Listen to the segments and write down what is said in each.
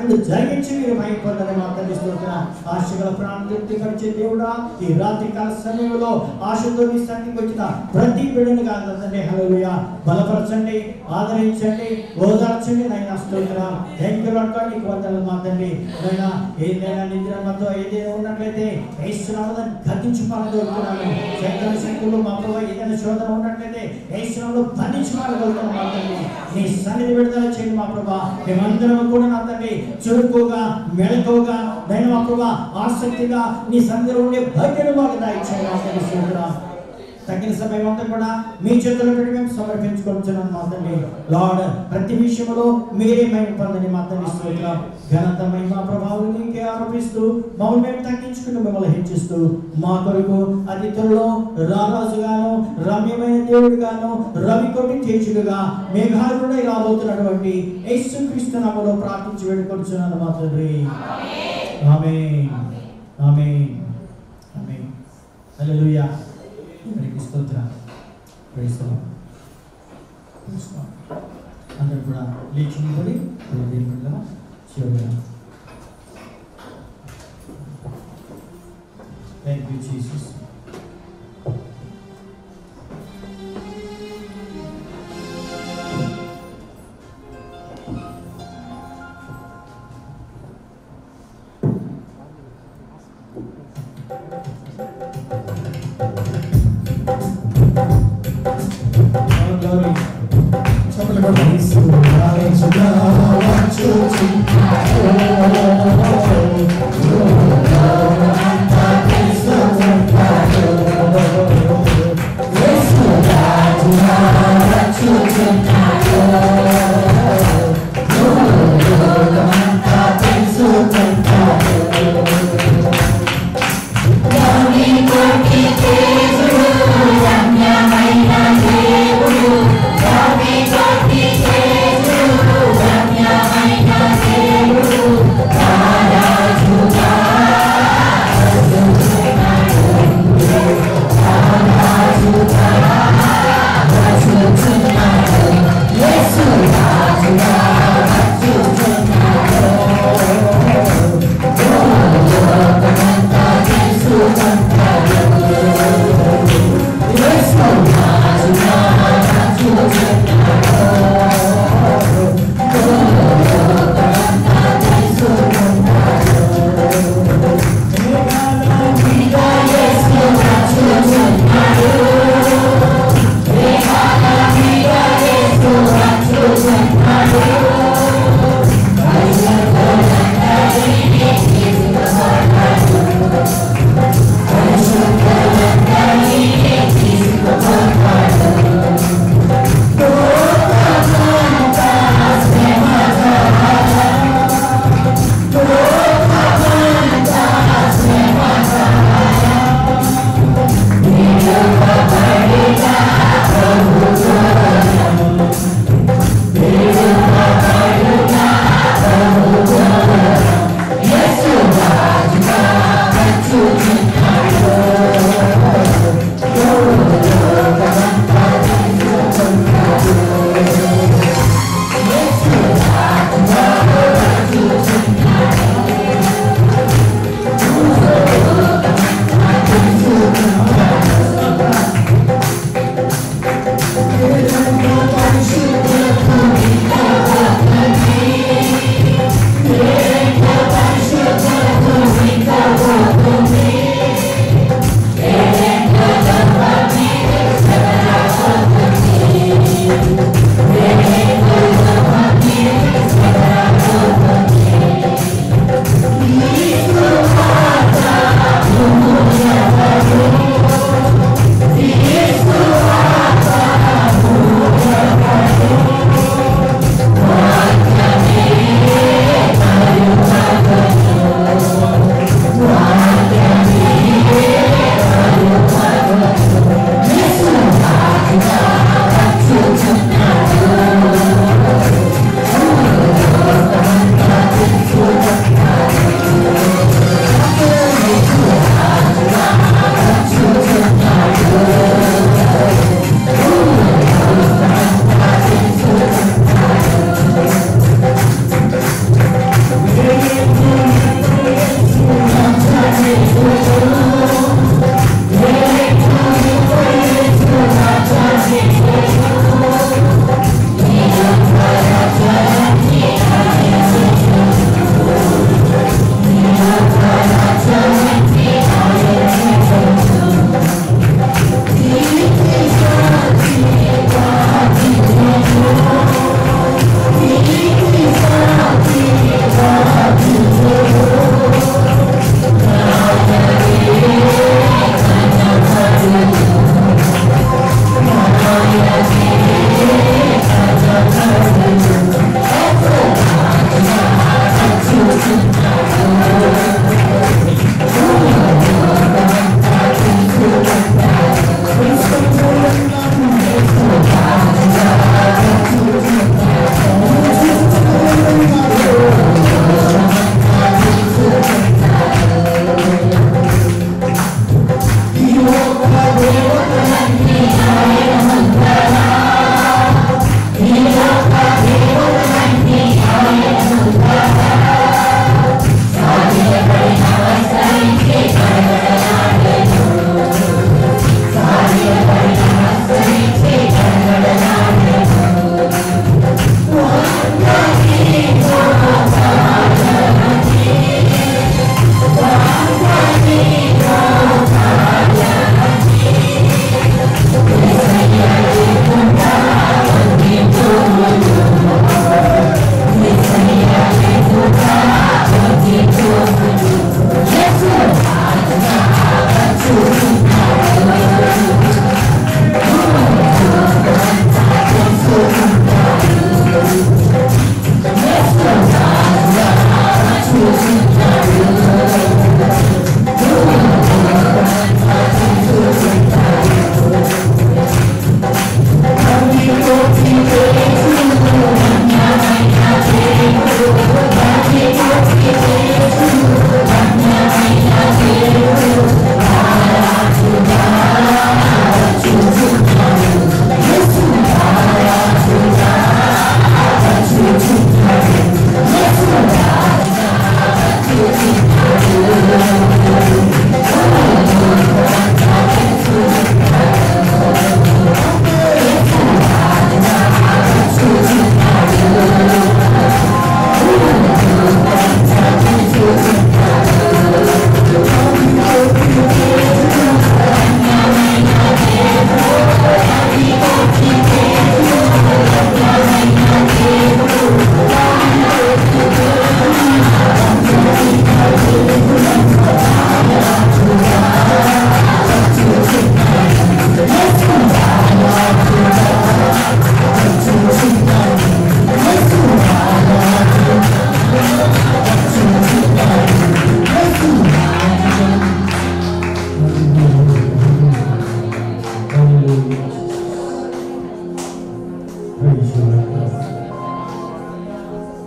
కార్యములు జరిగించి మీరు మహిమ పొందని మా తండ్రి స్తోత్రం ఆశగల ప్రాణం తృప్తి పరిచే దేవుడా ఈ రాత్రి కాల సమయంలో ఆశతో నీ సన్నిధికి వచ్చిన ప్రతి బిడ్డను కాదు తండ్రి హల్లెలూయా బలపరచండి ఆదరించండి ఓదార్చండి నైనా స్తోత్రం థ్యాంక్ యూ లార్డ్ నీకు వందనాలు మా తండ్రి నైనా ఏదైనా నిద్రమతో ఏదైనా ఉన్నట్లయితే ఏసునామని గతించుకోవాలనుకుంటున్నాను శంకర శంకులు మా ప్రభు ఏదైనా శోధన ఉన్నట్లయితే ఏసునామలో బంధించుకోవాలనుకుంటున్నాను మా తండ్రి నీ సన్నిధి విడుదల చేయండి మా ప్రభా మేమందరం కూడా నా తండ్రి చురుకుగా మెళకుగా నేను మా ప్రభా ఆసక్తిగా నీ సన్నిధిలో ఉండే భక్తిని మాకు దాయిచ్చాను మా తండ్రి స్తోత్రం. తగిన సమయం అంతా కూడా మీ చేతుల్లో పెట్టి మేము సమర్పించుకుంటున్నాం మా తండ్రి లార్డ్ ప్రతి విషయంలో మీరే మేము పొందని మా తండ్రి స్తోత్రం ఘనత మహిమ ప్రభావం నీకే ఆరోపిస్తూ మమ్మల్ని మేము తగ్గించుకుని మిమ్మల్ని హెచ్చిస్తూ మా కొరకు అతి త్వరలో రారాజుగాను రమ్యమైన దేవుడిగాను రవి కొట్టి తేజుడుగా మేఘాలుడై రాబోతున్నటువంటి యేసుక్రీస్తు నామములో ప్రార్థించి వేడుకొచ్చున్నాను మా తండ్రి ఆమె ఆమె ఆమె హల్లెలూయా దేవునికి స్తోత్రం praise the Lord. Praise the Lord. అందరూ కూడా లేచి నిలబడి దేవుని బిడ్డలారా, చివరిగా thank you Jesus All glory. చెప్పండి కొట్టండి. రాజుగా వచ్చుచు. యేసు రాజుగా వచ్చుచు. లోకమంతా తెలుసుకుంటాడు. దాని కొట్టి తేజుడు రమ్యమైన దేవుడు దాని కొట్టి తేజుడు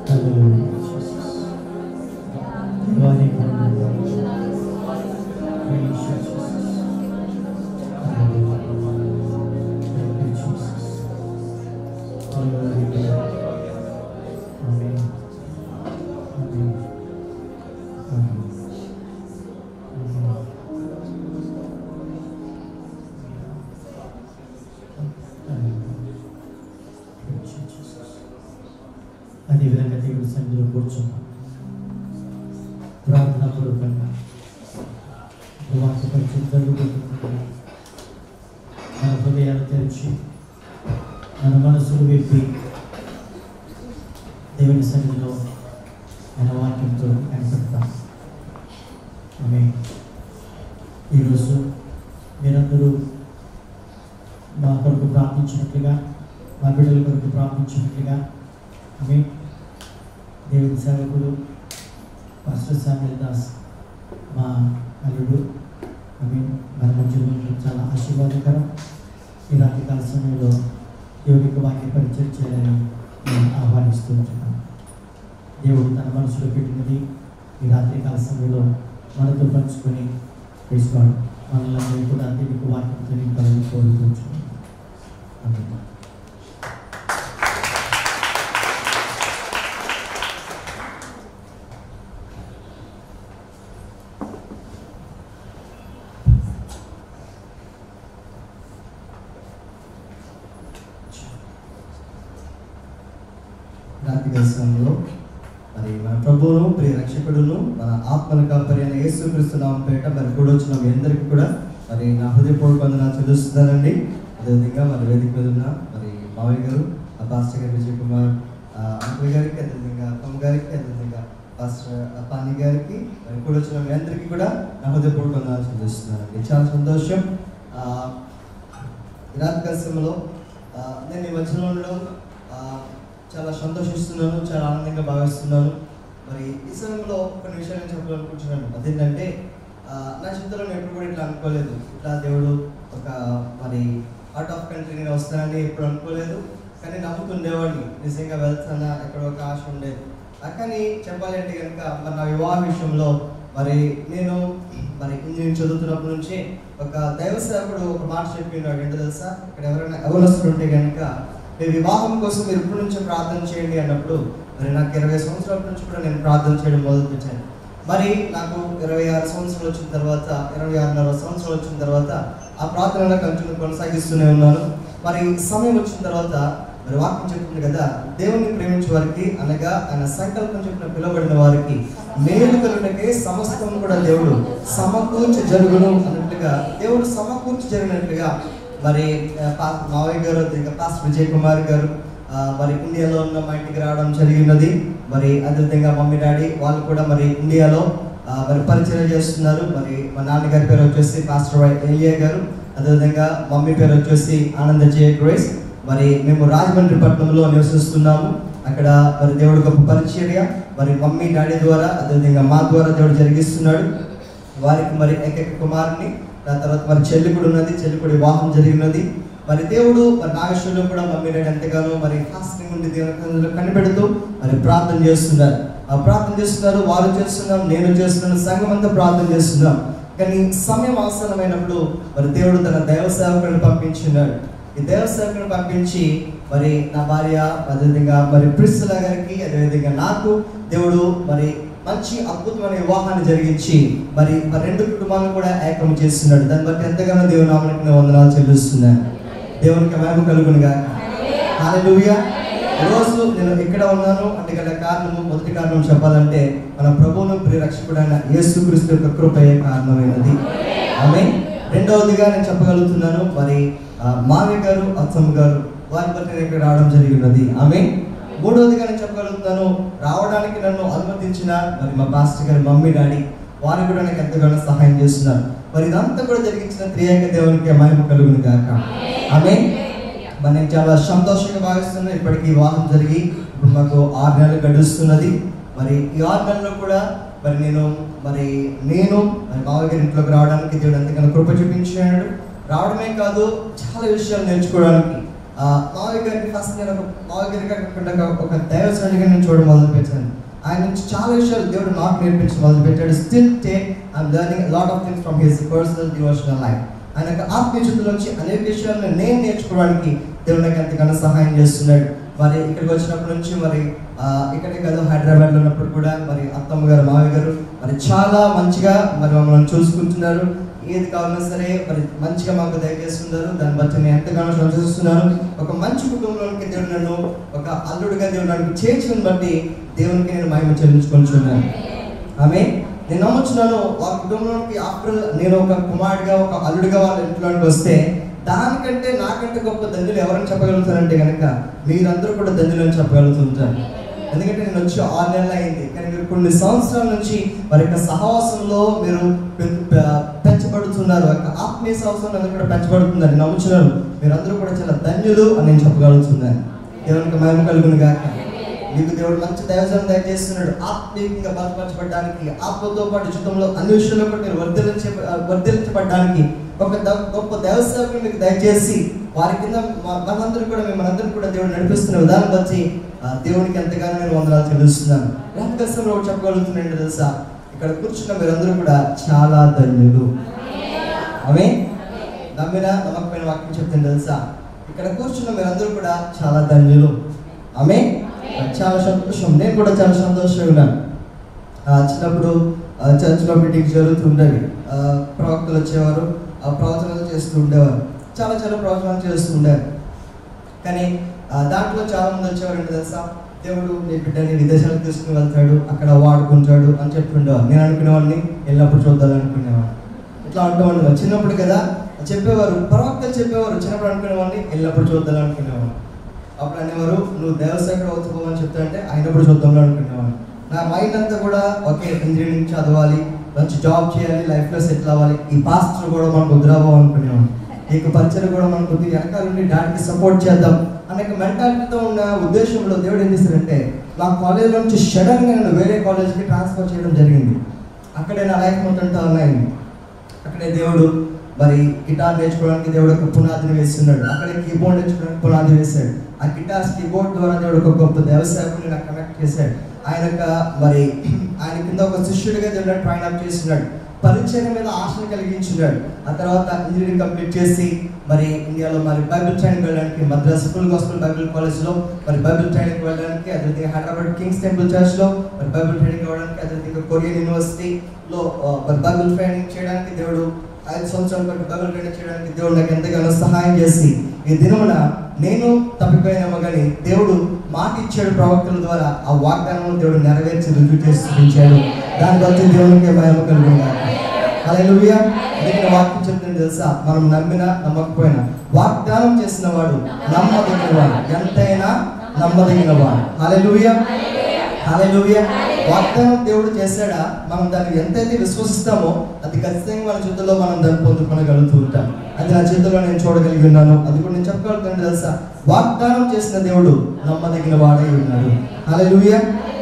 Hallelujah, Jesus. దేవానికి వందనాలు. Praise you, Jesus. Hallelujah. Thank you, Jesus. Hallelujah. Amen. Amen. Amen. అదేవిధంగా దేవుడి సన్నిధిలో కూర్చున్నాం ప్రార్థన పూర్వకంగా వాక్య పరిచయం జరుగుతుండగా మన హృదయాలు తెరిచి మన మనసులు విప్పి దేవుని సన్నిధిలో ఆయన వాక్యంతో కనపడతాం ఆమె ఈరోజు మీరందరూ మా కొరకు ప్రార్థించినట్లుగా మా బిడ్డల కొరకు ప్రార్థించినట్లుగా ఆమె దేవుని సేవకుడు పాస్టర్ శామ్యుల్ దాస్ మా అల్లుడు ఆమె మన మధ్యలో ఉండడం చాలా ఆశీర్వాదకరం ఈ రాత్రికాల సమయంలో దేవుడికి వాక్య పరిచయం చేయాలని నేను ఆహ్వానిస్తూ ఉంటున్నాను దేవుడు తన మనసులో పెట్టినది ఈ రాత్రికాల సమయంలో మనతో పంచుకొని వేసుకోవడం మనల్ని కూడా దేవుడికి వాక్యంతో నింపాలని కోరుకుంటున్నాను ఆమేన్. రాత్రి దర్శనంలో మరి మన ప్రభువును ప్రియ రక్షకుడును మన ఆత్మల కాపరి అయిన యేసుక్రీస్తు నామం పేట మరి కూడా వచ్చిన మీ అందరికీ కూడా మరి నా హృదయపూర్వక వందనాలు చెల్లిస్తున్నానండి అదేవిధంగా మరి వేదిక మీద ఉన్న మరి మావయ్య గారు ఆ పాస్టర్ గారు విజయ్ కుమార్ ఆ అంకుల్ గారికి అదేవిధంగా అప్పమ్మ గారికి అదేవిధంగా పాస్టర్ పాని గారికి మరి కూడా వచ్చిన మీ అందరికీ కూడా నా హృదయపూర్వక వందనాలు చెల్లిస్తున్నానండి చాలా సంతోషం ఆ, ఈ రాత్రి దర్శనంలో ఆ, నేను ఈ మధ్యలో ఉండడం ఆ, చాలా సంతోషిస్తున్నాను చాలా ఆనందంగా భావిస్తున్నాను మరి ఈ సమయంలో కొన్ని విషయాలు నేను చెప్పాలనుకుంటున్నాను అదేంటంటే ఆ, నా జీవితంలో నేను ఎప్పుడు కూడా ఇట్లా అనుకోలేదు ఇట్లా దేవుడు ఒక మరి అవుట్ ఆఫ్ కంట్రీ నేను వస్తానని ఎప్పుడు అనుకోలేదు కానీ నమ్ముతుండేవాడిని నిజంగా వెళ్తానా ఎక్కడ ఒక ఆశ ఉండేది ఆ, కానీ చెప్పాలంటే కనుక మరి నా వివాహ విషయంలో మరి నేను మరి ఇంజనీరింగ్ చదువుతున్నప్పటి నుంచి ఒక దైవ సేవకుడు ఒక మాట చెప్పినాడు ఏంటో తెలుసా ఇక్కడ ఎవరైనా ఎవరొస్తూ ఉంటే కనుక మీ వివాహం కోసం మీరు ఇప్పటి నుంచే ప్రార్థన చేయండి అన్నప్పుడు మరి నాకు ఇరవై సంవత్సరాల నుంచి కూడా నేను ప్రార్థన చేయడం మొదలుపెట్టాను మరి నాకు ఇరవై ఆరు సంవత్సరాలు వచ్చిన తర్వాత ఇరవై ఆరున్నర సంవత్సరాలు వచ్చిన తర్వాత ఆ ప్రార్థనలో కంటిన్యూ కొనసాగిస్తూనే ఉన్నాను మరి సమయం వచ్చిన తర్వాత మరి వాక్యం చెప్తుంది కదా దేవుణ్ణి ప్రేమించే వారికి అనగా ఆయన సంకల్పం చెప్పిన పిలువబడిన వారికి మేలు కలుగుటకే సమస్తం కూడా దేవుడు సమకూర్చి జరుగును అన్నట్లుగా దేవుడు సమకూర్చి జరిగినట్లుగా మరి ఆ, పా- మావయ్య గారు ఇంకా పాస్ విజయ్ కుమార్ గారు ఆ, మరి ఇండియాలో ఉన్న మా ఇంటికి రావడం జరిగినది మరి అదేవిధంగా మమ్మీ డాడీ వాళ్ళు కూడా మరి ఇండియాలో ఆ, మరి పరిచయం చేస్తున్నారు మరి మా నాన్నగారి పేరు వచ్చేసి పాస్టర్ వై ఎలియా గారు అదేవిధంగా మమ్మీ పేరు వచ్చేసి ఆనంద జయ గ్రేస్ మరి మేము రాజమండ్రి పట్టణంలో నివసిస్తున్నాము అక్కడ మరి దేవుడు గొప్ప పరిచర్య మరి మమ్మీ డాడీ ద్వారా అదేవిధంగా మా ద్వారా దేవుడు జరిగిస్తున్నాడు వారికి మరి ఏకైక కుమారుని దాని తర్వాత మరి చెల్లి కూడా ఉన్నది చెల్లి కూడా వివాహం జరిగినది మరి దేవుడు మరి నా విషయంలో కూడా మమ్మీ డాడీ ఎంతగానో మరి ఫాస్టింగ్ ఉండి దేవుని కనిపెడుతూ మరి ప్రార్థన చేస్తున్నారు ఆ ప్రార్థన చేస్తున్నారు వారు చేస్తున్నాం నేను చేస్తున్నాను సంఘం అంతా ప్రార్థన చేస్తున్నాం కానీ సమయం అవసరమైనప్పుడు మరి దేవుడు తన దైవ సేవకులను పంపించున్నాడు ఈ దేవ సేవకులను పంపించి మరి నా భార్య అదేవిధంగా మరి ప్రిస్ల గారికి అదేవిధంగా నాకు దేవుడు మరి మంచి అద్భుతమైన వివాహాన్ని జరిగించి మరి మరి రెండు కుటుంబాలను కూడా ఏకం చేస్తున్నాడు దాన్ని బట్టి ఎంతగానో దేవుని నామానికి నేను వందనాలు చెల్లిస్తున్నాను దేవునికి మహిమ కలుగునుగా హల్లెలూయా ఈరోజు నేను ఎక్కడ ఉన్నాను అంటే గల కారణము మొదటి కారణం చెప్పాలంటే మన ప్రభువును ప్రియరక్షకుడైన యేసుక్రీస్తు యొక్క కృపయే కారణమైనది ఆమె రెండవదిగా నేను చెప్పగలుగుతున్నాను మరి ఆ, మావి గారు అత్తమ్మ గారు వారి బట్టి నేను ఇక్కడ రావడం జరిగినది ఆమె మూడవదిగా నేను చెప్పగలుగుతాను రావడానికి నన్ను అనుమతించిన మరి మా పాస్టర్ గారి మమ్మీ డాడీ వారు కూడా నాకు ఎంతగానో సహాయం చేస్తున్నారు మరి ఇదంతా కూడా జరిగించిన త్రియేక దేవునికి మహిమ కలుగును గాక ఆమె మరి నేను చాలా సంతోషంగా భావిస్తున్నాను ఇప్పటికీ వివాహం జరిగి ఇప్పుడు మాకు ఆరు నెలలు గడుస్తున్నది మరి ఈ ఆరు నెలల్లో కూడా మరి నేను మరి నేను మరి మామయ్య గారి ఇంట్లోకి రావడానికి దేవుడు ఎంతగానో కృప చూపించాడు రావడమే కాదు చాలా విషయాలు నేర్చుకోవడానికి ఆ, మావయ్య గారిని ఫస్ట్ నేను ఒక మావయ్య గారి కాకుండా ఒక దైవసనుడిగా నేను చూడడం మొదలు పెట్టాను ఆయన నుంచి చాలా విషయాలు దేవుడు నాకు నేర్పించడం మొదలు పెట్టాడు still take I'm learning lot of things from his personal devotional life ఆయన యొక్క ఆత్మీయతల నుంచి అనేక విషయాలను నేను నేర్చుకోవడానికి దేవుడు నాకు ఎంతగానో సహాయం చేస్తున్నాడు మరి ఇక్కడికి వచ్చినప్పటి నుంచి మరి ఆ, ఇక్కడే కాదు హైదరాబాద్లో ఉన్నప్పుడు కూడా మరి అత్తమ్మ గారు మావయ్య గారు మరి చాలా మంచిగా మరి మమ్మల్ని చూసుకుంటున్నారు ఏది కావాలన్నా సరే మరి మంచిగా మాకు దయచేస్తున్నారు దాన్ని బట్టి నేను ఎంతగానో సంతోషిస్తున్నాను ఒక మంచి కుటుంబంలోనికి దేవుడు నన్ను ఒక అల్లుడిగా దేవుడు నన్ను చేర్చిన బట్టి దేవునికి నేను మహిమ చెల్లించుకుంటున్నాను ఆమె నేను నమ్ముచున్నాను వాళ్ళ కుటుంబంలోకి ఆఫ్టర్ నేను ఒక కుమారుడిగా ఒక అల్లుడిగా వాళ్ళ ఇంట్లోకి వస్తే దానికంటే నాకంటే గొప్ప దండ్రులు ఎవరని చెప్పగలుగుతారంటే కనుక మీరందరూ కూడా దండ్రులు అని చెప్పగలుగుతుంటారు ఎందుకంటే నేను వచ్చి ఆరు నెలలు అయింది కానీ మీరు కొన్ని సంవత్సరాల నుంచి వారి యొక్క సహవాసంలో మీరు పె- పె- పెంచబడుతున్నారు ఆ యొక్క ఆత్మీయ సహవాసం అందరూ కూడా పెంచబడుతుందని నమ్ముచున్నారు మీరందరూ కూడా చాలా ధన్యులు అని నేను చెప్పగలుగుతున్నాను దేవునికి మహిమ కలుగును గాక మీకు దేవుడు మంచి దైవజనం దయచేస్తున్నాడు ఆత్మీయంగా బలపరచబడడానికి ఆత్మతో పాటు జీవితంలో అన్ని విషయాల్లో కూడా మీరు వర్ధిలించ వర్ధిలించబడడానికి ఒక ద- గొప్ప దేవసేవకులు మీకు దయచేసి వారి కింద మ- మనందరూ కూడా మనందరూ కూడా దేవుడు నడిపిస్తున్న విధానం బట్టి ఆ, దేవునికి ఎంతగానో నేను వందనాలు చెల్లిస్తున్నాను రామకృష్ణంలో ఒకటి చెప్పగలుగుతున్నాను తెలుసా ఇక్కడ కూర్చున్న మీరందరూ కూడా చాలా ధన్యులు ఆమె నమ్మిన నమ్మకమైన వాక్యం చెప్తుంది తెలుసా ఇక్కడ కూర్చున్న మీరందరూ కూడా చాలా ధన్యులు ఆమె చాలా సంతోషం నేను కూడా చాలా సంతోషంగా ఉన్నాను ఆ, చిన్నప్పుడు ఆ, చర్చ్లో మీటింగ్స్ జరుగుతుండేవి ఆ, ప్రవక్తలు వచ్చేవారు ఆ ప్రవచనాలు చేస్తూ ఉండేవారు చాలా చాలా ప్రవచనాలు చేస్తూ ఉండేవారు కానీ ఆ, దాంట్లో చాలా మంది వచ్చేవారు ఏంటి తెలుసా దేవుడు నీ బిడ్డని విదేశాలకు తీసుకుని వెళ్తాడు అక్కడ వాడుకుంటాడు అని చెప్తుండేవారు నేను అనుకునేవాడిని వెళ్ళినప్పుడు చూద్దాం అనుకునేవాడిని ఇట్లా అంటూ చిన్నప్పుడు కదా చెప్పేవారు ప్రవక్తలు చెప్పేవారు చిన్నప్పుడు అనుకునేవాడిని వెళ్ళినప్పుడు చూద్దాం అనుకునేవాడిని అప్పుడు అనేవారు నువ్వు దేవసేవకుడు అవుతావు అని చెప్తా అంటే అయినప్పుడు చూద్దాంలో అనుకునేవాడిని నా మైండ్ అంతా కూడా ఒకే ఇంజనీరింగ్ చదవాలి మంచి జాబ్ చేయాలి లైఫ్లో సెటిల్ అవ్వాలి ఈ పాస్టర్ కూడా మనకు వదిరాబో అనుకునేవాడిని ఈ పరిచయం కూడా మనం కొద్దిగా వెనకాల నుండి డాడీకి సపోర్ట్ చేద్దాం అనే మెంటాలిటీతో ఉన్న ఉద్దేశంలో దేవుడు ఏం చేశారంటే నా కాలేజ్లో నుంచి సడన్గా నన్ను వేరే కాలేజ్కి ట్రాన్స్ఫర్ చేయడం జరిగింది అక్కడే నా లైఫ్ మొత్తం టర్న్ అయింది అక్కడే దేవుడు మరి గిటార్ నేర్చుకోవడానికి దేవుడు ఒక పునాదిని వేస్తున్నాడు అక్కడే కీబోర్డ్ నేర్చుకోవడానికి పునాది వేశాడు ఆ గిటార్స్ కీబోర్డ్ ద్వారా దేవుడు ఒక గొప్ప వ్యవసాయకుని నాకు కనెక్ట్ చేశాడు ఆయన యొక్క మరి ఆయన కింద ఒక శిష్యుడిగా దేవుడు ట్రైన్ అప్ చేస్తున్నాడు పరిచయం మీద ఆశను కలిగించున్నాడు ఆ తర్వాత ఇంజనీరింగ్ కంప్లీట్ చేసి మరి ఇండియాలో మరి బైబిల్ ట్రైనింగ్ వెళ్ళడానికి మద్రాస్ ఫుల్ గాస్పుల్ బైబిల్ కాలేజ్లో మరి బైబిల్ ట్రైనింగ్ వెళ్ళడానికి అదేవిధంగా హైదరాబాద్ కింగ్స్ టెంపుల్ చర్చ్లో మరి బైబిల్ ట్రైనింగ్ అవ్వడానికి అదేవిధంగా కొరియన్ యూనివర్సిటీలో ఆ, మరి బైబిల్ ట్రైనింగ్ చేయడానికి దేవుడు ఐదు సంవత్సరాల పాటు బైబిల్ ట్రైనింగ్ చేయడానికి దేవుడు నాకు ఎంతగానో సహాయం చేసి ఈ దినమున నేను తప్పిపోయినామో కానీ దేవుడు మాట ఇచ్చాడు ప్రవక్తల ద్వారా ఆ వాగ్దానం దేవుడు నెరవేర్చి రుజువు చేసి చూపించాడు దాన్ని బట్టి దేవునికి మహిమ కలుగుగా హల్లెలూయా నేను వాక్యం చెప్తుంది తెలుసా మనం నమ్మినా నమ్మకపోయినా వాగ్దానం చేసిన వాడు నమ్మదగిన వాడు ఎంతైనా నమ్మదగిన వాడు హల్లెలూయా హల్లెలూయా వాగ్దానం దేవుడు చేశాడా మనం దాన్ని ఎంతైతే విశ్వసిస్తామో అది ఖచ్చితంగా మన చేతుల్లో మనం దాన్ని పొందుకోగలుగుతూ ఉంటాం అది నా చేతుల్లో నేను చూడగలిగి ఉన్నాను అది కూడా నేను చెప్పగలుగుతాను తెలుసా వాగ్దానం చేసిన దేవుడు నమ్మదగిన వాడై ఉన్నాడు హల్లెలూయా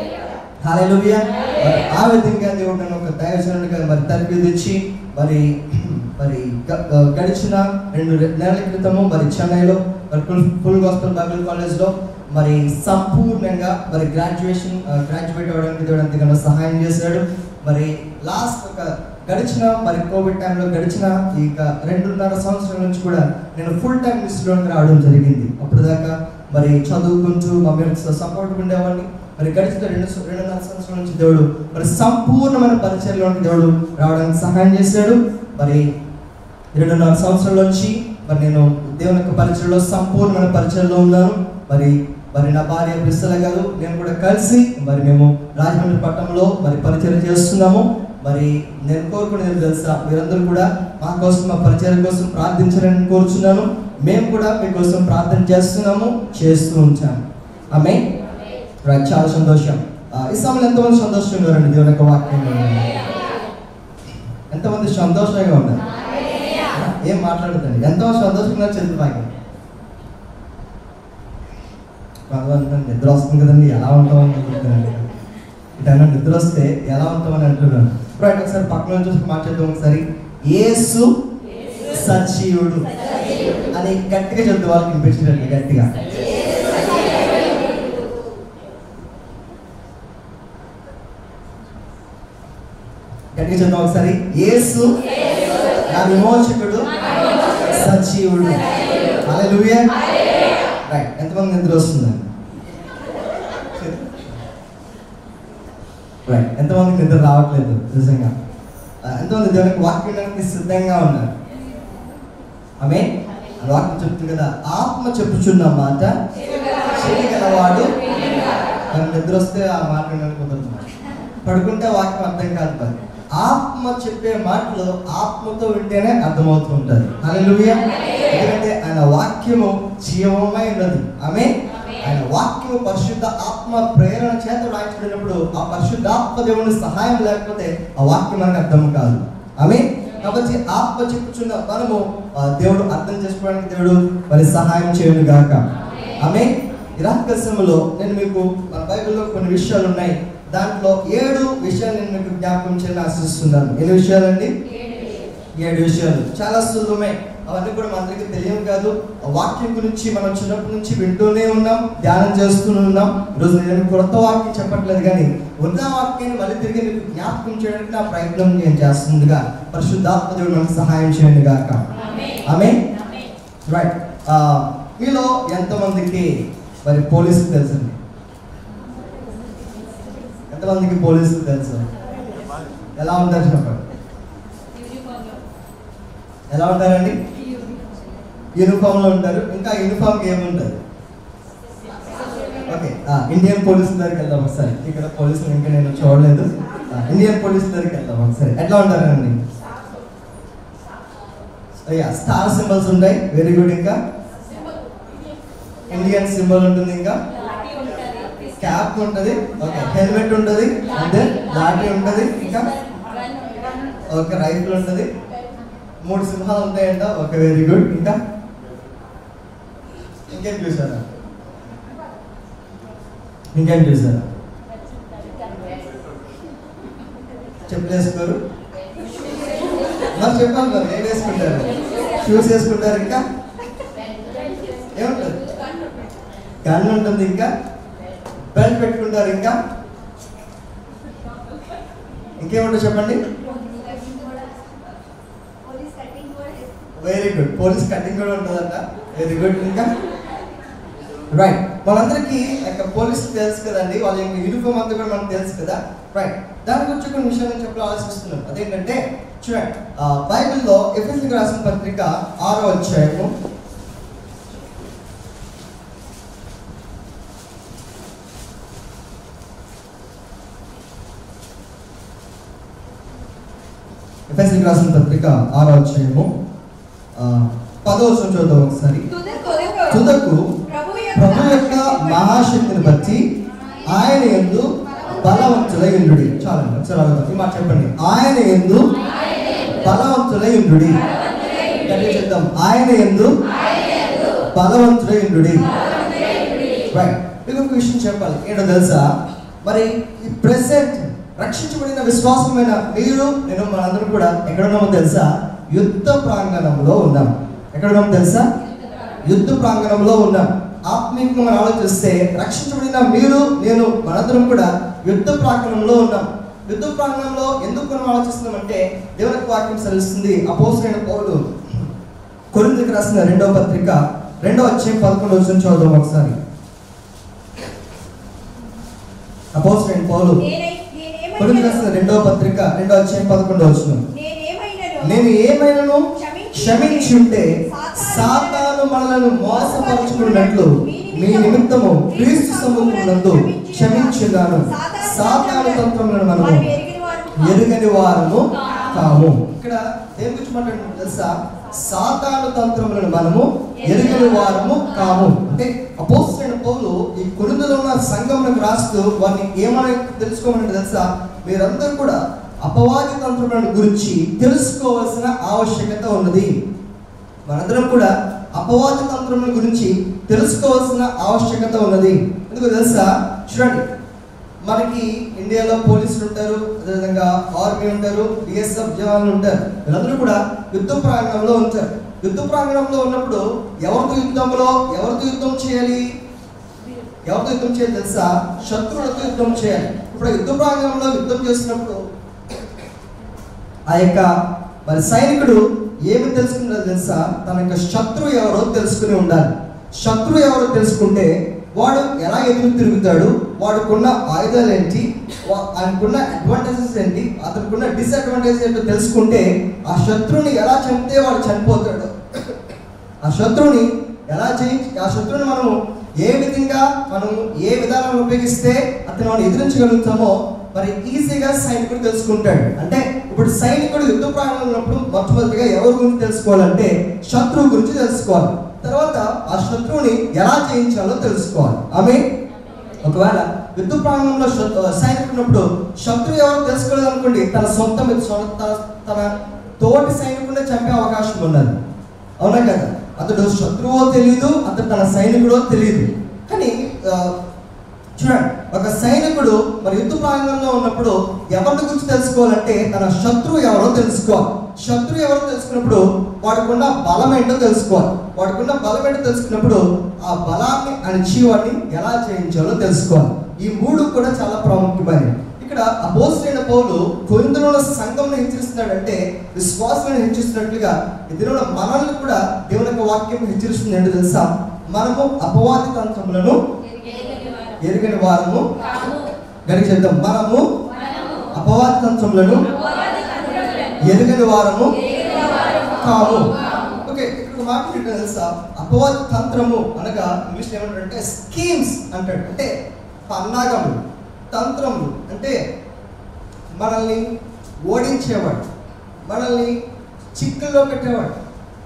హల్లెలూయా మరి ఆ విధంగా దేవుడు నన్ను ఒక దైవజనుడిగా మరి తరబిదిచ్చి మరి మరి గ- గ- గడిచిన రెండు రె- నెలల క్రితము మరి చెన్నైలో మరి ఫుల్ ఫుల్ గాస్పల్ బైబిల్ కాలేజ్లో మరి సంపూర్ణంగా మరి గ్రాడ్యుయేషన్ గ్రాడ్యుయేట్ అవ్వడానికి దేవుడు ఎంతగానో సహాయం చేశాడు మరి లాస్ట్ ఒక గడిచిన మరి కోవిడ్ టైంలో గడిచిన ఈ యొక్క రెండున్నర సంవత్సరాల నుంచి కూడా నేను ఫుల్ టైం మిస్లోకి రావడం జరిగింది అప్పుడు దాకా మరి చదువుకుంటూ మమ్మీ సపోర్ట్ ఉండేవాడిని మరి గడిచిన రెండు సం- రెండున్నర సంవత్సరాల నుంచి దేవుడు మరి సంపూర్ణమైన పరిచయంలోకి దేవుడు రావడానికి సహాయం చేశాడు మరి రెండున్నర సంవత్సరాల నుంచి మరి నేను దేవుని యొక్క పరిచయంలో సంపూర్ణమైన పరిచయంలో ఉన్నాను మరి మరి నా భార్య ప్రిస్తల గారు నేను కూడా కలిసి మరి మేము రాజమండ్రి పట్టణంలో మరి పరిచయం చేస్తున్నాము మరి నేను కోరుకునేది తెలుసా మీరందరూ కూడా మా కోసం మా పరిచయం కోసం ప్రార్థించాలని కోరుచున్నాను మేము కూడా మీకోసం ప్రార్థన చేస్తున్నాము చేస్తూ ఉంచాము ఆమె రైట్ చాలా సంతోషం ఆ, ఈ సమయంలో ఎంతమంది సంతోషంగా ఉన్నారండి దేవుని యొక్క వాక్యం ఎంతమంది సంతోషంగా ఉన్నారు ఏం మాట్లాడుతుంది ఎంతో సంతోషంగా చేతులు బాగా భగవంతుని నిద్ర వస్తుంది కదండి ఎలా ఉంటామని అనుకుంటున్నాను ఇటన్నా నిద్ర వస్తే ఎలా ఉంటామని అంటున్నాను రైట్ ఒకసారి పక్కన నుంచి చూసి మాట్లాడదాం ఒకసారి ఏసు సజీవుడు అని అని గట్టిగా చెప్తే వాళ్ళకి వినిపించినట్టు గట్టిగా గట్టిగా చెప్తాం ఒకసారి యేసు నా విమోచకుడు సజీవుడు హల్లెలూయా రైట్ ఎంతమంది నిద్ర వస్తుందండి రైట్ ఎంతమందికి నిద్ర రావట్లేదు నిజంగా ఆ, ఎంతమంది దేవునికి వాక్యం వినడానికి సిద్ధంగా ఉన్నారు ఆమె వాక్యం చెప్తుంది కదా ఆత్మ చెప్పుచున్న మాట చేయగలవాడు మనకు నిద్ర వస్తే ఆ మాట వినడానికి కుదరదు పడుకుంటే వాక్యం అర్థం కాదు మరి ఆత్మ చెప్పే మాటలు ఆత్మతో వింటేనే అర్థమవుతూ ఉంటుంది హల్లెలూయా ఎందుకంటే ఆయన వాక్యము జీవమై ఉన్నది ఆమె ఆయన వాక్యము పరిశుద్ధ ఆత్మ ప్రేరణ చేత రాయించబడినప్పుడు ఆ పరిశుద్ధాత్మ దేవుని సహాయం లేకపోతే ఆ వాక్యం మనకు అర్థం కాదు ఆమె కాబట్టి ఆత్మ చెప్పుచున్న మనము ఆ, దేవుడు అర్థం చేసుకోవడానికి దేవుడు మరి సహాయం చేయను గాక ఆమె ఈ రాత్రి సమయంలో నేను మీకు మన బైబిల్లో కొన్ని విషయాలు ఉన్నాయి దాంట్లో ఏడు విషయాలు నేను మీకు జ్ఞాపకం చేయాలని ఆశిస్తున్నాను ఎన్ని విషయాలండి ఏడు విషయాలు చాలా సులభమే అవన్నీ కూడా మనందరికీ తెలియదు కాదు ఆ వాక్యం గురించి మనం చిన్నప్పటి నుంచి వింటూనే ఉన్నాం ధ్యానం చేస్తూనే ఉన్నాం ఈరోజు నేను కొత్త వాక్యం చెప్పట్లేదు కానీ ఉన్న వాక్యాన్ని మళ్ళీ తిరిగి మీకు జ్ఞాపకం చేయడానికి నా ప్రయత్నం నేను చేస్తుందిగా పరిశుద్ధాత్మ దేవుడు మనకు సహాయం చేయండి గాక ఆమె రైట్ మీలో ఎంతమందికి మరి పోలీసులు తెలుసండి ఎంతమందికి పోలీసులు తెలుసు ఎలా ఉంటారు చెప్పండి ఎలా ఉంటారండి యూనిఫామ్ లో ఉంటారు ఇంకా యూనిఫామ్ ఏముంటుంది ఓకే ఇండియన్ పోలీస్ దగ్గరికి వెళ్దాం ఒకసారి ఇక్కడ పోలీసులు ఇంకా నేను చూడలేదు ఆ, ఇండియన్ పోలీస్ దగ్గరికి వెళ్దాం ఒకసారి ఎట్లా ఉంటారండి అయ్యా స్టార్ సింబల్స్ ఉంటాయి వెరీ గుడ్ ఇంకా ఇండియన్ సింబల్ ఉంటుంది ఇంకా క్యాప్ ఉంటుంది ఓకే హెల్మెట్ ఉంటుంది అంతే లాఠీ ఉంటుంది ఇంకా ఒక రైఫిల్ ఉంటుంది మూడు సింహాలు ఉంటాయంట ఓకే వెరీ గుడ్ ఇంకా ఇంకేం చూసారా ఇంకేం చూసారా చెప్పులు వేసుకోరు మరి చెప్పాలి మరి ఏం వేసుకుంటారు షూస్ వేసుకుంటారు ఇంకా ఏముంటుంది గన్ ఉంటుంది ఇంకా బెల్ట్ పెట్టుకుంటారు ఇంకా ఇంకేముంటుంది చెప్పండి వెరీ గుడ్ పోలీస్ కటింగ్ కూడా ఉంటుందంట వెరీ గుడ్ ఇంకా రైట్ వాళ్ళందరికీ యొక్క పోలీసులు తెలుసు కదండి వాళ్ళ యొక్క యూనిఫామ్ అంతా కూడా మనకు తెలుసు కదా రైట్ దాని గురించి కొన్ని విషయాలు నేను చెప్పాలి ఆలోచిస్తున్నాను అదేంటంటే చూడండి ఆ, బైబిల్లో ఎఫ్ఎస్కి రాసిన పత్రిక ఆరో అధ్యాయము ఎఫ్ఎస్కి రాసిన పత్రిక ఆరో అధ్యాయము ఆ, పదో వచనం చూద్దాం ఒకసారి తుదకు ప్రభు యొక్క మహాశక్తిని బట్టి ఆయన ఎందు బలవంతులై ఉండుడి చాలండి ఒకసారి అడుగుదాం ఈ మాట చెప్పండి ఆయన ఎందు బలవంతులై ఉండుడి గట్టిగా చెప్దాం ఆయన ఎందు బలవంతులై ఉండుడి రైట్ మీకు ఒక విషయం చెప్పాలి ఏంటో తెలుసా మరి ఈ ప్రెసెంట్ రక్షించబడిన విశ్వాసమైన మీరు నేను మనందరం కూడా ఎక్కడ ఉన్నామో తెలుసా యుద్ధ ప్రాంగణంలో ఉన్నాం ఎక్కడ ఉన్నామో తెలుసా యుద్ధ ప్రాంగణంలో ఉన్నాం ఆత్మీయంగా మనం ఆలోచిస్తే రక్షించబడిన మీరు నేను మనందరం కూడా యుద్ధ ప్రాంగణంలో ఉన్నాం యుద్ధ ప్రాంగణంలో ఎందుకు మనం ఆలోచిస్తున్నామంటే దేవునికి వాక్యం సెలవుస్తుంది అపోసరైన పౌరుడు కొరింథీయులకు రాసిన రెండవ పత్రిక రెండవ అధ్యాయం పదకొండు వచ్చిన చదువుదాం ఒకసారి అపోసరైన పౌలు కొరింథీయులకు రాసిన రెండవ పత్రిక రెండవ అధ్యాయం పదకొండు వచ్చిన నేను ఏమైనాను క్షమించుంటే సాతాను మనలను మోసపరుచుకున్నట్లు మీ నిమిత్తము క్రీస్తు సముఖమునందు క్షమించున్నాను సాతాను తంత్రములను మనము ఎరుగని వారము కాము ఇక్కడ దేని గురించి మాట్లాడుతున్నాం తెలుసా సాతాను తంత్రములను మనము ఎరుగని వారము కాము అంటే అపోస్తులైన పౌలు ఈ కొరింథీలో ఉన్న సంఘములకు రాస్తూ వారిని ఏమని తెలుసుకోమని తెలుసా మీరందరూ కూడా అపవాది తంత్రములను గురించి తెలుసుకోవాల్సిన ఆవశ్యకత ఉన్నది మనందరం కూడా అపవాద తంత్రముల గురించి తెలుసుకోవాల్సిన ఆవశ్యకత ఉన్నది ఎందుకు తెలుసా చూడండి మనకి ఇండియాలో పోలీసులు ఉంటారు అదేవిధంగా ఆర్మీ ఉంటారు బిఎస్ఎఫ్ జవాన్లు ఉంటారు వీళ్ళందరూ కూడా యుద్ధ ప్రాంగణంలో ఉంటారు యుద్ధ ప్రాంగణంలో ఉన్నప్పుడు ఎవరితో యుద్ధంలో ఎవరితో యుద్ధం చేయాలి ఎవరితో యుద్ధం చేయాలి తెలుసా శత్రువులతో యుద్ధం చేయాలి ఇప్పుడు యుద్ధ ప్రాంగణంలో యుద్ధం చేసినప్పుడు ఆ యొక్క మరి సైనికుడు ఏమి తెలుసుకున్నదో తెలుసా తన యొక్క శత్రువు ఎవరో తెలుసుకుని ఉండాలి శత్రువు ఎవరో తెలుసుకుంటే వాడు ఎలా ఎదురు తిరుగుతాడు వాడుకున్న ఆయుధాలు ఏంటి వా- ఆయనకున్న అడ్వాంటేజెస్ ఏంటి అతనికున్న డిసడ్వాంటేజెస్ ఏంటో తెలుసుకుంటే ఆ శత్రువుని ఎలా చంపితే వాడు చనిపోతాడు ఆ శత్రువుని ఎలా జయించి ఆ శత్రువుని మనము ఏ విధంగా మనము ఏ విధానం ఉపయోగిస్తే అతను మనం ఎదిరించగలుగుతామో మరి ఈజీగా సైనికుడు తెలుసుకుంటాడు అంటే ఇప్పుడు సైనికుడు యుద్ధ ప్రాంగణంలో ఉన్నప్పుడు మొట్టమొదటిగా ఎవరి గురించి తెలుసుకోవాలంటే శత్రువు గురించి తెలుసుకోవాలి తర్వాత ఆ శత్రువుని ఎలా జయించాలో తెలుసుకోవాలి ఆమె ఒకవేళ యుద్ధ ప్రాంగణంలో శత్రు- సైనికుడు ఉన్నప్పుడు శత్రువు ఎవరు తెలుసుకోలేదు అనుకోండి తన సొంత మీద- సొ- తన- తన తోటి సైనికుడినే చంపే అవకాశం ఉన్నది అవునా కదా అతడు శత్రువో తెలియదు అతడు తన సైనికుడో తెలియదు కానీ ఆ, చూడండి ఒక సైనికుడు మరి యుద్ధ ప్రాంగణంలో ఉన్నప్పుడు ఎవరి గురించి తెలుసుకోవాలంటే తన శత్రువు ఎవరో తెలుసుకోవాలి శత్రువు ఎవరో తెలుసుకున్నప్పుడు వాడికున్న బలం ఏంటో తెలుసుకోవాలి వాడికున్న బలం ఏంటో తెలుసుకున్నప్పుడు ఆ బలాన్ని అణిచి వాడిని ఎలా చేయించాలో తెలుసుకోవాలి ఈ మూడు కూడా చాలా ప్రాముఖ్యమైనవి ఇక్కడ అపోజిట్ పౌలు కొరింథలో ఉన్న సంఘంలో హెచ్చరిస్తున్నాడంటే విశ్వాసాన్ని హెచ్చరిస్తున్నట్లుగా ఇదిలో మనల్ని కూడా దేవుని యొక్క వాక్యం హెచ్చరిస్తుంది ఏంటో తెలుసా మనము అపవాది తంత్రములను ఎరుగని వారము గడికి చెప్తాం మనము అపవాది తంత్రములను ఎరుగని వారము కాము ఓకే ఇక్కడ ఒక మాట ఏంటో తెలుసా అపవాది తంత్రము అనగా ఇంగ్లీష్ ఏమంటారంటే స్కీమ్స్ అంటాడు అంటే పన్నాగములు తంత్రములు అంటే మనల్ని ఓడించేవాడు మనల్ని చిక్కుల్లో పెట్టేవాడు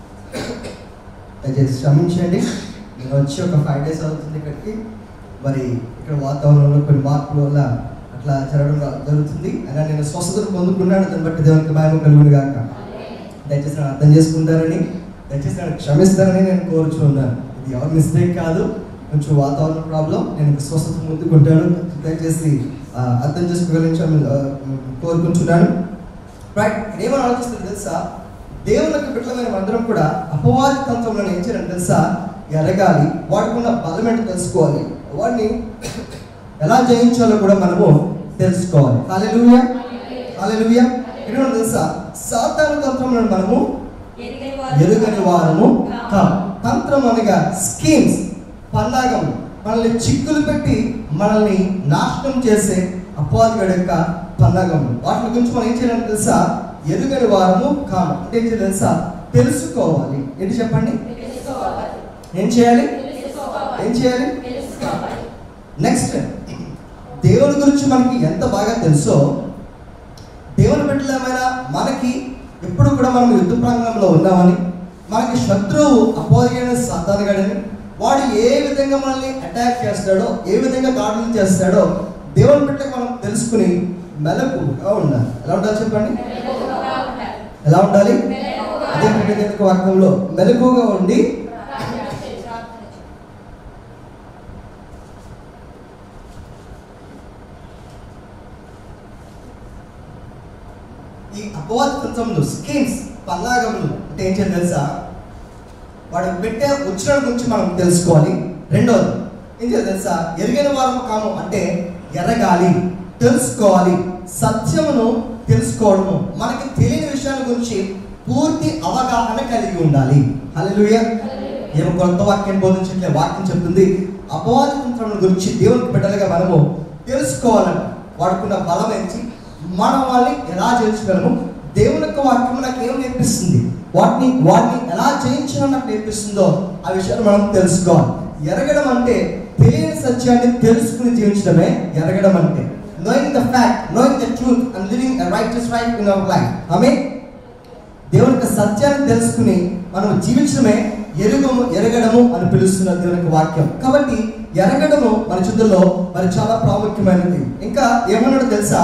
దయచేసి క్షమించండి నేను వచ్చి ఒక ఫైవ్ డేస్ అవుతుంది ఇక్కడికి మరి ఇక్కడ వాతావరణంలో కొన్ని మార్పుల వల్ల అట్లా జరగడం జరుగుతుంది అయినా నేను స్వస్థతను పొందుకున్నాను దాన్ని బట్టి దేవునికి భయం కలుగును గాక దయచేసి నన్ను అర్థం చేసుకుంటారని దయచేసి నన్ను క్షమిస్తారని నేను కోరుచున్నాను ఇది ఎవరి మిస్టేక్ కాదు కొంచెం వాతావరణ ప్రాబ్లం నేను ఇంకా స్వస్థత పొందుకుంటాను దయచేసి ఆ, అర్థం చేసుకోగలించాను కోరుకుంటున్నాను రైట్ ఏమని ఆలోచిస్తుంది తెలుసా దేవునికి బిడ్డలమైన అందరం కూడా అపవాది తంత్రంలో ఏం చేయాలని తెలుసా ఎరగాలి వాడుకున్న బలం ఏంటో తెలుసుకోవాలి వాడిని ఎలా జయించాలో కూడా మనము తెలుసుకోవాలి హాలెలూయా హాలెలూయా ఎక్కడ తెలుసా సాతాను తంత్రంలో మనము ఎరుగని వారము కాం తంత్రం అనగా స్కీమ్స్ పన్నాగం మనల్ని చిక్కులు పెట్టి మనల్ని నాశనం చేసే అపవాదిగడు యొక్క పన్నాగం వాటి గురించి మనం ఏం చేయాలని తెలుసా ఎరుగని వారము కాము అంటే ఏం చేయాలి తెలుసా తెలుసుకోవాలి ఏంటి చెప్పండి ఏం చేయాలి ఏం చేయాలి నెక్స్ట్ దేవుని గురించి మనకి ఎంత బాగా తెలుసో దేవుని బిడ్డలమైన మనకి ఎప్పుడు కూడా మనం యుద్ధ ప్రాంగణంలో ఉన్నామని మనకి శత్రువు అపోయైన సాతానగాడని వాడు ఏ విధంగా మనల్ని అటాక్ చేస్తాడో ఏ విధంగా దాడులు చేస్తాడో దేవుని బిడ్డకి మనం తెలుసుకుని మెలకుగా ఉండాలి ఎలా ఉండాలి చెప్పండి ఎలా ఉండాలి అదే దేవుని యొక్క వాక్యంలో మెలకుగా ఉండి ఈ అపవాద తంత్రములు స్కీమ్స్ పల్లాగములు అంటే ఏం చేయాలి తెలుసా వాడు పెట్టే ఉచ్చారణ గురించి మనం తెలుసుకోవాలి రెండోది ఏం చేయాలి తెలుసా ఎరిగిన వారం కాము అంటే ఎరగాలి తెలుసుకోవాలి సత్యమును తెలుసుకోవడము మనకి తెలియని విషయాల గురించి పూర్తి అవగాహన కలిగి ఉండాలి హల్లెలూయా ఏమో కొత్త వాక్యం బోధించట్లే వాక్యం చెప్తుంది అపవాద తంత్రముల గురించి దేవునికి బిడ్డలుగా మనము తెలుసుకోవాలంట వాడుకున్న బలం ఏంటి మనం వాళ్ళని ఎలా జయించగలము దేవుని యొక్క వాక్యం నాకు ఏం నేర్పిస్తుంది వాటిని వాటిని ఎలా జయించాలో నాకు నేర్పిస్తుందో ఆ విషయాన్ని మనం తెలుసుకోవాలి ఎరగడం అంటే తెలియని సత్యాన్ని తెలుసుకుని జీవించడమే ఎరగడం అంటే knowing the fact knowing the truth and living right right in our life ఆమె దేవుని యొక్క సత్యాన్ని తెలుసుకుని మనం జీవించడమే ఎరుగము ఎరగడము అని పిలుస్తున్న దేవుని యొక్క వాక్యం కాబట్టి ఎరగడము మన చుట్టూలో మరి చాలా ప్రాముఖ్యమైనది ఇంకా ఏమన్నాడు తెలుసా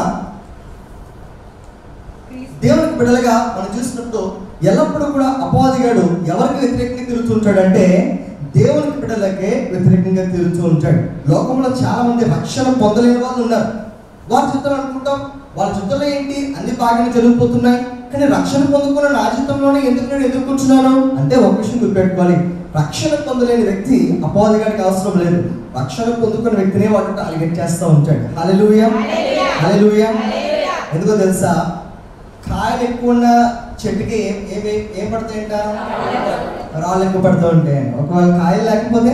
దేవునికి బిడ్డలుగా మనం చూసినప్పుడు ఎల్లప్పుడూ కూడా అపవాదిగాడు ఎవరికి వ్యతిరేకంగా తిరుగుతుంటాడంటే దేవునికి బిడ్డలకే వ్యతిరేకంగా తిరుగుతూ ఉంటాడు లోకంలో చాలా మంది రక్షణ పొందలేని వాళ్ళు ఉన్నారు వాళ్ళ చుట్టూ అనుకుంటాం వాళ్ళ చుట్టూలో ఏంటి అన్ని బాగానే జరిగిపోతున్నాయి కానీ రక్షణ పొందుకున్న నా జీవితంలోనే ఎందుకు నేను ఎదుర్కొంటున్నాను అంటే ఒక విషయం గుర్తుపెట్టుకోవాలి రక్షణ పొందలేని వ్యక్తి అపవాదిగానికి అవసరం లేదు రక్షణ పొందుకున్న వ్యక్తినే వాడు టార్గెట్ చేస్తూ ఉంటాడు హల్లెలూయా హల్లెలూయా ఎందుకో తెలుసా కాయలు ఎక్కువ ఉన్న చెట్టుకి ఏం ఏం ఏం పడతాయంట రాళ్ళు ఎక్కువ పడుతూ ఉంటాయి ఒకవేళ కాయలు లేకపోతే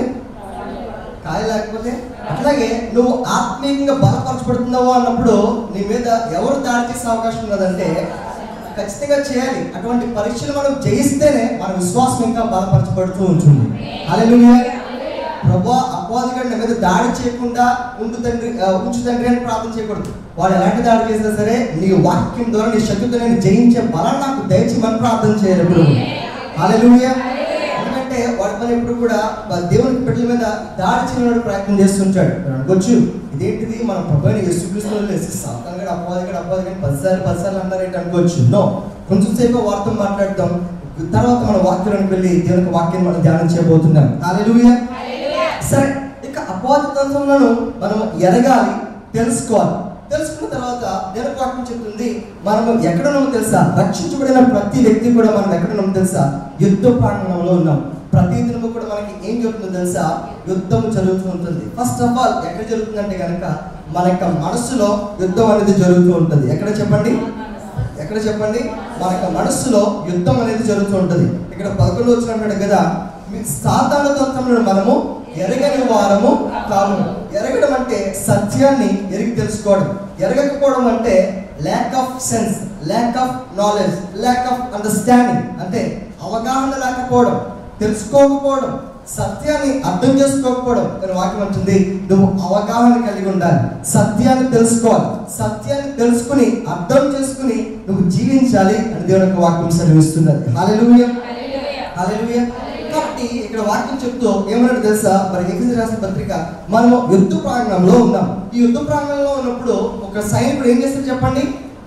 కాయలు లేకపోతే అట్లాగే నువ్వు ఆత్మీయంగా బలపరచబడుతున్నావు అన్నప్పుడు నీ మీద ఎవరు దాడి చేసే అవకాశం ఉన్నదంటే ఖచ్చితంగా చేయాలి అటువంటి పరీక్షలు మనం జయిస్తేనే మన విశ్వాసం ఇంకా బలపరచబడుతూ ఉంటుంది హల్లెలూయా ప్రభా అపవాదిగా నా మీద దాడి చేయకుండా ఉండు తండ్రి ఆ, ఉంచు తండ్రి అని ప్రార్థన చేయకూడదు వాడు ఎలాంటి దాడి చేసినా సరే నీ వాక్యం ద్వారా నీ శక్తితో నేను జయించే బలం నాకు దయచేయమని ప్రార్థన చేయాలి ఎప్పుడు హల్లెలూయా ఎందుకంటే వాడి పని ఎప్పుడు కూడా వా- దేవునికి బిడ్డల మీద దాడి చేయడానికి ప్రయత్నం చేస్తుంటాడు మీరు అనుకోవచ్చు ఇదేంటిది మన ప్రభుని యేసుక్రీస్తులో లేసి సాతాన్ గడ అపవాది గడ అపవాది గడ పదిసార్లు పదిసార్లు అన్నారేంటి అనుకోవచ్చు నో కొంచెం సేపు వార్త మాట్లాడతాం తర్వాత మన వాక్యానికి వెళ్ళి దేవునికి వాక్యం మనం ధ్యానం చేయబోతున్నాం హల్లెలూయా సరే ఇక అపవాది తంత్రములను మనం ఎరగాలి తెలుసుకోవాలి తెలుసుకున్న తర్వాత దేవుని వాక్యం చెప్తుంది మనము ఎక్కడున్నామో తెలుసా రక్షించబడిన ప్రతి వ్యక్తి కూడా మనం ఎక్కడున్నామో తెలుసా యుద్ధ ప్రాంగణంలో ఉన్నాం ప్రతి దినము కూడా మనకి ఏం జరుగుతుందో తెలుసా యుద్ధం జరుగుతూ ఉంటుంది ఫస్ట్ ఆఫ్ ఆల్ ఎక్కడ జరుగుతుందంటే కనుక మన యొక్క మనసులో యుద్ధం అనేది జరుగుతూ ఉంటుంది ఎక్కడ చెప్పండి ఎక్కడ చెప్పండి మన యొక్క మనస్సులో యుద్ధం అనేది జరుగుతూ ఉంటుంది ఇక్కడ పదకొండు వచ్చినట్టు కదా మీ సాధారణ తత్వములను మనము ఎరగని వారము కాము ఎరగడం అంటే సత్యాన్ని ఎరిగి తెలుసుకోవడం ఎరగకపోవడం అంటే lack of sense lack of knowledge lack of understanding అంటే అవగాహన లేకపోవడం తెలుసుకోకపోవడం సత్యాన్ని అర్థం చేసుకోకపోవడం కానీ వాక్యం వచ్చింది నువ్వు అవగాహన కలిగి ఉండాలి సత్యాన్ని తెలుసుకోవాలి సత్యాన్ని తెలుసుకుని అర్థం చేసుకుని నువ్వు జీవించాలి అని దేవుని యొక్క వాక్యం సెలవిస్తున్నది హాలెలూయా హల్లెలూయా కాబట్టి ఇక్కడ వాక్యం చెప్తూ ఏమన్నాడు తెలుసా మరి ఎఫెసీ రాసిన పత్రిక మనము యుద్ధ ప్రాంగణంలో ఉన్నాం ఈ యుద్ధ ప్రాంగణంలో ఉన్నప్పుడు ఒక సైనికుడు ఏం చేస్తాడు చెప్పండి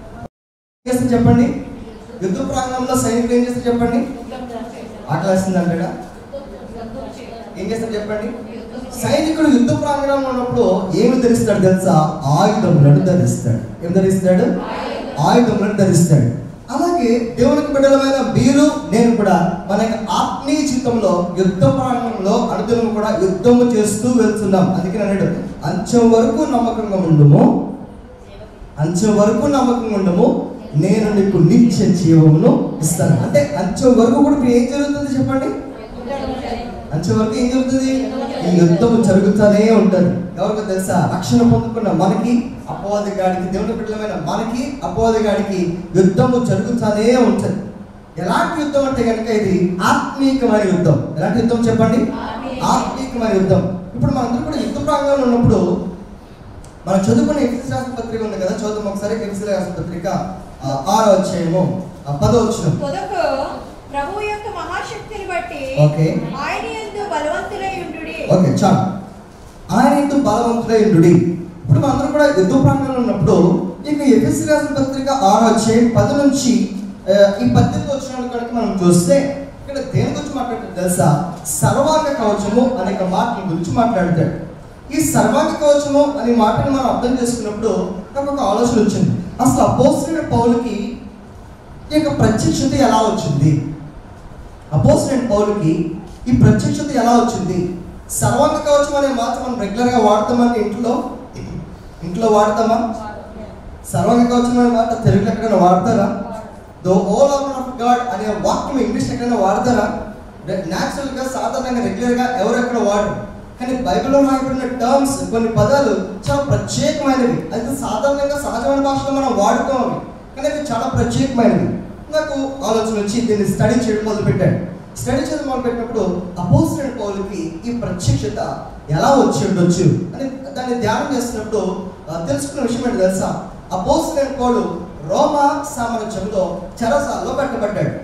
ఏం చేస్తాడు చెప్పండి యుద్ధ ప్రాంగణంలో సైనికుడు ఏం చేస్తాడు చెప్పండి ఆకలేస్తుంది అంటాడా ఏం చేస్తాడు చెప్పండి సైనికుడు యుద్ధ ప్రాంగణంలో ఉన్నప్పుడు ఏమి ధరిస్తాడు తెలుసా ఆయుధములను ధరిస్తాడు ఏం ధరిస్తాడు ఆయుధములను ధరిస్తాడు అలాగే దేవునికి బిడ్డలమైన మీరు నేను కూడా మన యొక్క ఆత్మీయ జీవితంలో యుద్ధ ప్రాంగణంలో అనుదినం కూడా యుద్ధము చేస్తూ వెళ్తున్నాం అందుకే అన్నాడు అంచెం వరకు నమ్మకంగా ఉండుము అంచెం వరకు నమ్మకంగా ఉండము నేను నీకు నిత్య జీవమును ఇస్తాను అంటే అంచెం వరకు కూడా ఇప్పుడు ఏం జరుగుతుంది చెప్పండి అంచెం వరకు ఏం జరుగుతుంది ఈ యుద్ధం జరుగుతూనే ఉంటుంది ఎవరికి తెలుసా రక్షణ పొందుకున్న మనకి అపవాది గాడికి దేవుని బిడ్డలమైన మనకి అపవాది గాడికి యుద్ధము జరుగుతూనే ఉంటుంది ఎలాంటి యుద్ధం అంటే కనుక ఇది ఆత్మీయమైన యుద్ధం ఎలాంటి యుద్ధం చెప్పండి ఆత్మీయమైన యుద్ధం ఇప్పుడు మనందరూ కూడా యుద్ధ ప్రాంగంలో ఉన్నప్పుడు మనం చదువుకున్న ఎఫ్ఎస్ రాసిన పత్రిక ఉంది కదా చదువు ఒకసారి ఎఫ్ఎస్ రాసిన పత్రిక ఆ, ఆరో అధ్యాయము ఆ, పదో వచ్చిన కొదకు ప్రభు యొక్క మహాశక్తిని బట్టి ఓకే. ఆయన యందు బలవంతులై ఉండుడి ఓకే చాలు ఆయన ఎందు బలవంతుడై ఉండుడి ఇప్పుడు మనందరం కూడా యుద్ధ ప్రాంగంలో ఉన్నప్పుడు ఇక ఎఫ్ఎస్ రాసిన పత్రిక ఆరో అధ్యాయం పది నుంచి ఆ, ఈ పద్దెనిమిది వచ్చిన కనుక మనం చూస్తే ఇక్కడ దేని గురించి మాట్లాడుతుంది తెలుసా సర్వాంగ కవచము అనేక మాటల గురించి మాట్లాడతాడు ఈ సర్వాంగ కవచము అనే మాటను మనం అర్థం చేసుకున్నప్పుడు నాకు ఒక ఆలోచన వచ్చింది అసలు అపోసిన పౌలకి ఈ యొక్క ప్రత్యక్షత ఎలా వచ్చింది అపోసిన పౌలకి ఈ ప్రత్యక్షత ఎలా వచ్చింది సర్వాంగ కవచం అనే మాట మనం రెగ్యులర్గా వాడతామంటే ఇంట్లో ఇంట్లో వాడతామా సర్వాంగ కవచం అనే మాట తెలుగులో ఎక్కడైనా వాడతారా the whole armour of God అనే వాక్యం ఇంగ్లీష్ ఎక్కడైనా వాడతారా న్యాచురల్గా సాధారణంగా రెగ్యులర్గా ఎవరు ఎక్కడ వాడరు కానీ బైబిల్లో రాయబడిన టర్మ్స్ కొన్ని పదాలు చాలా ప్రత్యేకమైనవి అయితే సాధారణంగా సహజమైన భాషలో మనం వాడుతాం అవి కానీ అవి చాలా ప్రత్యేకమైనవి నాకు ఆలోచన వచ్చి దీన్ని స్టడీ చేయడం మొదలుపెట్టాను స్టడీ చేయడం మొదలుపెట్టినప్పుడు అపోజిట్ పౌలకి ఈ ప్రత్యక్షత ఎలా వచ్చి ఉండొచ్చు అని దాన్ని ధ్యానం చేస్తున్నప్పుడు ఆ, తెలుసుకున్న విషయం ఏంటి తెలుసా అపోజిట్ పౌలు రోమా సామ్రాజ్యంలో చెరసాల్లో పెట్టబడ్డాడు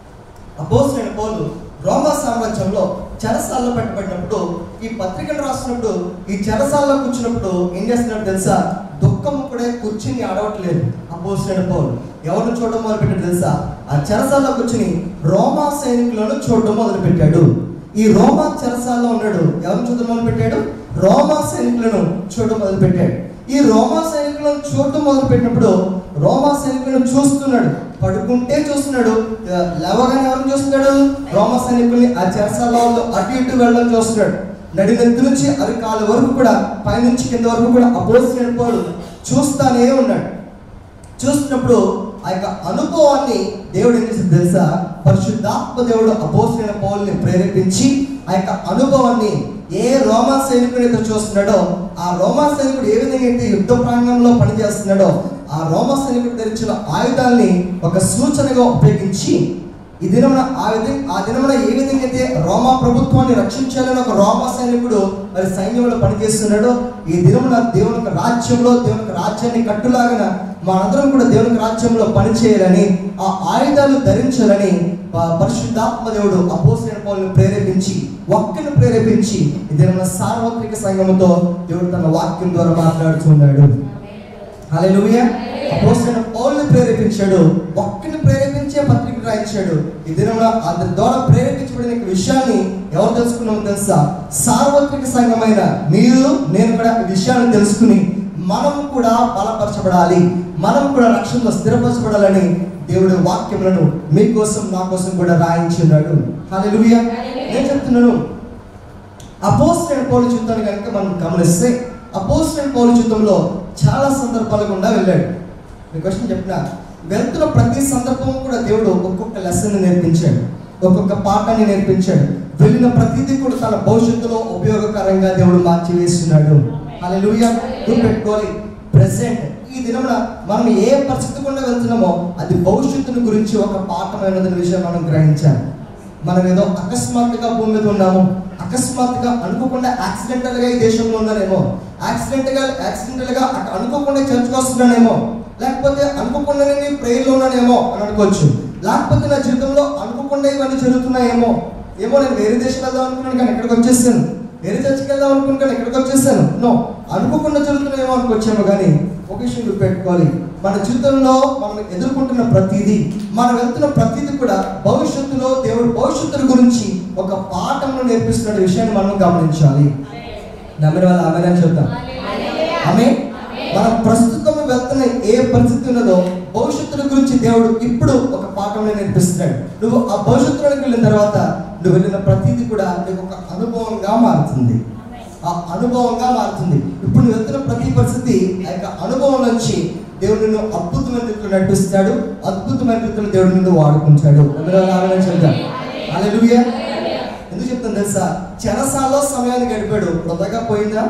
అపోజిట్ పౌలు రోమా సామ్రాజ్యంలో చెరసాల్లో పెట్టబడినప్పుడు ఈ పత్రికను రాసినప్పుడు ఈ చెరసాల్లో కూర్చున్నప్పుడు ఏం చేస్తున్నాడు తెలుసా దుఃఖం కూడా కూర్చుని ఆడవట్లేదు అపోజిట్ పౌలు ఎవరిని చూడడం మొదలుపెట్టాడు తెలుసా ఆ చెరసాల్లో కూర్చుని రోమా సైనికులను చూడడం మొదలుపెట్టాడు ఈ రోమా చెరసాల్లో ఉన్నాడు ఎవరిని చూడడం మొదలుపెట్టాడు రోమా సైనికులను చూడడం మొదలుపెట్టాడు ఈ రోమా సైనికులను చూడడం మొదలుపెట్టినప్పుడు రోమా సైనికులను చూస్తున్నాడు పడుకుంటే చూస్తున్నాడు ఆ, లేవగానే ఎవరిని చూస్తున్నాడు రోమ సైనికుల్ని ఆ చెరసాల వాళ్ళు అటు ఇటు వెళ్ళడం చూస్తున్నాడు నడినెత్తి నుంచి అరికాల వరకు కూడా పైనుంచి కింద వరకు కూడా అపోసిన పౌలు చూస్తానే ఉన్నాడు చూస్తున్నప్పుడు ఆ యొక్క అనుభవాన్ని దేవుడు ఏం చేసింది తెలుసా పరిశుద్ధాత్మ దేవుడు అపోసిన పౌల్ని ప్రేరేపించి ఆ యొక్క అనుభవాన్ని ఏ రోమా సైనికుడు అయితే చూస్తున్నాడో ఆ రోమా సైనికుడు ఏ విధంగా అయితే యుద్ధ ప్రాంగణంలో పనిచేస్తున్నాడో ఆ రోమా సైనికుడు ధరించిన ఆయుధాల్ని ఒక సూచనగా ఉపయోగించి ఈ దినమున ఆ విధంగా ఆ దినమున ఏ విధంగా అయితే రోమా ప్రభుత్వాన్ని రక్షించాలని ఒక రోమా సైనికుడు మరి సైన్యంలో పనిచేస్తున్నాడో ఈ దినమున దేవుని యొక్క రాజ్యంలో దేవుని యొక్క రాజ్యాన్ని కట్టులాగన మనందరం కూడా దేవుని యొక్క రాజ్యంలో పనిచేయాలని ఆ ఆయుధాలు ధరించాలని ఆ పరిశుద్ధాత్మ దేవుడు అపోసిన పౌలను ప్రేరేపించి ఒక్కను ప్రేరేపించి ఈ దినమున సార్వత్రిక సంఘముతో దేవుడు తన వాక్యం ద్వారా మాట్లాడుతున్నాడు హల్లెలూయా అపోస్తలైన పౌల్ని ప్రేరేపించాడు ఒక్కని ప్రేరేపించే పత్రిక రాయించాడు ఈ దినంలో అతని ద్వారా ప్రేరేపించబడిన ఈ విషయాన్ని ఎవరు తెలుసుకున్నామో తెలుసా సార్వత్రిక సంఘమైన మీరు నేను కూడా ఈ విషయాన్ని తెలుసుకుని మనం కూడా బలపరచబడాలి మనం కూడా రక్షణలో స్థిరపరచబడాలని దేవుడి వాక్యములను మీకోసం నా కోసం కూడా రాయించున్నాడు హల్లెలూయా నేను చెప్తున్నాను అపోస్టైన పౌలు జీవితాన్ని కనుక మనం గమనిస్తే అపోస్టైన పౌలు జీవితంలో చాలా సందర్భాలు గుండా వెళ్ళాడు మీ క్వశ్చన్ చెప్పిన వెళ్తున్న ప్రతి సందర్భం కూడా దేవుడు ఒక్కొక్క లెసన్ నేర్పించాడు ఒక్కొక్క పాఠాన్ని నేర్పించాడు వెళ్ళిన ప్రతిదీ కూడా తన భవిష్యత్తులో ఉపయోగకరంగా దేవుడు మార్చి వేస్తున్నాడు హల్లెలూయా గుర్తుపెట్టుకోవాలి ప్రెసెంట్ ఈ దినమున మనం ఏ పరిస్థితి గుండా వెళ్తున్నామో అది భవిష్యత్తుని గురించి ఒక పాఠమైనదనే విషయం మనం గ్రహించాలి మనం ఏదో అకస్మాత్తుగా భూమి మీద ఉన్నాము అకస్మాత్తుగా అనుకోకుండా యాక్సిడెంటల్ గా ఈ దేశంలో ఉన్నానేమో యాక్సిడెంట్ గా యాక్సిడెంటల్ గా అటు అనుకోకుండా చర్చకు వస్తున్నానేమో లేకపోతే అనుకోకుండానే నేను prayer లో ఉన్నానేమో అని అనుకోవచ్చు లేకపోతే నా జీవితంలో అనుకోకుండా ఇవన్నీ జరుగుతున్నాయేమో ఏమో నేను వేరే దేశం వెళ్దాం అనుకున్నాను కానీ ఇక్కడికి వచ్చేసాను వేరే చర్చికి వెళ్దాం అనుకున్నాను కానీ ఇక్కడికి వచ్చేసాను నో అనుకోకుండా జరుగుతున్నాయేమో అనుకోవచ్చేమో కానీ ఒక విషయం గుర్తుపెట్టుకోవాలి మన జీవితంలో మనం ఎదుర్కొంటున్న ప్రతిదీ మనం వెళ్తున్న ప్రతిదీ కూడా భవిష్యత్తులో దేవుడు భవిష్యత్తు గురించి ఒక పాఠంలో నేర్పిస్తున్న విషయాన్ని మనం గమనించాలి నమ్మిన వాళ్ళు ఆమె అని చెప్తాం ఆమె మనం ప్రస్తుతం వెళ్తున్న ఏ పరిస్థితి ఉన్నదో భవిష్యత్తుల గురించి దేవుడు ఇప్పుడు ఒక పాఠంలో నేర్పిస్తున్నాడు నువ్వు ఆ భవిష్యత్తులోకి వెళ్ళిన తర్వాత నువ్వు వెళ్ళిన ప్రతిదీ కూడా నీకు ఒక అనుభవంగా మారుతుంది ఆ అనుభవంగా మారుతుంది ఇప్పుడు నువ్వు వెళ్తున్న ప్రతి పరిస్థితి ఆ యొక్క అనుభవం నుంచి దేవుడు నిన్ను అద్భుతమైన రీతిలో నడిపిస్తాడు అద్భుతమైన రీతిలో దేవుడు నిన్ను వాడుకుంటాడు అందులో ఆమె చెప్తాం హల్లెలూయా ఎందుకు చెప్తాను తెలుసా చెరసాలో సమయాన్ని గడిపాడు వృధాగా పోయిందా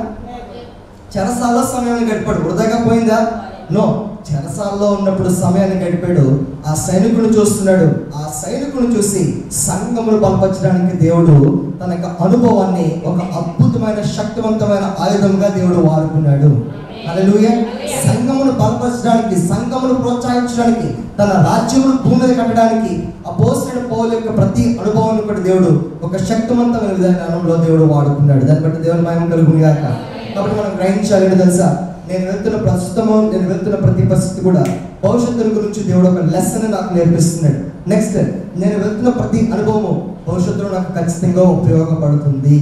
చెరసాల్లో సమయాన్ని గడిపాడు వృధాగా పోయిందా నో చెరసాల్లో ఉన్నప్పుడు సమయాన్ని గడిపాడు ఆ సైనికుని చూస్తున్నాడు ఆ సైనికుని చూసి సంఘమును బలపరచడానికి దేవుడు తన యొక్క అనుభవాన్ని ఒక అద్భుతమైన శక్తివంతమైన ఆయుధంగా దేవుడు వాడుకున్నాడు హల్లెలూయా సంఘమును బలపరచడానికి సంఘమును ప్రోత్సహించడానికి తన రాజ్యమును భూమి మీద కట్టడానికి అపోసిన పౌలు యొక్క ప్రతి అనుభవాన్ని కూడా దేవుడు ఒక శక్తివంతమైన విధానంలో దేవుడు వాడుకున్నాడు దాన్ని బట్టి దేవుని మహిమ కలుగుని గాక కాబట్టి మనం గ్రహించాలి ఏంటో తెలుసా నేను వెళ్తున్న ప్రస్తుతము నేను వెళ్తున్న ప్రతి పరిస్థితి కూడా భవిష్యత్తు గురించి దేవుడు ఒక లెసన్ నాకు నేర్పిస్తున్నాడు నెక్స్ట్ నేను వెళ్తున్న ప్రతి అనుభవము భవిష్యత్తులో నాకు ఖచ్చితంగా ఉపయోగపడుతుంది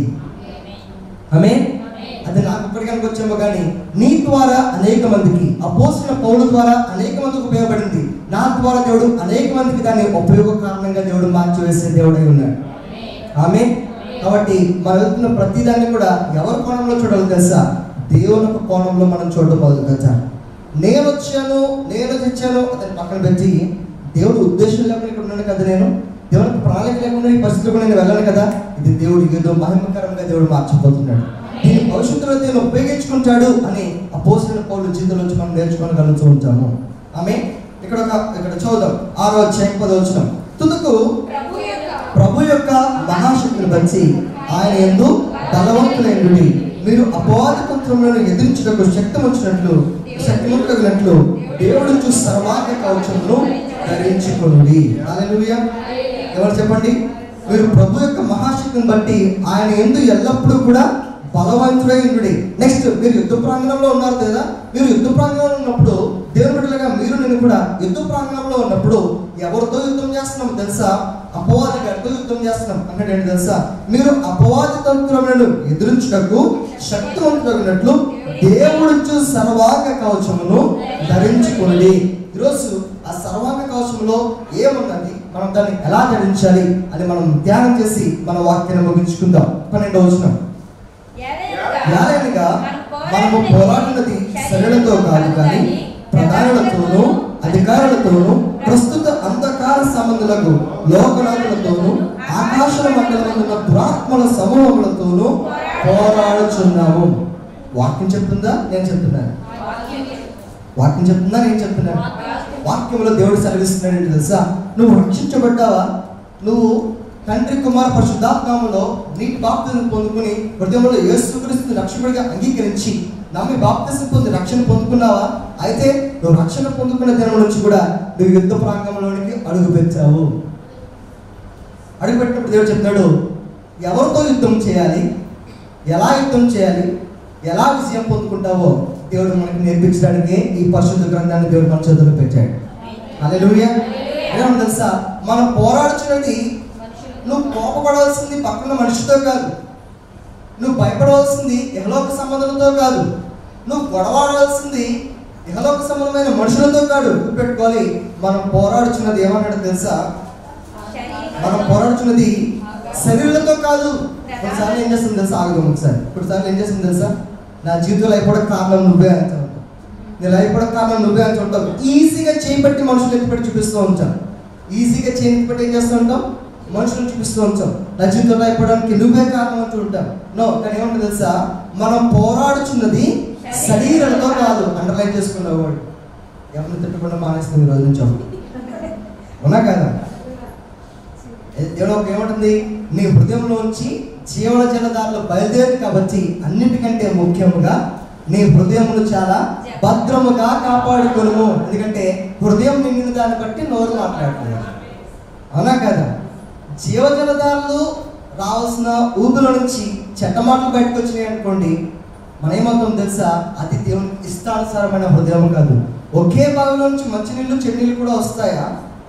ఆమె అది నాకు ఇప్పటికీ వచ్చేమో కానీ నీ ద్వారా అనేక మందికి అపోసిన పౌరు ద్వారా అనేక మందికి ఉపయోగపడింది నా ద్వారా దేవుడు అనేక మందికి దాన్ని ఉపయోగ కారణంగా దేవుడు మార్చివేసే దేవుడై ఉన్నాడు ఆమె కాబట్టి మనం వెళ్తున్న ప్రతి దాన్ని కూడా ఎవరి కోణంలో చూడాలి తెలుసా దేవుని యొక్క కోణంలో మనం చూడడం మొదలు పెట్టాలి నేను వచ్చాను నేను తెచ్చాను అతని పక్కన పెట్టి దేవుడు ఉద్దేశం లేకుండా ఇక్కడ ఉన్నాను కదా నేను దేవునికి ప్రణాళిక లేకుండా ఈ పరిస్థితిలో కూడా నేను వెళ్ళాను కదా ఇది దేవుడు ఏదో మహిమకరంగా దేవుడు మార్చిపోతున్నాడు దీని భవిష్యత్తులో నేను ఉపయోగించుకుంటాడు అని ఆ పోసిన పౌరుల జీవితంలో నుంచి మనం నేర్చుకోగలుగుతూ ఉంటాము ఆమె ఇక్కడ ఒక ఇక్కడ చూద్దాం ఆరో అధ్యాయం పదవచనం తుదకు ప్రభు యొక్క ప్రభు యొక్క మహాశక్తిని బట్టి ఆయన ఎందు బలవంతులైనడి మీరు అపవాద తంత్రములను ఎదిరించుటకు శక్తి వచ్చినట్లు శక్తివంతులగినట్లు దేవుడు చూసి సర్వాంగ కవచమును ధరించుకొనుడి హల్లెలూయా ఎవరు చెప్పండి మీరు ప్రభు యొక్క మహాశక్తిని బట్టి ఆయన ఎందు ఎల్లప్పుడూ కూడా బలవంతుడైనడి నెక్స్ట్ మీరు యుద్ధ ప్రాంగణంలో ఉన్నారు కదా మీరు యుద్ధ ప్రాంగణంలో ఉన్నప్పుడు దేవుని బిడ్డలుగా మీరు నేను కూడా యుద్ధ ప్రాంగణంలో ఉన్నప్పుడు ఎవరితో యుద్ధం చేస్తున్నాం తెలుసా అపవాది గారితో యుద్ధం చేస్తున్నాం అంటే ఏంటి తెలుసా మీరు అపవాది తంత్రములను ఎదురించుటకు శక్తివంతుడగినట్లు దేవుడు సర్వాంగ కవచమును ధరించుకోండి ఈరోజు ఆ సర్వాంగ కవచంలో ఏమున్నది మనం దాన్ని ఎలా ధరించాలి అని మనం ధ్యానం చేసి మన వాక్యాన్ని ముగించుకుందాం పన్నెండవ వచనం యాలనగా మనము పోరాడినది శరీరంతో కాదు కానీ ప్రధానులతోనూ అధికారులతోనూ ప్రస్తుత అంధకార సంబంధులకు లోకనాథులతోనూ ఆకాశ మండలమున్న దురాత్మల సమూహములతోనూ పోరాడుచున్నాము వాక్యం చెప్తుందా నేను చెప్తున్నాను వాక్యం చెప్తుందా నేను చెప్తున్నాను వాక్యంలో దేవుడు సెలవిస్తున్నాడు ఏంటి తెలుసా నువ్వు రక్షించబడ్డావా నువ్వు తండ్రి కుమార పరిశుద్ధాత్మలో నీటి బాప్తిజం పొందుకుని హృదయంలో యేసుక్రీస్తు రక్షకుడిగా అంగీకరించి నమ్మి బాప్తిజం పొంది రక్షణ పొందుకున్నావా అయితే నువ్వు రక్షణ పొందుకున్న దినం నుంచి కూడా నువ్వు యుద్ధ ప్రాంగంలోనికి అడుగు పెట్టావు అడుగు పెట్టినప్పుడు దేవుడు చెప్తాడు ఎవరితో యుద్ధం చేయాలి ఎలా యుద్ధం చేయాలి ఎలా విజయం పొందుకుంటావో దేవుడు మనకి నేర్పించడానికి ఈ పరిశుద్ధ గ్రంథాన్ని దేవుడు మన చేతుల్లో పెట్టాడు హల్లెలూయా ఏమన్నా తెలుసా మనం పోరాడుచున్నది నువ్వు కోపపడవలసింది పక్కన మనిషితో కాదు నువ్వు భయపడవలసింది ఇహలోక సంబంధంతో కాదు నువ్వు గొడవాడవలసింది ఇహలోక సంబంధమైన మనుషులతో కాదు పెట్టుకోవాలి మనం పోరాడుచున్నది ఏమన్నాడు తెలుసా మనం పోరాడుచున్నది శరీరంతో కాదు కొన్నిసార్లు ఏం చేస్తుంది తెలుసా ఆగదు ఒకసారి కొన్నిసార్లు ఏం చేస్తుంది తెలుసా నా జీవితంలో అయిపోవడం కారణం నువ్వే అంటూ ఉంటావు నేను అయిపోవడం కారణం నువ్వే అంటూ ఉంటావు ఈజీగా చేపట్టి మనుషులు ఎత్తిపెట్టి చూపిస్తూ ఉంటాం ఈజీగా చేయి ఎత్తిపెట్టి ఏం చేస్తూ ఉంటాం మనుషులు చూపిస్తూ ఉంటాం నా జీవితంలో అయిపోవడానికి నువ్వే కారణం అంటూ ఉంటాం నో కానీ ఏమంటుంది తెలుసా మనం పోరాడుచున్నది శరీరంతో కాదు అండర్లైన్ చేసుకున్నవాడు ఎవరిని తిట్టకుండా మానేస్తుంది ఈ రోజు నుంచి అవునా కదా దేవుడు ఒక ఏమంటుంది నీ హృదయంలోంచి జీవన జలదారులు బయలుదేరి కాబట్టి అన్నిటికంటే ముఖ్యముగా నీ హృదయమును చాలా భద్రముగా కాపాడుకోను ఎందుకంటే హృదయం నిండిన దాన్ని బట్టి నోరు మాట్లాడుతుంది అవునా కదా జీవజలదారులు రావాల్సిన ఊబుల నుంచి చెడ్డ మాటలు బయటకు వచ్చినాయి అనుకోండి మన ఏమవుతాం తెలుసా అది దేవునికి ఇష్టానుసారమైన హృదయం కాదు ఒకే బావిలో నుంచి మంచినీళ్ళు చెన్నీళ్ళు కూడా వస్తాయా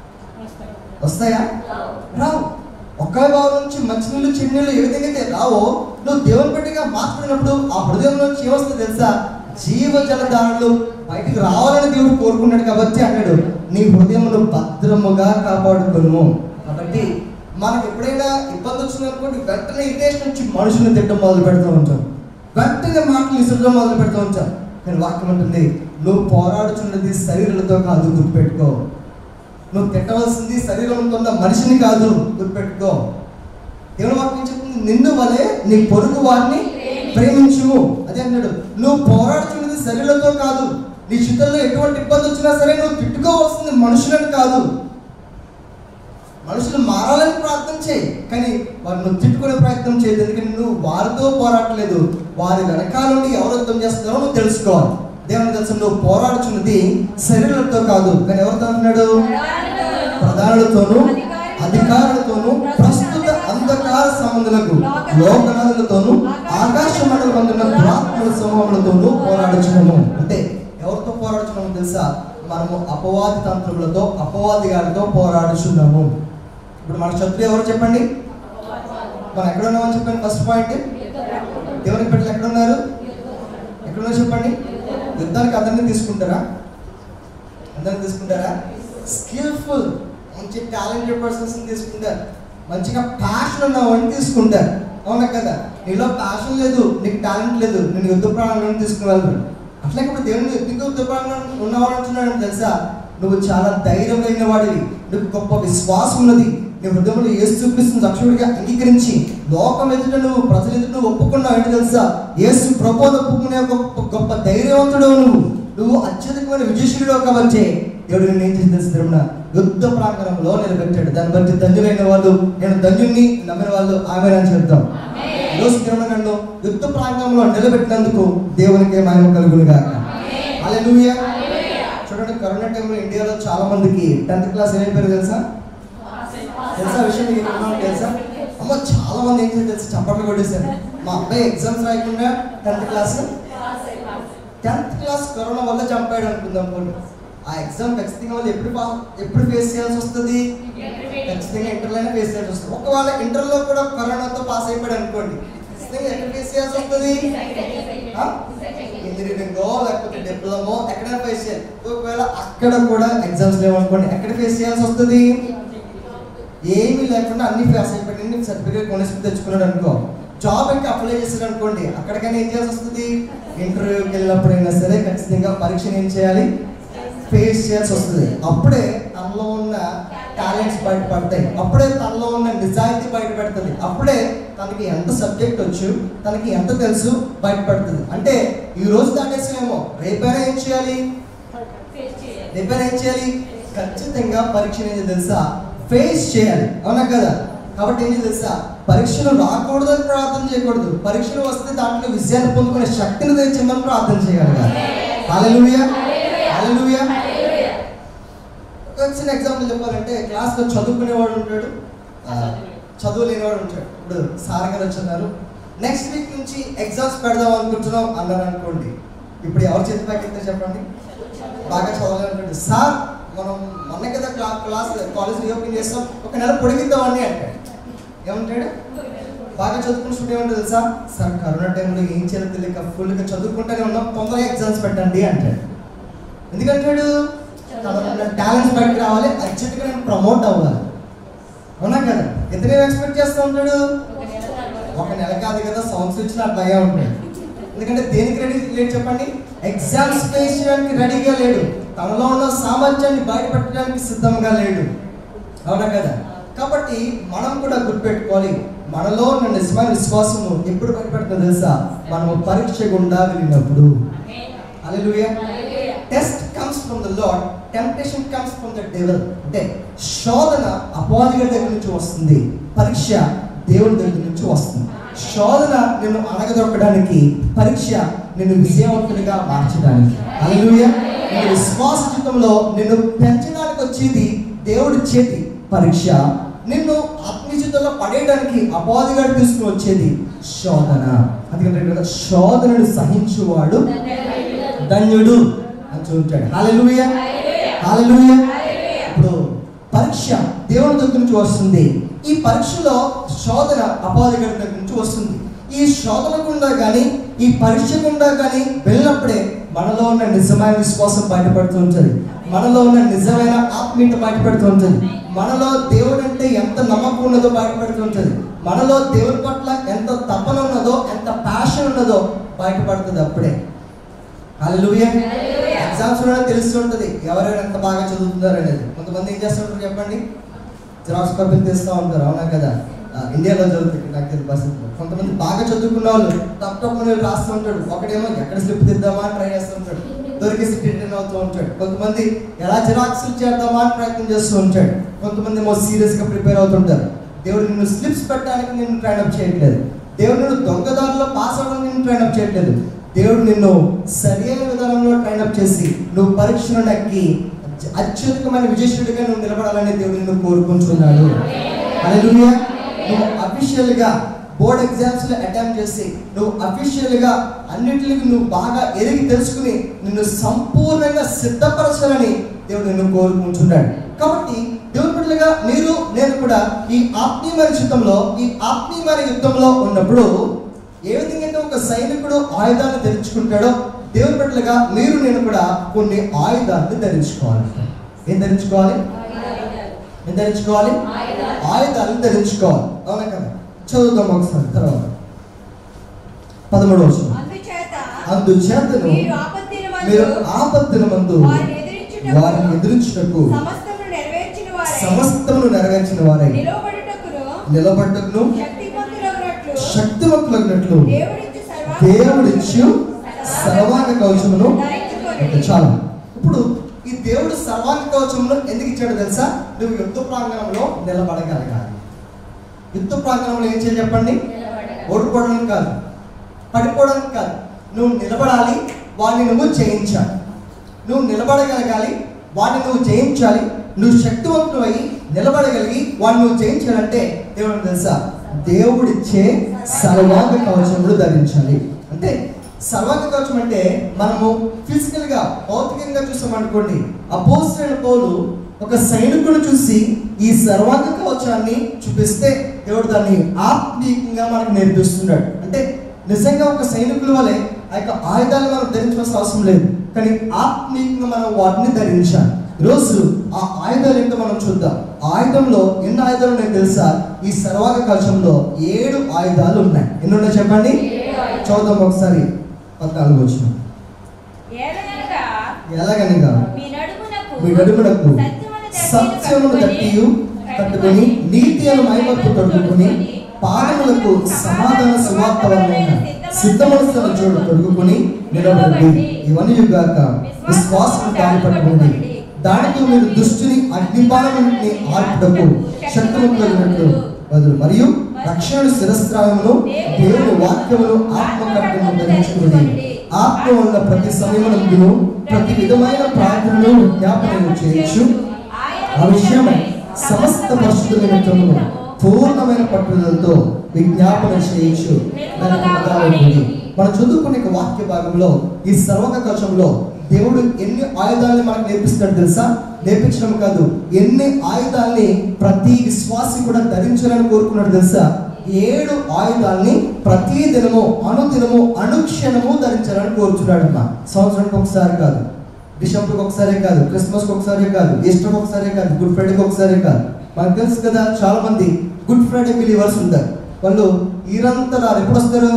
వస్తాయా రావు ఒకే బావి నుంచి మంచినీళ్ళు చెన్నీళ్ళు ఏ విధంగా అయితే రావో నువ్వు దేవుని బిడ్డగా మాట్లాడినప్పుడు ఆ హృదయం నుంచి ఏమొస్తుంది తెలుసా జీవ జలధారలు బయటికి రావాలని దేవుడు కోరుకున్నాడు కాబట్టి అన్నాడు నీ హృదయమును భద్రముగా కాపాడుకును కాబట్టి మనకు ఎప్పుడైనా ఇబ్బంది వచ్చిందనుకోండి వెంటనే ఇటేషన్ నుంచి మనుషుల్ని తిట్టడం మొదలు పెడుతూ ఉంటాం వెంటనే మాటలు ఇసరడం మొదలు పెడుతూ ఉంటాం కానీ వాక్యం ఉంటుంది నువ్వు పోరాడుచున్నది శరీరాలతో కాదు గుర్తుపెట్టుకో నువ్వు తిట్టవలసింది శరీరంతో ఉన్న మనిషిని కాదు గుర్తుపెట్టుకో దేవుని వాక్యం చెప్తుంది నిన్ను వలె నీ పొరుగు వారిని ప్రేమించుము అదే అన్నాడు నువ్వు పోరాడుతున్నది శరీరంతో కాదు నీ చిత్రంలో ఎటువంటి ఇబ్బంది వచ్చినా సరే నువ్వు తిట్టుకోవాల్సింది మనుషులను కాదు మనుషులు మారాలని ప్రార్థన చేయి కానీ వారు నువ్వు తిట్టుకునే ప్రయత్నం చేయదు ఎందుకంటే నువ్వు వారితో పోరాడలేదు వారి వెనకాల నుండి ఎవరు యుద్ధం చేస్తున్నారో నువ్వు తెలుసుకోవాలి దేవుని తెలుసు నువ్వు పోరాడుచున్నది శరీరంతో కాదు కానీ ఎవరితో అంటున్నాడు ప్రధానులతోనూ అధికారులతోనూ ప్రస్తుత అంధకార సంబంధులకు లోకనాథులతోనూ ఆకాశ మండలం అందున్న దురాత్మల సమూహములతోనూ పోరాడుచున్నాము అంటే ఎవరితో పోరాడుచున్నాము తెలుసా మనము అపవాది తంత్రములతో అపవాది గారితో పోరాడుచున్నాము ఇప్పుడు మన శత్రువు ఎవరు చెప్పండి మనం ఎక్కడ ఉన్నామని చెప్పండి ఫస్ట్ పాయింట్ దేవుని బిడ్డలు ఎక్కడ ఉన్నారు ఎక్కడున్నారు చెప్పండి యుద్ధానికి అందరినీ తీసుకుంటారా అందరిని తీసుకుంటారా స్కిల్ఫుల్ మంచి టాలెంటెడ్ పర్సన్స్ తీసుకుంటారు మంచిగా ప్యాషన్ ఉన్న వాడిని తీసుకుంటారు అవునా కదా నీలో ప్యాషన్ లేదు నీకు టాలెంట్ లేదు నేను యుద్ధ ప్రాణాలను తీసుకుని వెళ్తాను అట్లా ఇప్పుడు దేవుని ఎందుకు యుద్ధ ప్రాణాలను ఉన్నవాడు అంటున్నాడు తెలుసా నువ్వు చాలా ధైర్యం కలిగిన వాడివి నీకు గొప్ప విశ్వాసం ఉన్నది నీ హృదయంలో ఏసు చూపిస్తుంది రక్షకుడిగా అంగీకరించి లోకం ఎదుట నువ్వు ప్రజల ఎదుట నువ్వు ఒప్పుకున్నావు ఏంటి తెలుసా ఏసు ప్రబోధ ఒప్పుకునే గొప్ప గొప్ప ధైర్యవంతుడు నువ్వు నువ్వు అత్యధికమైన విజయశీలుడు కాబట్టి దేవుడు నేను ఏం చేసి తెలుసు తిరుమల యుద్ధ ప్రాంగణంలో నిలబెట్టాడు దాన్ని బట్టి ధన్యులైన వాళ్ళు నేను ధన్యుణ్ణి నమ్మిన వాళ్ళు ఆమె అని చెప్తాం ఈరోజు తిరుమల నన్ను యుద్ధ ప్రాంగణంలో నిలబెట్టినందుకు దేవునికి మహిమ కలుగునుగా హల్లెలూయా చూడండి కరోనా టైంలో ఇండియాలో చాలా మందికి టెన్త్ క్లాస్ ఏమైపోయారు తెలుసా తెలుసా విషయం మీకు ఏమన్నా తెలుసా అమ్మ చాలా మంది ఏం చేయాలి తెలుసా చప్పట్లు కొట్టేశారు మా అబ్బాయి ఎగ్జామ్స్ రాయకుండా tenth class tenth class corona వల్ల చంపాడు అనుకుందాం పోనీ. ఆ ఎగ్జామ్ ఖచ్చితంగా వాళ్ళు ఎప్పుడు పా ఎప్పుడు ఫేస్ చేయాల్సి వస్తుంది ఖచ్చితంగా ఇంటర్లోనే ఫేస్ చేయాల్సి వస్తుంది ఒకవేళ ఇంటర్లో కూడా కరోనాతో పాస్ అయిపోయాడు అనుకోండి ఖచ్చితంగా ఎక్కడ ఫేస్ చేయాల్సి వస్తుంది ఆ? ఇంజనీరింగో లేకపోతే డిప్లొమో ఎక్కడైనా ఫేస్ చేయాలి ఒకవేళ అక్కడ కూడా ఎగ్జామ్స్ లేవనుకోండి ఎక్కడ ఫేస్ చేయాల్సి వస్తుంది ఏమీ లేకుండా అన్ని ఫేస్ అయిపోయింది సర్టిఫికేట్ కొనేసి తెచ్చుకున్నాడు అనుకో జాబ్ ఇంకా అప్లై చేశాడు అనుకోండి అక్కడికైనా ఏం చేయాల్సి వస్తుంది ఇంటర్వ్యూకి వెళ్ళినప్పుడైనా సరే ఖచ్చితంగా పరీక్షను ఏం చేయాలి ఫేస్ చేయాల్సి వస్తుంది అప్పుడే తనలో ఉన్న టాలెంట్స్ బయటపడతాయి అప్పుడే తనలో ఉన్న నిజాయితీ బయటపడుతుంది అప్పుడే తనకి ఎంత సబ్జెక్ట్ వచ్చు తనకి ఎంత తెలుసు బయటపడుతుంది అంటే ఈ రోజు దాటేసేమో రేపైనా ఏం చేయాలి రేపైనా ఏం చేయాలి ఖచ్చితంగా పరీక్ష ఏం తెలుసా ఫేస్ చేయాలి అవునా కదా కాబట్టి ఏం తెలుసా పరీక్షలు రాకూడదు అని ప్రార్థన చేయకూడదు పరీక్షలు వస్తే దాంట్లో విజయాన్ని పొందుకునే శక్తిని తెచ్చిమ్మని ప్రార్థన చేయాలి హల్లెలూయా హల్లెలూయా ఒక చిన్న ఎగ్జాంపుల్ చెప్పాలంటే క్లాస్లో చదువుకునేవాడు ఉంటాడు ఆ, చదువు లేనివాడు ఉంటాడు ఇప్పుడు సార్ గారు వచ్చున్నారు నెక్స్ట్ వీక్ నుంచి ఎగ్జామ్స్ పెడదాం అనుకుంటున్నాం అన్నారు అనుకోండి ఇప్పుడు ఎవరు చేతి ప్యాక్ ఎత్తే చెప్పండి బాగా చదవాలంటాడు సార్ మనం మొన్న కదా క్లా క్లాస్ కాలేజ్ రీఓపెన్ చేస్తాం ఒక నెల పొడిగిద్దామని అంటాడు ఏమంటాడు బాగా చదువుకున్న స్టూడెంట్ ఏమంటాడు తెలుసా సార్ కరోనా టైంలో ఏం చేయాలో తెలియక ఫుల్గా చదువుకుంటూనే ఉన్నాం తొందరగా ఎగ్జామ్స్ పెట్టండి అంటాడు ఎందుకంటాడు తనకున్న టాలెంట్స్ బయటకు రావాలి అర్జెంట్గా నేను ప్రమోట్ అవ్వాలి అవునా కదా ఇతనే ఎక్స్పెక్ట్ చేస్తూ ఉంటాడు ఒక నెల కాదు కదా సంవత్సరం ఇచ్చిన భయం ఉంటాడు ఎందుకంటే దేనికి రెడీ లేడు చెప్పండి ఎగ్జామ్స్ ఫేస్ చేయడానికి రెడీగా లేడు తనలో ఉన్న సామర్థ్యాన్ని బయటపెట్టడానికి సిద్ధంగా లేడు అవునా కదా కాబట్టి మనం కూడా గుర్తుపెట్టుకోవాలి మనలో ఉన్న నిజమైన విశ్వాసము ఎప్పుడు బయటపెడుతుందో తెలుసా మనము పరీక్ష గుండా వెళ్ళినప్పుడు hallelujah test comes from the Lord temptation comes from the devil అంటే శోధన అపవాదిగా దగ్గర నుంచి వస్తుంది పరీక్ష దేవుని దగ్గర నుంచి వస్తుంది శోధన నిన్ను అనగదొక్కడానికి పరీక్ష నిన్ను విజయవంతునిగా మార్చడానికి హల్లెలూయా నీ విశ్వాస జీవితంలో నిన్ను పెంచడానికి వచ్చేది దేవుడి చేతి పరీక్ష నిన్ను ఆత్మీయతలో పడేయడానికి అపవాదిగా తీసుకుని వచ్చేది శోధన అందుకంటే శోధనను సహించువాడు ధన్యుడు అని చూంటాడు హాలెలూయా హాలెలూయా ఇప్పుడు పరీక్ష దేవుని దగ్గర నుంచి వస్తుంది ఈ పరీక్షలో శోధన అపాధి గారి దగ్గర నుంచి వస్తుంది ఈ శోధన గుండా కానీ ఈ పరీక్ష గుండా కానీ వెళ్ళినప్పుడే మనలో ఉన్న నిజమైన విశ్వాసం బయటపడుతూ ఉంటుంది మనలో ఉన్న నిజమైన ఆత్మీయత బయటపడుతూ ఉంటుంది మనలో దేవుడు అంటే ఎంత నమ్మకం ఉన్నదో బయటపడుతూ ఉంటుంది మనలో దేవుడి పట్ల ఎంత తపన ఉన్నదో ఎంత ప్యాషన్ ఉన్నదో బయటపడుతుంది అప్పుడే హల్లెలూయా ఎగ్జామ్స్ కూడా తెలుస్తుంటది ఎవరైనా ఎంత బాగా చదువుతున్నారు అనేది కొంతమంది ఏం చేస్తుంటారు చెప్పండి జిరాక్స్ కాపీలు తీస్తూ ఉంటారు అవునా కదా ఆ, ఇండియాలో జరుగుతుంది నాకు తెలియదు పరిస్థితులు కొంతమంది బాగా చదువుకున్న వాళ్ళు తప్ప తప్పని రాస్తూ ఉంటాడు ఒకడేమో ఎక్కడ స్లిప్ తీద్దామా అని ట్రై చేస్తూ ఉంటాడు దొరికేసి రిటర్న్ అవుతూ ఉంటాడు కొంతమంది ఎలా జిరాక్స్ చేద్దామా అని ప్రయత్నం చేస్తూ ఉంటాడు కొంతమంది ఏమో సీరియస్ గా ప్రిపేర్ అవుతుంటారు దేవుడు నిన్ను స్లిప్స్ పెట్టడానికి నిన్ను ట్రైన్ అప్ చేయట్లేదు దేవుడు నిన్ను దొంగదారులో పాస్ అవ్వడానికి నిన్ను ట్రైన్ అప్ చేయట్లేదు దేవుడు నిన్ను సరైన విధానంలో ట్రైన్ అప్ చేసి నువ్వు పరీక్షను నక్కి అత్యధికమైన విజయశుడిగా నువ్వు నిలబడాలని దేవుడు నిన్ను కోరుకుంటున్నాడు హల్లెలూయా నువ్వు అఫీషియల్ గా బోర్డ్ ఎగ్జామ్స్ లో అటెంప్ట్ చేసి నువ్వు అఫీషియల్ గా అన్నిటికి నువ్వు బాగా ఎరిగి తెలుసుకుని నిన్ను సంపూర్ణంగా సిద్ధపరచాలని దేవుడు నిన్ను కోరుకుంటున్నాడు కాబట్టి దేవుని బిడ్డలుగా మీరు నేను కూడా ఈ ఆత్మీయమైన యుద్ధంలో ఈ ఆత్మీయమైన యుద్ధంలో ఉన్నప్పుడు ఏ విధంగా అయితే ఒక సైనికుడు ఆయుధాన్ని ధరించుకుంటాడో దేవుని బిడ్డలుగా మీరు నేను కూడా కొన్ని ఆయుధాన్ని ధరించుకోవాలి ఏం ధరించుకోవాలి ఏం ధరించుకోవాలి ఆయుధాలను ధరించుకోవాలి అవునా కదా చదువుతాం ఒకసారి తర్వాత పదమూడు వచ్చిన అందుచేత అందుచేతను మీరు ఆపత్తిన మీరు ఆపత్తిన మందు వారిని ఎదిరించుటకు వారిని ఎదురించుటకు సమస్తమును నెరవేర్చిన వారే సమస్తమును నెరవేర్చిన వారై నిలవబడుటకును నిలబడ్డకును శక్తిమంతులగునట్లు శక్తివంతులగినట్లు దేవుడిచ్చు సర్వాంగ దేవుడిచ్చు సర్వాంగ కవచమును ధరించుకొనుడి. చాలు ఇప్పుడు ఈ దేవుడు సర్వాంగ కవచమును ఎందుకు ఇచ్చాడు తెలుసా నువ్వు యుద్ధ ప్రాంగణంలో నిలబడగలగాలి యుద్ధ ప్రాంగణంలో ఏం చేయాలి చెప్పండి ఓడిపోవడానికి కాదు పడిపోవడానికి కాదు నువ్వు నిలబడాలి వాడిని నువ్వు జయించాలి నువ్వు నిలబడగలగాలి వాడిని నువ్వు జయించాలి నువ్వు శక్తివంతుడు అయ్యి నిలబడగలిగి వాడిని నువ్వు జయించాలంటే దేవుడు తెలుసా దేవుడిచ్చే సర్వాంగ కవచములు ధరించాలి అంటే సర్వాంగ కవచం అంటే మనము ఫిజికల్ గా భౌతికంగా చూసామనుకోండి అపోసిన పౌలు ఒక సైనికుడు చూసి ఈ సర్వాంగ కవచాన్ని చూపిస్తే దేవుడు దాన్ని ఆత్మీయంగా మనకు నేర్పిస్తున్నాడు అంటే నిజంగా ఒక సైనికుల వలె ఆ యొక్క ఆయుధాలను మనం ధరించవలసిన అవసరం లేదు కానీ ఆత్మీయంగా మనం వాటిని ధరించాలి ఈరోజు ఆ ఆయుధాలు ఏంటో మనం చూద్దాం ఆ ఆయుధంలో ఎన్ని ఆయుధాలు ఉన్నాయో తెలుసా ఈ సర్వాగ కవచంలో ఏడు ఆయుధాలు ఉన్నాయి ఎన్ని ఉన్నాయి చెప్పండి చూద్దాం ఒకసారి పద్నాలుగు వచ్చిన ఏలయనగా ఎలాగనగా మీ నడుమునకు మీ నడుమునకు సత్యమును సత్యమును తట్టియు కట్టుకొని నీతి అను మైమప్పు తొడుగుకొని పాదములకు సమాధాన సువార్తమైన సిద్ధమనసుల జోడు తొడుగుకొని నిలబడి ఇవన్నీ గాక విశ్వాసం దారిపట్టుకుంది దానితో మీరు దుష్టుని అగ్నిపాలముని ఆర్పుటకు శక్తివంతులైనట్లు బదులు మరియు రక్షణ శిరస్త్రావమును దేవుని వాక్యమును ఆత్మ కట్టము ధరించుకుని ఆత్మ వల్ల ప్రతి సమయమునందును ప్రతి విధమైన ప్రార్థనలు విజ్ఞాపనలు చేయొచ్చు ఆ విషయమై సమస్త పరిశుద్ధుల నిమిత్తమును పూర్ణమైన పట్టుదలతో విజ్ఞాపన చేయొచ్చు దానికి ఉదాహరణ ఉంది. మనం చదువుకునే ఒక వాక్య భాగంలో ఈ సర్వక కవచంలో దేవుడు ఎన్ని ఆయుధాలని మనకు నేర్పిస్తాడు తెలుసా నేర్పించడం కాదు ఎన్ని ఆయుధాల్ని ప్రతి విశ్వాసి కూడా ధరించాలని కోరుకున్నాడు తెలుసా ఏడు ఆయుధాల్ని ప్రతి దినము అనుదినము అనుక్షణము ధరించాలని కోరుచున్నాడు అన్న సంవత్సరానికి ఒకసారి కాదు డిసెంబర్కి ఒకసారి కాదు క్రిస్మస్కి ఒకసారి కాదు ఈస్టర్కి ఒకసారి కాదు గుడ్ ఫ్రైడేకి ఒకసారి కాదు మనకు తెలుసు కదా చాలా మంది గుడ్ ఫ్రైడే బిలీవర్స్ ఉంటారు వాళ్ళు ఈరంతా ఎప్పుడు వస్తారు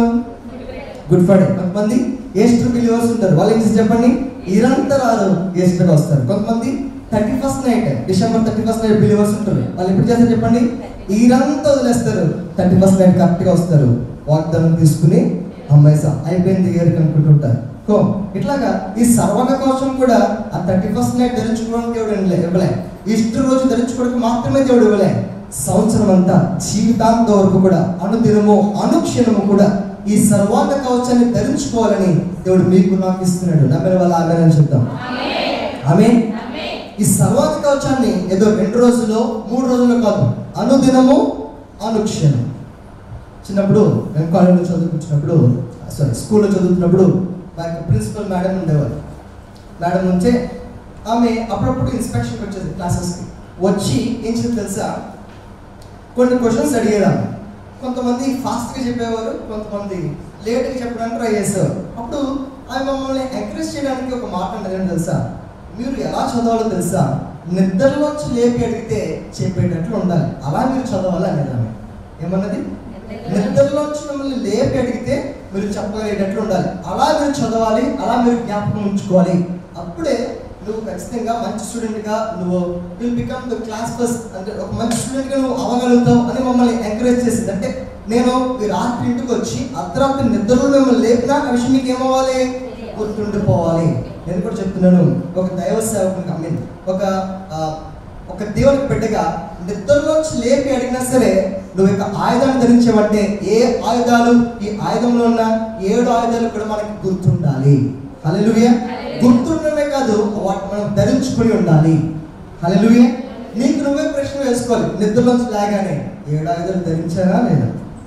గుడ్ ఫ్రైడే కొంతమంది ఈస్టర్ బిలీవర్స్ ఉంటారు వాళ్ళు ఏం చేసి చెప్పండి ఈరంతా రారు ఈస్టర్కి వస్తారు కొంతమంది thirty first night December thirty first night believers ఉంటారు వాళ్ళు ఎప్పుడు చేస్తారు చెప్పండి ఈరంతా వదిలేస్తారు థర్టీ ఫస్ట్ నైట్ కరెక్ట్గా వస్తారు వాగ్దానం తీసుకుని అమ్మాయి సా అయిపోయింది ఇయర్ అనుకుంటుంటారు కో ఇట్లాగా ఈ సర్వక కోసం కూడా ఆ థర్టీ ఫస్ట్ నైట్ ధరించుకోవడానికి దేవుడు ఇవ్వలే ఇవ్వలే ఈస్టర్ రోజు ధరించుకోవడానికి మాత్రమే దేవుడు ఇవ్వలే సంవత్సరం అంతా జీవితాంతం వరకు కూడా అనుదినము అనుక్షణము కూడా ఈ సర్వాంగ కవచాన్ని ధరించుకోవాలని దేవుడు మీకు నాకు ఇస్తున్నాడు నమ్మిన వాళ్ళ ఆమెనని చెప్తాం ఆమె ఈ సర్వాంగ కవచాన్ని ఏదో రెండు రోజుల్లో మూడు రోజుల్లో కాదు అనుదినము అనుక్షణం చిన్నప్పుడు మేము కాలేజీలో చదువుకుంటున్నప్పుడు సారీ స్కూల్లో చదువుతున్నప్పుడు మా యొక్క ప్రిన్సిపల్ మేడం ఉండేవారు మేడం ఉంటే ఆమె అప్పుడప్పుడు ఇన్స్పెక్షన్కి వచ్చేది క్లాసెస్కి వచ్చి ఏం చేసి తెలుసా కొన్ని క్వశ్చన్స్ అడిగేది ఆమె కొంతమంది ఫాస్ట్గా చెప్పేవారు కొంతమంది లేట్గా చెప్పడానికి ట్రై చేసేవారు అప్పుడు ఆమె మమ్మల్ని ఎంకరేజ్ చేయడానికి ఒక మాట అన్నది తెలుసా మీరు ఎలా చదవాలో తెలుసా నిద్రలోంచి లేపి అడిగితే చెప్పేటట్లు ఉండాలి అలా మీరు చదవాలి అనేది ఆమె ఏమన్నది నిద్రలోంచి మిమ్మల్ని లేపి అడిగితే మీరు చెప్పగలిగేటట్లు ఉండాలి అలా మీరు చదవాలి అలా మీరు జ్ఞాపకం ఉంచుకోవాలి అప్పుడే నువ్వు ఖచ్చితంగా మంచి స్టూడెంట్గా నువ్వు will become the class first అంటే ఒక మంచి స్టూడెంట్గా నువ్వు అవ్వగలుగుతావు అని మమ్మల్ని ఎంకరేజ్ చేసింది అంటే నేను ఈ రాత్రి ఇంటికి వచ్చి అర్ధరాత్రి నిద్రలో మిమ్మల్ని లేపినా ఆ విషయం మీకు ఏమవ్వాలి గుర్తుండిపోవాలి నేను కూడా చెప్తున్నాను ఒక దైవ సేవకునికి ఐ మీన్ ఒక ఆ, ఒక దేవునికి బిడ్డగా నిద్రలోంచి లేపి అడిగినా సరే నువ్వు యొక్క ఆయుధాన్ని ధరించావంటే ఏ ఆయుధాలు ఈ ఆయుధంలో ఉన్న ఏడు ఆయుధాలు కూడా మనకి గుర్తుండాలి హల్లెలూయా గుర్తుండడమే కాదు వాటిని మనం ధరించుకొని ఉండాలి హల్లెలూయా నీకు నువ్వే ప్రశ్న వేసుకోవాలి నిద్రలోంచి లేగానే ఏడు ఆయుధాలు ధరించారా లేదా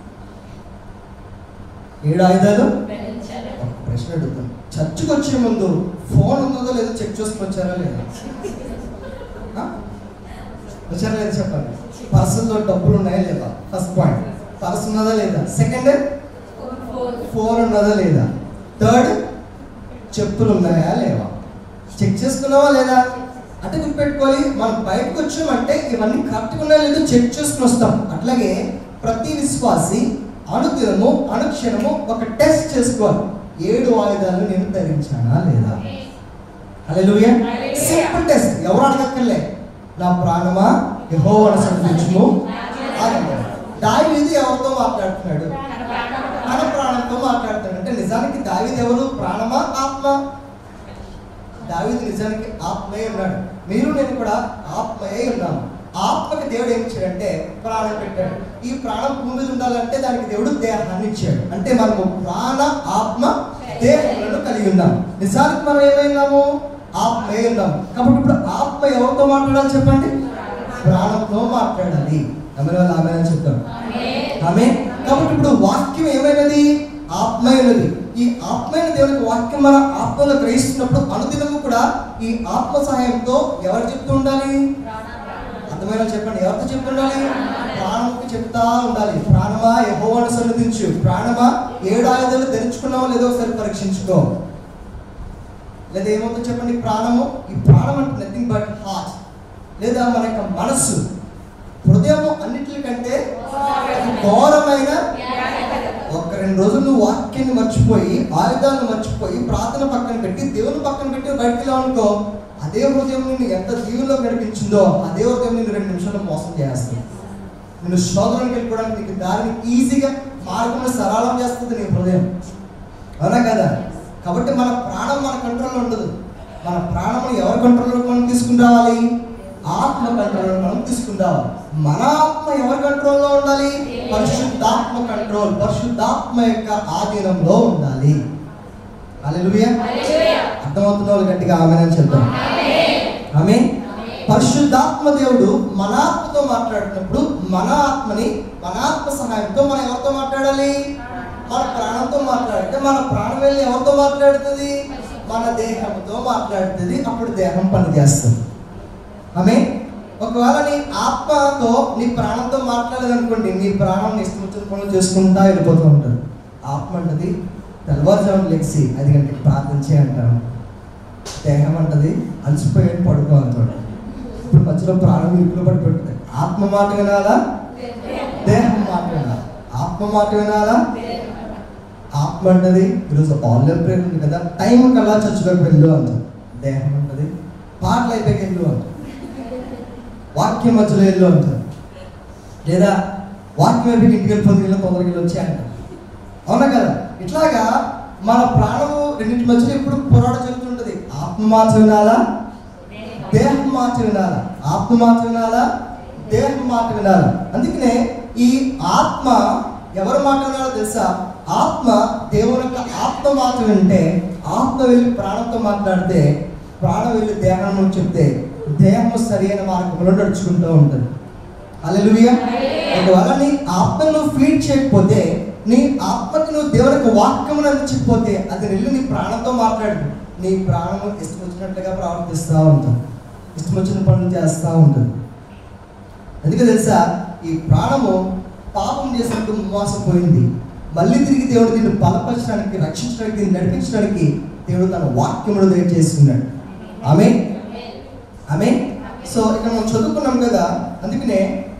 ఏడు ఆయుధాలు ఒక ప్రశ్న అడుగుతాను చర్చికి వచ్చే ముందు ఫోన్ ఉన్నదో లేదో చెక్ చేసుకొని వచ్చారా లేదా ఆ? వచ్చారా లేదా చెప్పండి పర్సన్లో డబ్బులు ఉన్నాయా లేదా ఫస్ట్ పాయింట్ పర్స్ ఉన్నదా లేదా సెకండ్ ఫోన్ ఉన్నదా లేదా థర్డ్ చెప్పులు ఉన్నాయా లేవా చెక్ చేసుకున్నావా లేదా అంటే గుర్తుపెట్టుకోవాలి మనం బయటకు వచ్చామంటే ఇవన్నీ కరెక్ట్గా ఉన్నాయా లేదో చెక్ చేసుకుని వస్తాం అట్లాగే ప్రతి విశ్వాసి అనుదినము అనుక్షణము ఒక టెస్ట్ చేసుకోవాలి ఏడు ఆయుధాలు నేను ధరించానా లేదా హల్లెలూయా సింపుల్ టెస్ట్ ఎవరు అడగక్కర్లే నా ప్రాణమా యెహోవాను సంధించుము దావీదు ఎవరితో మాట్లాడుతున్నాడు తన ప్రాణంతో మాట్లాడుతున్నాడు అంటే నిజానికి దావీదు ఎవరు ప్రాణమా ఆత్మ దావీదు నిజానికి ఆత్మయే ఉన్నాడు మీరు నేను కూడా ఆత్మయే ఉన్నాము ఆత్మకి దేవుడు ఏం ఇచ్చాడంటే ప్రాణం పెట్టాడు ఈ ప్రాణం భూమి మీద ఉండాలంటే దానికి దేవుడు దేహాన్ని ఇచ్చాడు అంటే మనము ప్రాణ ఆత్మ దేహములను కలిగి ఉన్నాం నిజానికి మనం ఏమైనాము ఆత్మయే ఉన్నాం కాబట్టి ఇప్పుడు ఆత్మ ఎవరితో మాట్లాడాలి చెప్పండి ప్రాణంతో మాట్లాడాలి నమ్మని వాళ్ళు ఆమె అని చెప్తారు ఆమె కాబట్టి ఇప్పుడు వాక్యం ఏమైనది ఆత్మైనది ఈ ఆత్మైన దేవునికి వాక్యం మన ఆత్మలో గ్రహిస్తున్నప్పుడు అనుదినము కూడా ఈ ఆత్మ సహాయంతో ఎవరు చెప్తూ ఉండాలి అర్థమైన చెప్పండి ఎవరితో చెప్పి ఉండాలి ప్రాణముకి చెప్తా ఉండాలి ప్రాణమా యెహోవాను సన్నిధించు ప్రాణమా ఏడు ఆయుధాలు ధరించుకున్నావో లేదో ఒకసారి పరీక్షించుకో లేదా ఏమవుతుందో చెప్పండి ప్రాణము ఈ ప్రాణం అంటే నథింగ్ బట్ హార్ట్ లేదా మన యొక్క మనస్సు హృదయము అన్నిటికంటే ఘోరమైన ఒక రెండు రోజులు నువ్వు వాక్యాన్ని మర్చిపోయి ఆయుధాలను మర్చిపోయి ప్రార్థన పక్కన పెట్టి దేవుని పక్కన పెట్టి బయటికి వెళ్ళావు అనుకో అదే హృదయం నిన్ను ఎంత దీవుల్లో నడిపించిందో అదే హృదయం నిన్ను రెండు నిమిషాల్లో మోసం చేస్తుంది నిన్ను శోధనకి వెళ్ళిపోవడానికి నీకు దారిని ఈజీగా మార్గంలో సరళం చేస్తుంది నీ హృదయం అవునా కదా కాబట్టి మన ప్రాణం మన కంట్రోల్లో ఉండదు మన ప్రాణం ఎవరి కంట్రోల్లో మనం తీసుకుని రావాలి ఆత్మ కంట్రోల్లో మనం తీసుకుని రావాలి మన ఆత్మ ఎవరి కంట్రోల్లో ఉండాలి పరిశుద్ధాత్మ కంట్రోల్ పరిశుద్ధాత్మ యొక్క ఆధీనంలో ఉండాలి హల్లెలూయా అర్థమవుతున్న వాళ్ళు గట్టిగా ఆమె అని చెప్తాం ఆమె పరిశుద్ధాత్మ దేవుడు మన ఆత్మతో మాట్లాడినప్పుడు మన ఆత్మని మన ఆత్మ సహాయంతో మనం ఎవరితో మాట్లాడాలి మన ప్రాణంతో మాట్లాడితే మన ప్రాణం వెళ్ళి ఎవరితో మాట్లాడుతుంది మన దేహంతో మాట్లాడుతుంది అప్పుడు దేహం పనిచేస్తుంది ఆమె ఒకవేళ నీ ఆత్మతో నీ ప్రాణంతో మాట్లాడదనుకోండి నీ ప్రాణం నీ ఇష్టం వచ్చిన పనులు చేసుకుంటా వెళ్ళిపోతూ ఉంటారు ఆత్మ అంటది తెల్లవారుజామున లెక్సి అది గంటకి ప్రార్థన చేయంటాను దేహం అంటది అలసిపోయి పడుకో అంటాడు ఇప్పుడు మధ్యలో ప్రాణం ఇరుకులో పడి పెడుతుంది ఆత్మ మాట వినాలా దేహం మాట వినాలా ఆత్మ మాట వినాలా ఆత్మ అంటది ఈరోజు ఆన్లైన్ ప్రేయర్ ఉంది కదా టైం కల్లా చర్చలోకి వెళ్ళు అంటారు దేహం అంటది పాటలు అయిపోయి వెళ్ళు అంటారు వాక్యం మధ్యలో వెళ్ళు అంటారు లేదా వాక్యం అయిపోయి ఇంటికి వెళ్ళిపోతే వెళ్ళి తొందరగా వెళ్ళి వచ్చి అంటారు అవునా కదా ఇట్లాగా మన ప్రాణము రెండింటి మధ్యలో ఎప్పుడు పోరాటం జరుగుతుంటది ఆత్మ మాట వినాలా దేహం మాట వినాలా ఆత్మ మాట వినాలా దేహం మాట వినాలా అందుకనే ఈ ఆత్మ ఎవరు మాట వినాలో తెలుసా ఆత్మ దేవుని యొక్క ఆత్మ మాట వింటే ఆత్మ వెళ్ళి ప్రాణంతో మాట్లాడితే ప్రాణం వెళ్ళి దేహం చెప్తే దేహం సరైన మార్గంలో నడుచుకుంటూ ఉంటుంది అల్లెలుయ ఒకవేళ నీ ఆత్మను నువ్వు ఫీడ్ చేయకపోతే నీ ఆత్మకి నువ్వు దేవునికి వాక్యమును అందించకపోతే అది వెళ్ళి నీ ప్రాణంతో మాట్లాడు నీ ప్రాణము ఇష్టం వచ్చినట్లుగా ప్రవర్తిస్తూ ఉంటుంది ఇష్టం వచ్చిన పనులు చేస్తూ ఉంటుంది ఎందుకు తెలుసా ఈ ప్రాణము పాపం చేసినట్టు మోసపోయింది మళ్ళీ తిరిగి దేవుడు దీన్ని బలపరచడానికి రక్షించడానికి దీన్ని నడిపించడానికి దేవుడు తన వాక్యమును దయచేస్తున్నాడు ఆమె ఆమె సో ఇక్కడ మనం చదువుకున్నాం కదా అందుకనే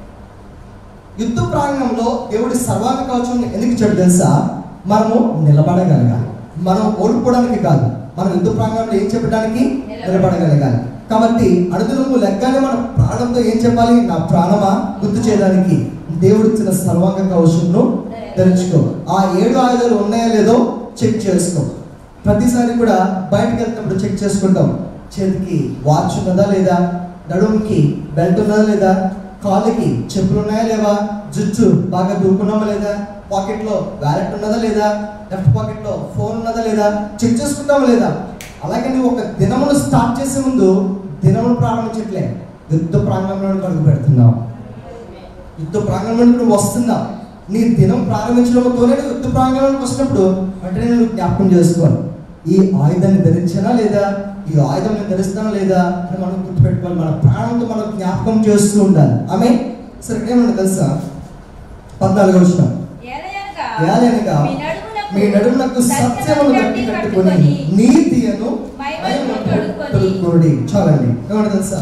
యుద్ధ ప్రాంగణంలో దేవుడి సర్వాంగ కవచం ఎందుకు ఇచ్చాడు తెలుసా మనము నిలబడగలగాలి మనం ఓడిపోవడానికి కాదు మనం యుద్ధ ప్రాంగణంలో ఏం చెప్పడానికి నిలబడగలగాలి కాబట్టి అనుదినము లెక్కనే మన ప్రాణంతో ఏం చెప్పాలి నా ప్రాణమా గుర్తు చేయడానికి దేవుడు ఇచ్చిన సర్వాంగ కవచంను ధరించుకో ఆ ఏడు ఆయుధాలు ఉన్నాయో లేదో చెక్ చేసుకో ప్రతిసారి కూడా బయటకు వెళ్తున్నప్పుడు చెక్ చేసుకుంటాం చేతికి వాచ్ ఉన్నదా లేదా నడుముకి బెల్ట్ ఉన్నదా లేదా కాళ్ళకి చెప్పులు ఉన్నాయా లేవా జుట్టు బాగా దూకున్నామా లేదా పాకెట్లో వ్యాలెట్ ఉన్నదా లేదా లెఫ్ట్ పాకెట్లో ఫోన్ ఉన్నదా లేదా చెక్ చేసుకుంటామా లేదా అలాగే నువ్వు ఒక దినమును స్టార్ట్ చేసే ముందు దినమును ప్రారంభించట్లే యుద్ధ ప్రాంగణంలో అడుగు పెడుతున్నావు యుద్ధ ప్రాంగణంలో నువ్వు వస్తున్నావు నీ దినం ప్రారంభించడంతోనే నువ్వు యుద్ధ ప్రాంగణంలోకి వచ్చినప్పుడు వెంటనే నువ్వు జ్ఞాపకం చేసుకోవాలి ఈ ఆయుధాన్ని ధరించానా లేదా ఈ ఆయుధం నేను ధరిస్తానా లేదా అని మనం గుర్తుపెట్టుకోవాలి మన ప్రాణంతో మనం జ్ఞాపకం చేస్తూ ఉండాలి ఆమె సరే ఇక్కడ ఏమన్నా తెలుసా పద్నాలుగు వచ్చిన ఏలయనగా ఏలయనగా మీ నడుమునకు మీ నడుమునకు సత్యమును గట్టి కట్టుకొని నీతియను మహిమను తొడుక్కోడి చాలండి ఏమన్నా తెలుసా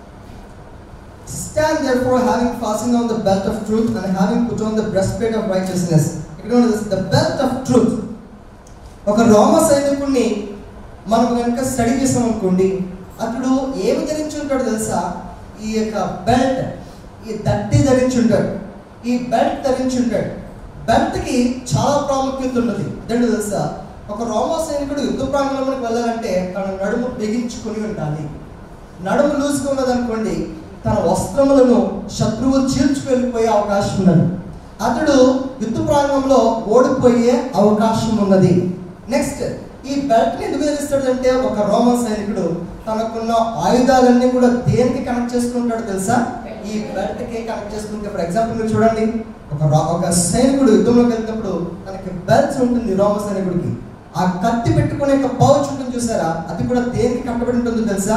Stand therefore having fastened on the belt of truth and having put on the breastplate of righteousness. ఇక్కడ ఉన్నది the belt of truth. ఒక రోమ సైనికుడిని మనం కనుక స్టడీ చేసాం అనుకోండి అతడు ఏమి ధరించి ఉంటాడు తెలుసా ఈ యొక్క బెల్ట్ ఈ దట్టి ధరించి ఉంటాడు ఈ బెల్ట్ ధరించి ఉంటాడు బెల్ట్కి చాలా ప్రాముఖ్యత ఉన్నది ఏంటో తెలుసా ఒక రోమ సైనికుడు యుద్ధ ప్రాంగణంలోకి వెళ్ళాలంటే తన నడుము బిగించుకొని ఉండాలి నడుము లూసుగా ఉన్నదనుకోండి తన వస్త్రములను శత్రువు చీల్చుకు వెళ్ళిపోయే అవకాశం ఉన్నది అతడు యుద్ధ ప్రాంగంలో ఓడిపోయే అవకాశం ఉన్నది నెక్స్ట్ ఈ బెల్ట్ని ఎందుకు ధరిస్తాడంటే ఒక రోమన్ సైనికుడు తనకున్న ఆయుధాలన్నీ కూడా దేనికి కనెక్ట్ చేసుకుంటాడు తెలుసా ఈ బెల్ట్కి కనెక్ట్ చేసుకుంటే ఫర్ ఎగ్జాంపుల్ మీరు చూడండి ఒక రా- ఒక సైనికుడు యుద్ధంలోకి వెళ్తున్నప్పుడు తనకి బెల్ట్స్ ఉంటుంది రోమ సైనికుడికి ఆ కత్తి పెట్టుకునే ఒక పౌచ్ ఉంటుంది చూసారా అది కూడా దేనికి కట్టబడి ఉంటుందో తెలుసా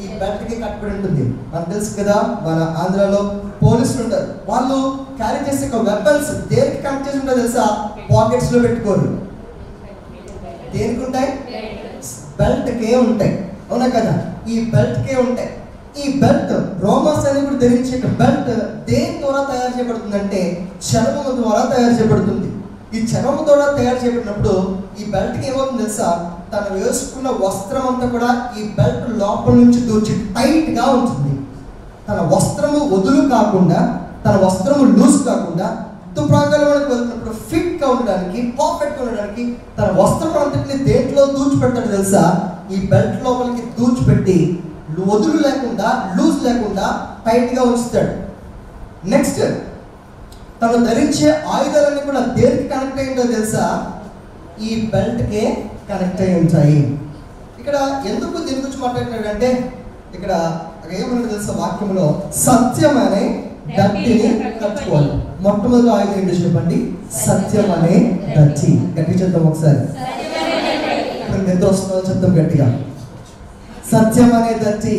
ఈ బెల్ట్ కి కట్టుబడి ఉంటుంది మనకు తెలుసు కదా మన ఆంధ్రాలో పోలీసులు ఉంటారు వాళ్ళు క్యారీ చేసే ఒక వెపన్స్ దేనికి కనెక్ట్ చేసి ఉంటారో తెలుసా పాకెట్స్ లో పెట్టుకోరు దేనికి ఉంటాయి బెల్ట్ కే ఉంటాయి అవునా కదా ఈ బెల్ట్ కే ఉంటాయి ఈ బెల్ట్ రోమన్ సైనికుడు ధరించే బెల్ట్ దేని ద్వారా తయారు చేయబడుతుందంటే చర్మము ద్వారా తయారు చేయబడుతుంది ఈ చర్మము ద్వారా తయారు చేయబడినప్పుడు ఈ బెల్ట్ కి ఏమవుతుంది తెలుసా తను వేసుకున్న వస్త్రం అంతా కూడా ఈ బెల్ట్ లోపల నుంచి దూచి టైట్ గా ఉంటుంది తన వస్త్రము వదులు కాకుండా తన వస్త్రము లూజ్ కాకుండా తుప్రాంగాల వరకు వెళ్తున్నప్పుడు ఫిట్ గా ఉండడానికి పర్ఫెక్ట్ గా ఉండడానికి తన వస్త్రం అంతటిని దేంట్లో దూచిపెట్టాడు తెలుసా ఈ బెల్ట్ లోపలికి దూచిపెట్టి వదులు లేకుండా లూజ్ లేకుండా టైట్ గా ఉంచుతాడు నెక్స్ట్ తను ధరించే ఆయుధాలన్నీ కూడా దేనికి కనెక్ట్ అయిందో తెలుసా ఈ బెల్ట్ కే కనెక్ట్ అయి ఉంటాయి ఇక్కడ ఎందుకు దీని గురించి మాట్లాడుతున్నాడంటే ఇక్కడ అక్కడ ఏమన్నా తెలుసా వాక్యంలో సత్యం అనే దట్టిని కట్టుకోవాలి మొట్టమొదటి ఆయుధం ఏంటో చెప్పండి సత్యం అనే దట్టి గట్టి చెప్తాం ఒకసారి ఇప్పుడు నిద్ర వస్తుందో చెప్తాం గట్టిగా సత్యం అనే దట్టి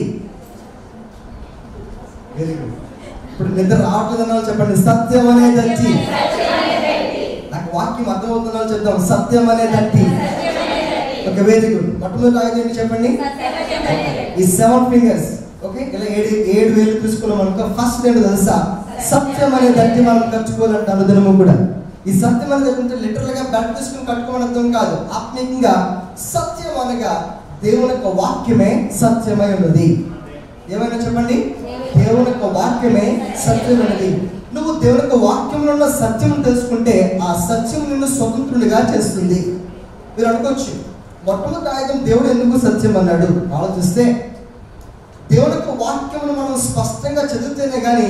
వెరీ గుడ్ ఇప్పుడు నిద్ర రావట్లేదన్న వాళ్ళు చెప్పండి సత్యం అనే దట్టి నాకు వాక్యం అర్థమవుతున్న వాళ్ళు చెప్తాం సత్యం అనే దట్టి ఓకే వెరీ గుడ్ మొట్టమొదటి ఆయుధం ఏంటి చెప్పండి ఈ సెవెన్ ఫింగర్స్ ఓకే ఇలా ఏడు ఏడు వేలు తీసుకున్నాం అనుకో ఫస్ట్ ఏంటో తెలుసా సత్యం అనే దట్టి మనం కట్టుకోవాలంటే అనుదినము కూడా ఈ సత్యం అనేది అంటే లిటరల్ గా బెల్ట్ తీసుకుని కట్టుకోమని అర్థం కాదు ఆత్మీయంగా సత్యం అనగా దేవుని యొక్క వాక్యమే సత్యమై ఉన్నది ఏమైనా చెప్పండి దేవుని యొక్క వాక్యమే సత్యమైనది నువ్వు దేవుని యొక్క వాక్యంలో ఉన్న సత్యం తెలుసుకుంటే ఆ సత్యం నిన్ను స్వతంత్రుడిగా చేస్తుంది మీరు అనుకోవచ్చు మొట్టమొదటి ఆయుధం దేవుడు ఎందుకు సత్యం అన్నాడు ఆలోచిస్తే దేవుని యొక్క వాక్యమును మనం స్పష్టంగా చదివితేనే కానీ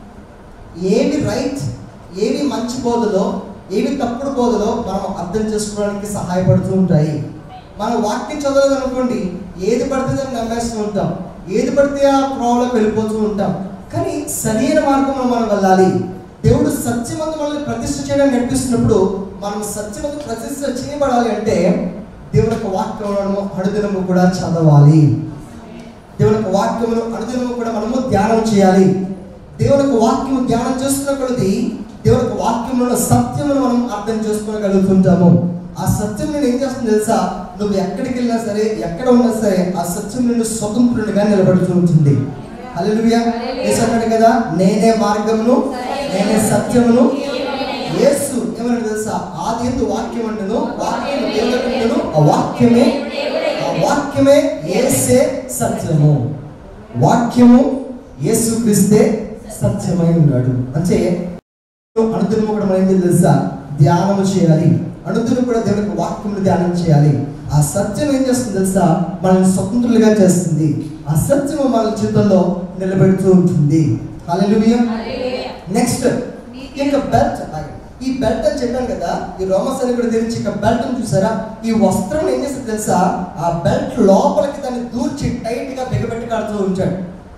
ఏవి రైట్ ఏవి మంచి బోధలో ఏవి తప్పుడు బోధలో మనం అర్థం చేసుకోవడానికి సహాయపడుతూ ఉంటాయి మనం వాక్యం చదవలేదు అనుకోండి ఏది పడితే దాన్ని నమ్మేస్తూ ఉంటాం ఏది పడితే ఆ త్రోవలోకి వెళ్ళిపోతూ ఉంటాం కానీ సరైన మార్గంలో మనం వెళ్ళాలి దేవుడు సత్యమందు మనల్ని ప్రతిష్ఠ చేయడానికి నడిపిస్తున్నప్పుడు మనం సత్యమందు ప్రతిష్ఠ చేయబడాలి అంటే దేవుని యొక్క వాక్యములను అనుదినము కూడా చదవాలి దేవుని యొక్క వాక్యమును అనుదినము కూడా మనము ధ్యానం చేయాలి దేవుని యొక్క వాక్యము ధ్యానం చేస్తున్న కొలది దేవుని యొక్క వాక్యంలో సత్యమును మనం అర్థం చేసుకోగలుగుతుంటాము ఆ సత్యం నేను ఏం చేస్తుంది తెలుసా నువ్వు ఎక్కడికి వెళ్ళినా సరే ఎక్కడ ఉన్నా సరే ఆ సత్యం నిన్ను స్వతంత్రునిగా నిలబడుతూ ఉంటుంది హల్లెలూయా యేసు అన్నాడు కదా నేనే మార్గమును నేనే సత్యమును యేసు ఏమన్నాడు తెలుసా ఆది ఎందు వాక్యం ఉండను వాక్యం దేవుడు ఆ వాక్యమే ఆ వాక్యమే యేసే సత్యము వాక్యము యేసు క్రీస్తే సత్యమై ఉన్నాడు అంటే అనుదినము కూడా మనం ఏం చేయాలి తెలుసా ధ్యానము చేయాలి అనుదినం కూడా దేవుని యొక్క వాక్యమును ధ్యానం చేయాలి ఆ సత్యం ఏం చేస్తుంది తెలుసా మనల్ని స్వతంత్రులుగా చేస్తుంది ఆ సత్యము మన జీవితంలో నిలబెడుతూ ఉంటుంది హల్లెలూయా నెక్స్ట్ ఇక బెల్ట్ ఈ బెల్ట్ అని చెప్పాను కదా ఈ రోమ సైనికుడు ధరించి ఇక బెల్ట్ చూసారా ఈ వస్త్రం ఏం చేస్తుంది తెలుసా ఆ బెల్ట్ లోపలికి దాన్ని దూర్చి టైట్ గా బిగబెట్టి కడుతూ ఉంచాడు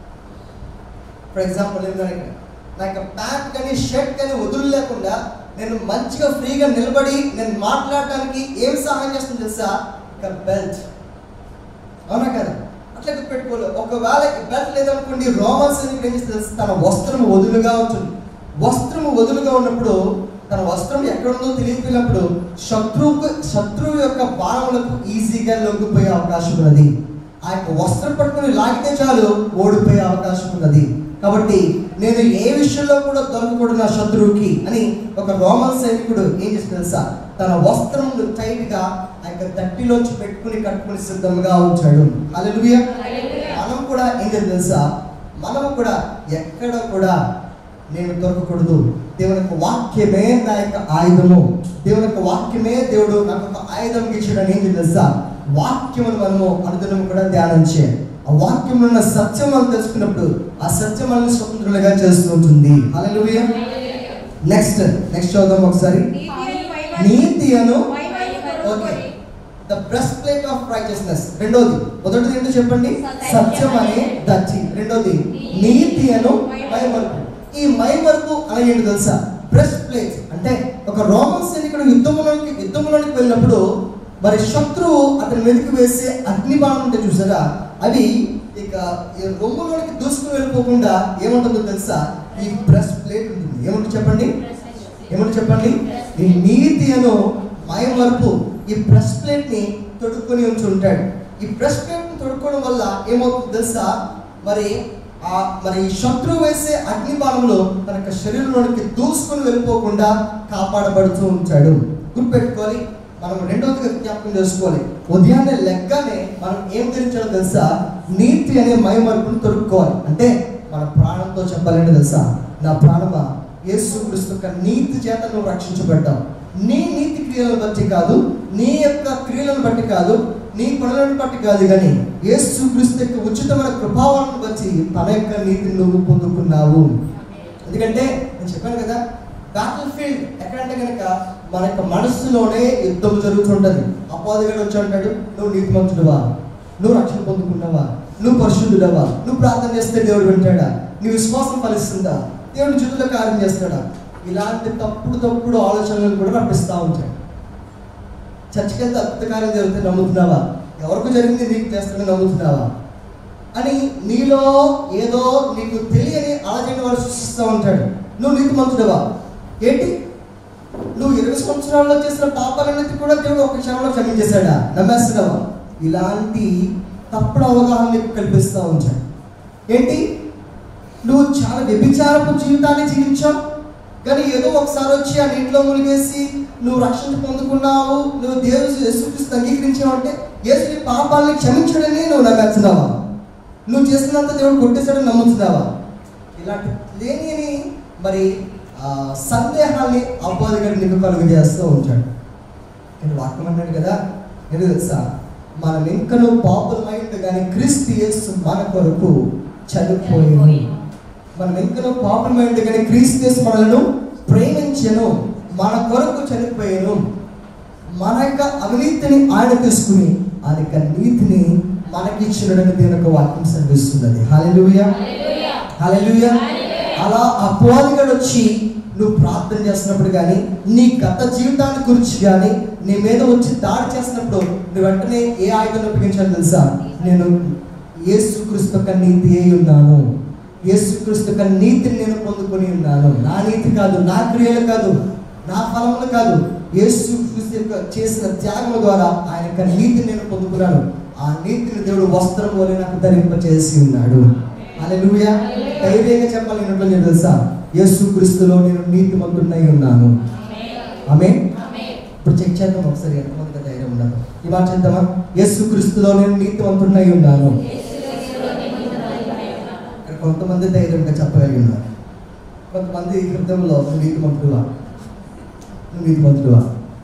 ఫర్ ఎగ్జాంపుల్ ఏంటంటే నాకు ప్యాంట్ కానీ షర్ట్ కానీ వదులు లేకుండా నేను మంచిగా ఫ్రీగా నిలబడి నేను మాట్లాడటానికి ఏం సహాయం చేస్తుంది తెలుసా ఇక బెల్ట్ అవునా కదా అట్లా గుర్తుపెట్టుకోలేదు ఒకవేళ బెల్ట్ లేదనుకోండి రోమన్ సైనికుడు ఏం చేస్తుంది తెలుసా? తన వస్త్రం వదులుగా ఉంటుంది వస్త్రం వదులుగా ఉన్నప్పుడు తన వస్త్రం ఎక్కడ ఉందో తెలియకపోయినప్పుడు శత్రువుకు శత్రువు యొక్క బాణములకు ఈజీగా లొంగిపోయే అవకాశం ఉన్నది ఆ యొక్క వస్త్రం పట్టుకుని లాగితే చాలు ఓడిపోయే అవకాశం ఉన్నది కాబట్టి నేను ఏ విషయంలో కూడా దొరకకూడదు నా శత్రువుకి అని ఒక రోమన్ సైనికుడు ఏం చేస్తుంది తెలుసా తన వస్త్రం టైట్ గా ఆ యొక్క దట్టిలోంచి పెట్టుకుని కట్టుకుని సిద్ధంగా ఉంచాడు అలెలుయా మనం కూడా ఏం చేయాలి తెలుసా మనం కూడా ఎక్కడ కూడా నేను దొరకకూడదు దేవుని యొక్క వాక్యమే నా యొక్క ఆయుధము దేవుని యొక్క వాక్యమే దేవుడు నాకు ఒక ఆయుధం ఇచ్చాడని ఏం చేయాలి తెలుసా వాక్యమును మనము అనుదినం కూడా ధ్యానం చేయాలి ఆ వాక్యంలో ఉన్న సత్యం మనం తెలుసుకున్నప్పుడు ఆ సత్యం మనల్ని స్వతంత్రులుగా చేస్తూ ఉంటుంది హల్లెలూయా నెక్స్ట్ నెక్స్ట్ చూద్దాం ఒకసారి నీతి అను okay the breastplate of righteousness రెండోది మొదటిది ఏంటో చెప్పండి సత్యం అనే దచ్చి రెండోది నీతి అను మైమరుపు ఈ మైమరుపు అనేది ఏంటి తెలుసా బ్రెస్ట్ ప్లేట్ అంటే ఒక రోమన్ సైనికుడు యుద్ధంలోకి యుద్ధంలోనికి వెళ్ళినప్పుడు మరి శత్రువు అతని మీదకి వేసే అగ్ని బాణం ఉంటే చూసారా అవి ఇక ఇక ఈ రొమ్ములోనికి దూసుకుని వెళ్ళిపోకుండా ఏముంటుందో తెలుసా ఈ బ్రెస్ట్ ప్లేట్ ఉంటుంది ఏముంటుంది చెప్పండి ఏముంటుంది చెప్పండి ఈ నీతి అను మాయమరుపు ఈ బ్రెస్ట్ ప్లేట్ ని తొడుక్కొని ఉంచి ఉంటాడు ఈ బ్రెస్ట్ ప్లేట్ ని తొడుక్కోవడం వల్ల ఏమవుతుంది తెలుసా మరి ఆ మరి శత్రువు వేసే అగ్ని బాణంలో తన యొక్క శరీరంలోనికి దూసుకొని వెళ్ళిపోకుండా కాపాడబడుతూ ఉంటాడు గుర్తుపెట్టుకోవాలి మనం రెండవదిగా జ్ఞాపకం చేసుకోవాలి ఉదయాన్నే లెక్కనే మనం ఏం ధరించాలో తెలుసా నీతి అనే మయమరుపును తొడుక్కోవాలి అంటే మన ప్రాణంతో చెప్పాలంటే తెలుసా నా ప్రాణమా యేసు క్రీస్తు యొక్క నీతి చేత నువ్వు రక్షించబడ్డావు నీ నీతి క్రియలను బట్టి కాదు నీ యొక్క క్రియలను బట్టి కాదు నీ పనులను బట్టి కాదు కానీ యేసు క్రీస్తు యొక్క ఉచితమైన కృపావరణను బట్టి తన యొక్క నీతిని నువ్వు పొందుకున్నావు ఎందుకంటే నేను చెప్పాను కదా బ్యాటిల్ ఫీల్డ్ ఎక్కడంటే కనుక మన యొక్క మనస్సులోనే యుద్ధం జరుగుతుంటది అపాధిగాడు వచ్చి అంటాడు నువ్వు నీతిమంతుడువా నువ్వు రక్షణ పొందుకున్నావా నువ్వు పరిశుద్ధుడవా నువ్వు ప్రార్థన చేస్తే దేవుడు వింటాడా నీ విశ్వాసం ఫలిస్తుందా దేవుడు చుట్టూలో కార్యం చేస్తాడా ఇలాంటి తప్పుడు తప్పుడు ఆలోచనలు కూడా రప్పిస్తూ ఉంటాడు చర్చికి వెళ్తే అద్భుత కార్యం జరిగితే నమ్ముతున్నావా ఎవరికి జరిగింది నీకు చేస్తాడని నమ్ముతున్నావా అని నీలో ఏదో నీకు తెలియని ఆలోచన వాడు సృష్టిస్తూ ఉంటాడు నువ్వు నీకు మంతుడవా ఏంటి నువ్వు ఇరవై సంవత్సరాల్లో చేసిన పాపాలన్నిటి కూడా దేవుడు ఒక క్షణంలో క్షమించేశాడా నమ్మేస్తున్నావా ఇలాంటి తప్పుడు అవగాహన నీకు కల్పిస్తూ ఉంటాడు ఏంటి నువ్వు చాలా వ్యభిచారపు జీవితాన్ని జీవించావు కానీ ఏదో ఒకసారి వచ్చి ఆ నీటిలో మునిగేసి నువ్వు రక్షణ పొందుకున్నావు నువ్వు దేవుడు యేసుక్రీస్తు అంగీకరించావు అంటే యేసు నీ పాపాలని క్షమించడని నువ్వు నమ్మేస్తున్నావా నువ్వు చేసినంత దేవుడు కొట్టేశాడని నమ్ముతున్నావా ఇలాంటి లేని మరి ఆ, సందేహాన్ని అబ్బాదిగాడు నీకు కలుగు చేస్తూ ఉంటాడు నేను వాక్యం అన్నాడు కదా ఎందుకు తెలుసా మనం ఇంకను పాపులమైంది కానీ క్రీస్తు యేసు మన కొరకు చనిపోయింది మనం ఇంకను పాపులమైంది కానీ క్రీస్తు యేసు మనలను ప్రేమించను మన కొరకు చనిపోయాను మన యొక్క అవినీతిని ఆయన తీసుకుని ఆయన యొక్క నీతిని మనకిచ్చినడని దేవుని యొక్క వాక్యం సంధిస్తున్నది హాలెలూయా హాలెలూయా అలా అపవాదిగాడు వచ్చి నువ్వు ప్రార్థన చేస్తున్నప్పుడు కానీ నీ గత జీవితాన్ని గురించి కానీ నీ మీద వచ్చి దాడి చేసినప్పుడు నువ్వు వెంటనే ఏ ఆయుధం ఉపయోగించాలి తెలుసా నేను యేసుక్రీస్తు యొక్క నీతి అయి ఉన్నాను యేసుక్రీస్తు యొక్క నీతిని నేను పొందుకొని ఉన్నాను నా నీతి కాదు నా క్రియలు కాదు నా ఫలములు కాదు యేసుక్రీస్తు యొక్క చేసిన త్యాగం ద్వారా ఆయన యొక్క నీతిని నేను పొందుకున్నాను ఆ నీతిని దేవుడు వస్త్రం వలె నాకు ధరింపచేసి ఉన్నాడు హల్లెలూయా ధైర్యంగా చెప్పాలి ఏంటో నేను తెలుసా యేసుక్రీస్తులో నేను నీతిమంతుడై ఉన్నాను ఆమె ఇప్పుడు చెక్ చేద్దాం ఒకసారి ఎంతమందికి ధైర్యం ఉండదు ఈ మాట చేద్దామా యేసుక్రీస్తులో నేను నీతివంతుడై ఉన్నాను ఇక్కడ కొంతమంది ధైర్యంగా చెప్పగలిగి ఉన్నారు కొంతమంది హృదయంలో నువ్వు నీతిమంతుడువా నువ్వు నీతిమంతుడువా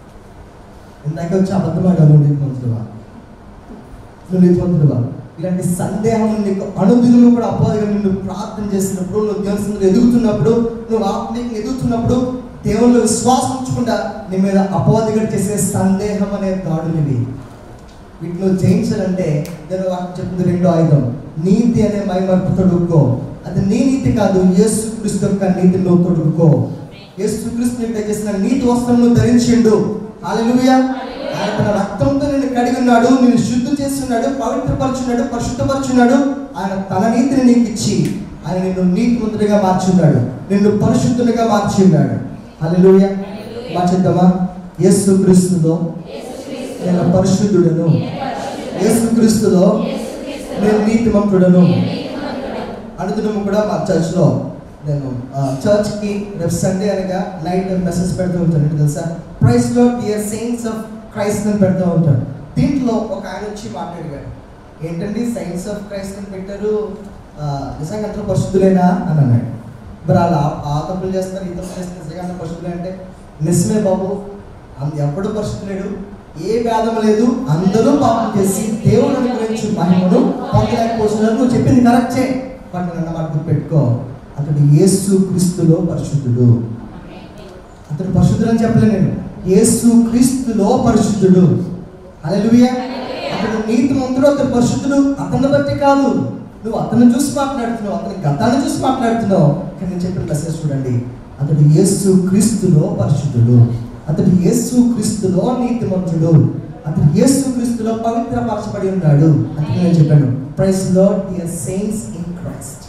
ఇందాక వచ్చి అబద్ధం ఆడావు నువ్వు నీతిమంతుడువా నువ్వు నీతిమంతుడువా ఇలాంటి సందేహం నీకు అనుదినము కూడా అపవాదిగా నిన్ను ప్రార్థన చేసినప్పుడు నువ్వు దేవుని సన్నిధిలో ఎదుగుతున్నప్పుడు నువ్వు ఆత్మీయంగా ఎదుగుతున్నప్పుడు దేవుళ్ళు విశ్వాసం ఉంచకుండా నీ మీద అపవాదిగా చేసే సందేహం అనే దాడులు ఇవి వీటిని నువ్వు జయించాలంటే నేను వాటిని చెప్తుంది రెండో ఆయుధం నీతి అనే మైమర్పు తొడుక్కో అది నీ నీతి కాదు యేసు క్రీస్తు యొక్క నీతిని నువ్వు తొడుక్కో యేసు క్రీస్తు నీకు చేసిన నీతి వస్త్రం నువ్వు ధరించిండు హల్లెలూయా ఆయన తన రక్తంతో నిన్ను కడిగి ఉన్నాడు నిన్ను శుద్ధి చేస్తున్నాడు పవిత్రపరుచున్నాడు పరిశుద్ధపరుచున్నాడు ఆయన తన నీతిని నీకు ఇచ్చి ఆయన నిన్ను నీతిమంతుడిగా మార్చున్నాడు నిన్ను పరిశుద్ధునిగా మార్చున్నాడు హల్లెలూయా మార్చేద్దామా యేసు క్రీస్తులో నేను పరిశుద్ధుడను యేసు క్రీస్తులో నేను నీతిమంతుడను అనుదినము కూడా మా చర్చ్లో నేను ఆ, చర్చ్కి రేపు సండే అనగా నైట్ మెసేజ్ పెడుతూ ఉంటాను ఏంటి తెలుసా ప్రైస్ లో డియర్ సెయింట్స్ ఆఫ్ క్రైస్ట్ అని పెడుతూ ఉంటాను దీంట్లో ఒక ఆయన వచ్చి మాట్లాడాడు ఏంటండి సైన్స్ ఆఫ్ క్రైస్ట్ అని పెట్టారు ఆ, నిజంగా అందరూ పరిశుద్ధులేనా అని అన్నాడు మరి వాళ్ళు ఆ- ఆ తప్పులు చేస్తారు ఈ తప్పులు చేస్తారు నిజంగా అందరూ పరిశుద్ధులే అంటే నిజమే బాబు అంత ఎప్పుడు పరిశుద్ధులేడు ఏ భేదం లేదు అందరూ పాపం చేసి దేవుడు అనుగ్రహించి మహిమను పొందలేకపోతున్నారు నువ్వు చెప్పింది కరెక్టే బట్ నన్ను మాట గుర్తుపెట్టుకో అతడు యేసు క్రీస్తులో పరిశుద్ధుడు అతడు పరిశుద్ధుడు అని చెప్పలే నేను యేసు క్రీస్తులో పరిశుద్ధుడు హల్లెలూయా అతడు నీతిమంతుడు అతడు పరిశుద్ధుడు అతన్ని బట్టి కాదు నువ్వు అతన్ని చూసి మాట్లాడుతున్నావు అతని గతాన్ని చూసి మాట్లాడుతున్నావు కానీ నేను చెప్పిన మెసేజ్ చూడండి అతడు యేసు క్రీస్తులో పరిశుద్ధుడు అతడు యేసు క్రీస్తులో నీతిమంతుడు అతడు యేసు క్రీస్తులో పవిత్రపరచబడి ఉన్నాడు అని నేను చెప్పాను praise Lord dear saints in Christ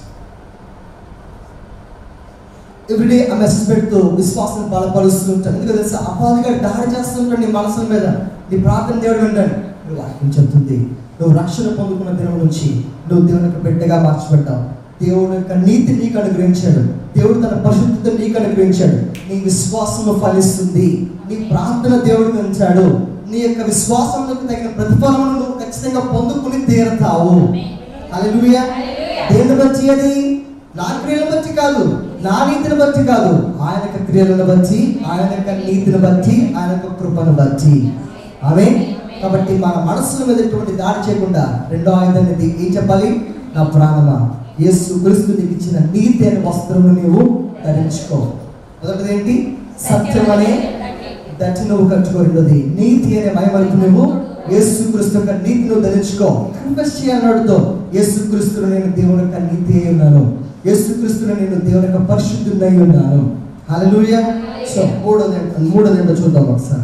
every day ఆ మెసేజ్ పెడుతూ విశ్వాసం బలపరుస్తూ ఉంటాను ఎందుకు తెలుసా అపాధిగా దాడి చేస్తుంటాడు నీ మనసుల మీద నీ ప్రార్థన దేవుడు వింటాడు నువ్వు వాక్యం చెప్తుంది నువ్వు రక్షణ పొందుకున్న దినం నుంచి నువ్వు దేవుని యొక్క బిడ్డగా మార్చబడ్డావు దేవుడు యొక్క నీతి నీకు అనుగ్రహించాడు దేవుడు తన పరిశుద్ధత నీకు అనుగ్రహించాడు నీ విశ్వాసము ఫలిస్తుంది నీ ప్రార్థన దేవుడు పెంచాడు నీ యొక్క విశ్వాసంలోకి తగిన ప్రతిఫలమును నువ్వు ఖచ్చితంగా పొందుకుని తీరతావు హల్లెలూయా దేని బట్టి అది నా క్రియలను బట్టి కాదు నా నీతిని బట్టి కాదు ఆయన యొక్క క్రియలను బట్టి ఆయన యొక్క నీతిని బట్టి ఆయన యొక్క కృపను బట్టి ఆమె కాబట్టి మన మనస్సుల మీద ఎటువంటి దాడి చేయకుండా రెండో ఆయుధాన్ని ఇది ఏం చెప్పాలి నా ప్రాణమా యేసు క్రీస్తు నీకు ఇచ్చిన నీతి అనే వస్త్రము నీవు ధరించుకో మొదటిది ఏంటి సత్యం అనే దట్టి నువ్వు కట్టుకోరినది నీతి అనే మయమలుపు నువ్వు యేసుక్రీస్తు యొక్క నీతి నువ్వు ధరించుకో కన్ఫెస్ చేయన్నాడుతో యేసుక్రీస్తును నేను దేవుని యొక్క నీతి అయి ఉన్నాను యేసుక్రీస్తును నేను దేవుని యొక్క పరిశుద్ధుడై ఉన్నాను హల్లెలూయా సో మూడోది మూడోది ఏంటో చూద్దాం ఒకసారి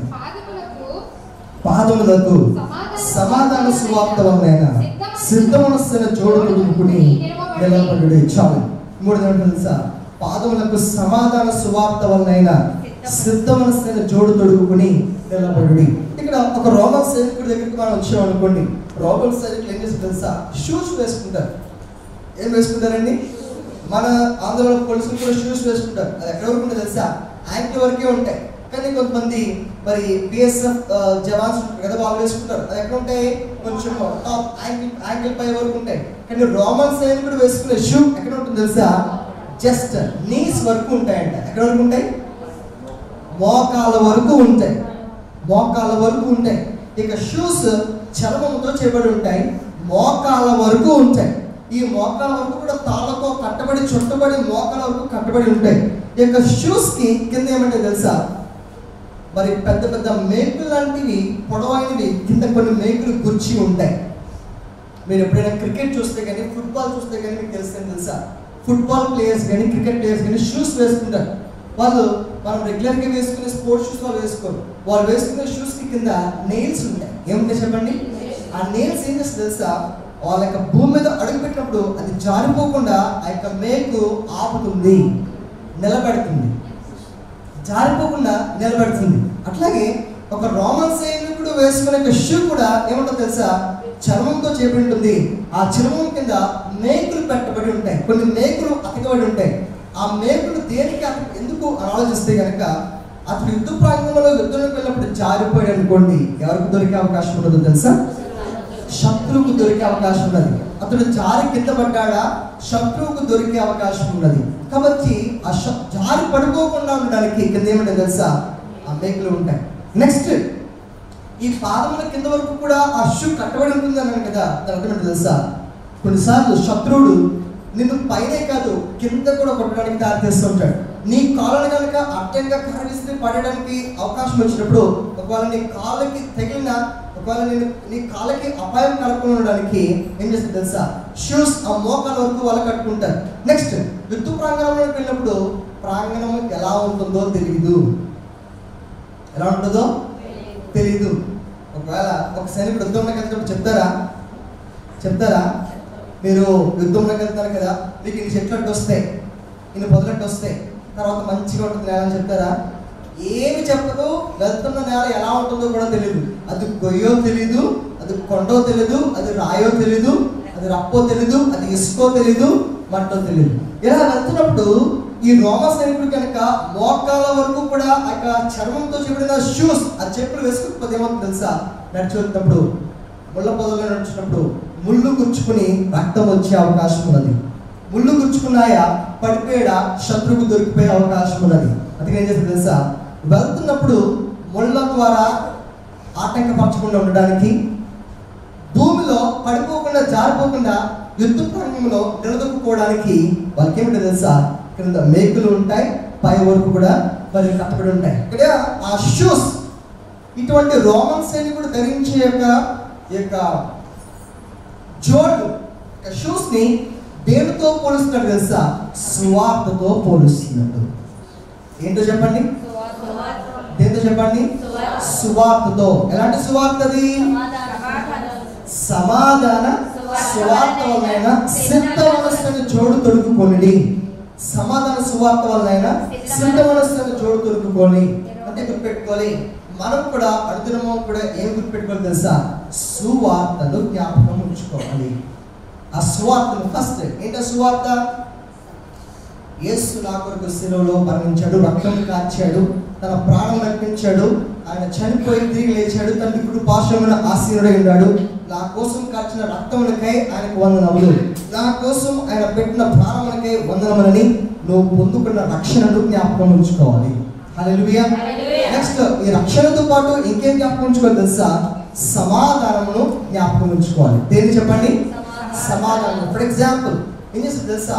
పాదములకు పాదములకు సమాధాన సువార్త వలన సిద్ధమనస్సున జోడుకుని నిలబడి చాలు మూడోది ఏంటో తెలుసా పాదములకు సమాధాన సువార్త వలన సిద్ధ మనస్సున జోడు తొడుగుకుని నిలబడి ఇక్కడ ఒక రోమన్ సైనికుడి దగ్గరికి మనం వచ్చాం అనుకోండి రోమన్ సైనికులు ఏం చేస్తారు తెలుసా షూస్ వేసుకుంటారు ఏం వేసుకుంటారండి మన ఆంధ్రలో పోలీసులు కూడా షూస్ వేసుకుంటారు అది ఎక్కడ వరకు ఉంటుందో తెలుసా యాంకిల్ వరకే ఉంటాయి కానీ కొంతమంది మరి బిఎస్ఎఫ్ జవాన్స్ ఉంటారు కదా వాళ్ళు వేసుకుంటారు అది ఎక్కడ ఉంటాయి కొంచెం టాప్ యాంకిల్ యాంకిల్ పై వరకు ఉంటాయి కానీ రోమన్ సైనికుడు వేసుకునే షూ ఎక్కడ ఉంటుంది తెలుసా జస్ట్ నీస్ వరకు ఉంటాయంట ఎక్కడ వరకు ఉంటాయి మోకాల వరకు ఉంటాయి మోకాల వరకు ఉంటాయి ఇక షూస్ చర్మంతో చేయబడి ఉంటాయి మోకాల వరకు ఉంటాయి ఈ మోకాల వరకు కూడా తాళ్ళతో కట్టబడి చుట్టబడి మోకాల వరకు కట్టబడి ఉంటాయి ఈ యొక్క షూస్ కి కింద ఏమంటే తెలుసా మరి పెద్ద పెద్ద మేకులు లాంటివి పొడవైనవి కింద కొన్ని మేకులు గుర్చి ఉంటాయి మీరు ఎప్పుడైనా క్రికెట్ చూస్తే కానీ ఫుట్బాల్ చూస్తే కానీ మీకు తెలుస్తుంది తెలుసా ఫుట్బాల్ ప్లేయర్స్ కానీ క్రికెట్ ప్లేయర్స్ కానీ షూస్ వేసుకుంటారు వాళ్ళు మనం రెగ్యులర్గా వేసుకునే స్పోర్ట్స్ షూస్ వాళ్ళు వేసుకోరు వాళ్ళు వేసుకునే షూస్ కి కింద నెయిల్స్ ఉంటాయి ఏముంటాయి చెప్పండి ఆ నెయిల్స్ ఏం చేస్తుంది తెలుసా వాళ్ళ యొక్క భూమి మీద అడుగు పెట్టినప్పుడు అది జారిపోకుండా ఆ యొక్క మేకు ఆపుతుంది నిలబెడుతుంది జారిపోకుండా నిలబెడుతుంది అట్లాగే ఒక రోమన్ సైనికుడు వేసుకునే ఒక షూ కూడా ఏమంటుందో తెలుసా చర్మంతో చేపడి ఉంటుంది ఆ చర్మం కింద మేకులు పెట్టబడి ఉంటాయి కొన్ని మేకులు అతకబడి ఉంటాయి ఆ మేకులు దేనికి అతను ఎందుకు అని ఆలోచిస్తే కనుక అతను యుద్ధ ప్రాంగంలో యుద్ధంలోకి వెళ్ళినప్పుడు జారిపోయాడు అనుకోండి ఎవరికి దొరికే అవకాశం ఉండదో తెలుసా శత్రువుకు దొరికే అవకాశం ఉన్నది అతడు జారి కింద పడ్డాడా శత్రువుకు దొరికే అవకాశం ఉన్నది కాబట్టి ఆ శ- జారి పడిపోకుండా ఉండడానికి కింద ఏమంటే తెలుసా ఆ మేకులు ఉంటాయి నెక్స్ట్ ఈ పాదముల కింద వరకు కూడా ఆ షూ కట్టబడి ఉంటుంది అన్నాను కదా దాని అర్థం ఏంటో తెలుసా కొన్నిసార్లు శత్రువుడు నిన్ను పైనే కాదు కింద కూడా కొట్టడానికి దారి తీస్తూ ఉంటాడు నీ కాళ్ళని కనుక అడ్డంగా కరగిస్తే పడడానికి అవకాశం వచ్చినప్పుడు ఒకవేళ నీ కాళ్ళకి తగిలిన ఒకవేళ నేను నీ కాళ్ళకి అపాయం కలగకుండా ఉండడానికి ఏం చేస్తుంది తెలుసా షూస్ ఆ మోకాల వరకు వాళ్ళు కట్టుకుంటారు నెక్స్ట్ యుద్ధ ప్రాంగణంలోకి వెళ్ళినప్పుడు ప్రాంగణం ఎలా ఉంటుందో తెలియదు ఎలా ఉంటుందో తెలీదు ఒకవేళ ఒక సైనికుడు యుద్ధంలోకి వెళ్తున్నప్పుడు చెప్తారా చెప్తారా మీరు యుద్ధంలోకి వెళ్తారు కదా మీకు ఇన్ని చెట్లు అడ్డు వస్తాయి ఇన్ని పొదలట్టు వస్తాయి తర్వాత మంచిగా ఉంటుంది నేల అని చెప్తారా ఏమి చెప్పదు వెళ్తున్న నేల ఎలా ఉంటుందో కూడా తెలియదు అది గొయ్యో తెలీదు అది కొండో తెలీదు అది రాయో తెలీదు అది రప్పో తెలీదు అది ఇసుకో తెలీదు మట్టో తెలీదు ఇలా వెళ్తున్నప్పుడు ఈ రోమ సైనికుడు కనుక మోకాల వరకు కూడా ఆ యొక్క చర్మంతో చేయబడిన షూస్ ఆ చెప్పులు వేసుకోకపోతే ఏమవుతుంది తెలుసా నడిచి వెళ్తున్నప్పుడు ముళ్ళ పొదలో నడిచినప్పుడు ముళ్ళు గుచ్చుకుని రక్తం వచ్చే అవకాశం ఉన్నది ముళ్ళు గుచ్చుకున్నాయా పడిపోయాడా శత్రువుకు దొరికిపోయే అవకాశం ఉన్నది అందుకే ఏం చేస్తుంది తెలుసా వెళ్తున్నప్పుడు ముళ్ళ ద్వారా ఆటంకపరచకుండా ఉండడానికి భూమిలో పడిపోకుండా జారిపోకుండా యుద్ధ ప్రాంగంలో నిలదొక్కుకోవడానికి వాళ్ళకి ఏమిటో తెలుసా కింద మేకులు ఉంటాయి పై వరకు కూడా మరి కట్టబడి ఉంటాయి ఇక్కడ ఆ షూస్ ఇటువంటి రోమన్ సైనికుడు ధరించే యొక్క ఈ యొక్క జోడు షూస్ ని దేనితో పోలుస్తున్నాడు తెలుసా సువార్తతో పోలుస్తున్నాడు ఏంటో చెప్పండి దేంతో చెప్పండి సువార్తతో ఎలాంటి సువార్తది సమాధాన సువార్త వలన సిద్ధ మనస్సును జోడు తొడుగుకొనిడి సమాధాన సువార్త వలన సిద్ధ మనస్సును జోడు తొడుగుకొని అంటే గుర్తుపెట్టుకోవాలి మనం కూడా అనుదినము కూడా ఏం గుర్తుపెట్టుకోవాలి తెలుసా సువార్తను జ్ఞాపకం ఉంచుకోవాలి ఆ సువార్తను ఫస్ట్ ఏంటో సువార్త యేసు నా కొరకు శిలువలో మరణించాడు రక్తం కార్చాడు తన ప్రాణం అర్పించాడు ఆయన చనిపోయి తిరిగి లేచాడు తన ఇప్పుడు పార్శ్వమైన ఆశీనుడై ఉన్నాడు నా కోసం కాచిన రక్తములకై ఆయనకు వందనములు నా కోసం ఆయన పెట్టిన ప్రాణములకై వందనములని నువ్వు పొందుకున్న రక్షణను జ్ఞాపకం ఉంచుకోవాలి హల్లెలూయా హల్లెలూయా. నెక్స్ట్ ఈ రక్షణతో పాటు ఇంకేం జ్ఞాపకం ఉంచుకోవాలి తెలుసా సమాధానమును జ్ఞాపకం ఉంచుకోవాలి దేని చెప్పండి సమాధానం ఫర్ ఎగ్జాంపుల్ ఏం చేస్తుంది తెలుసా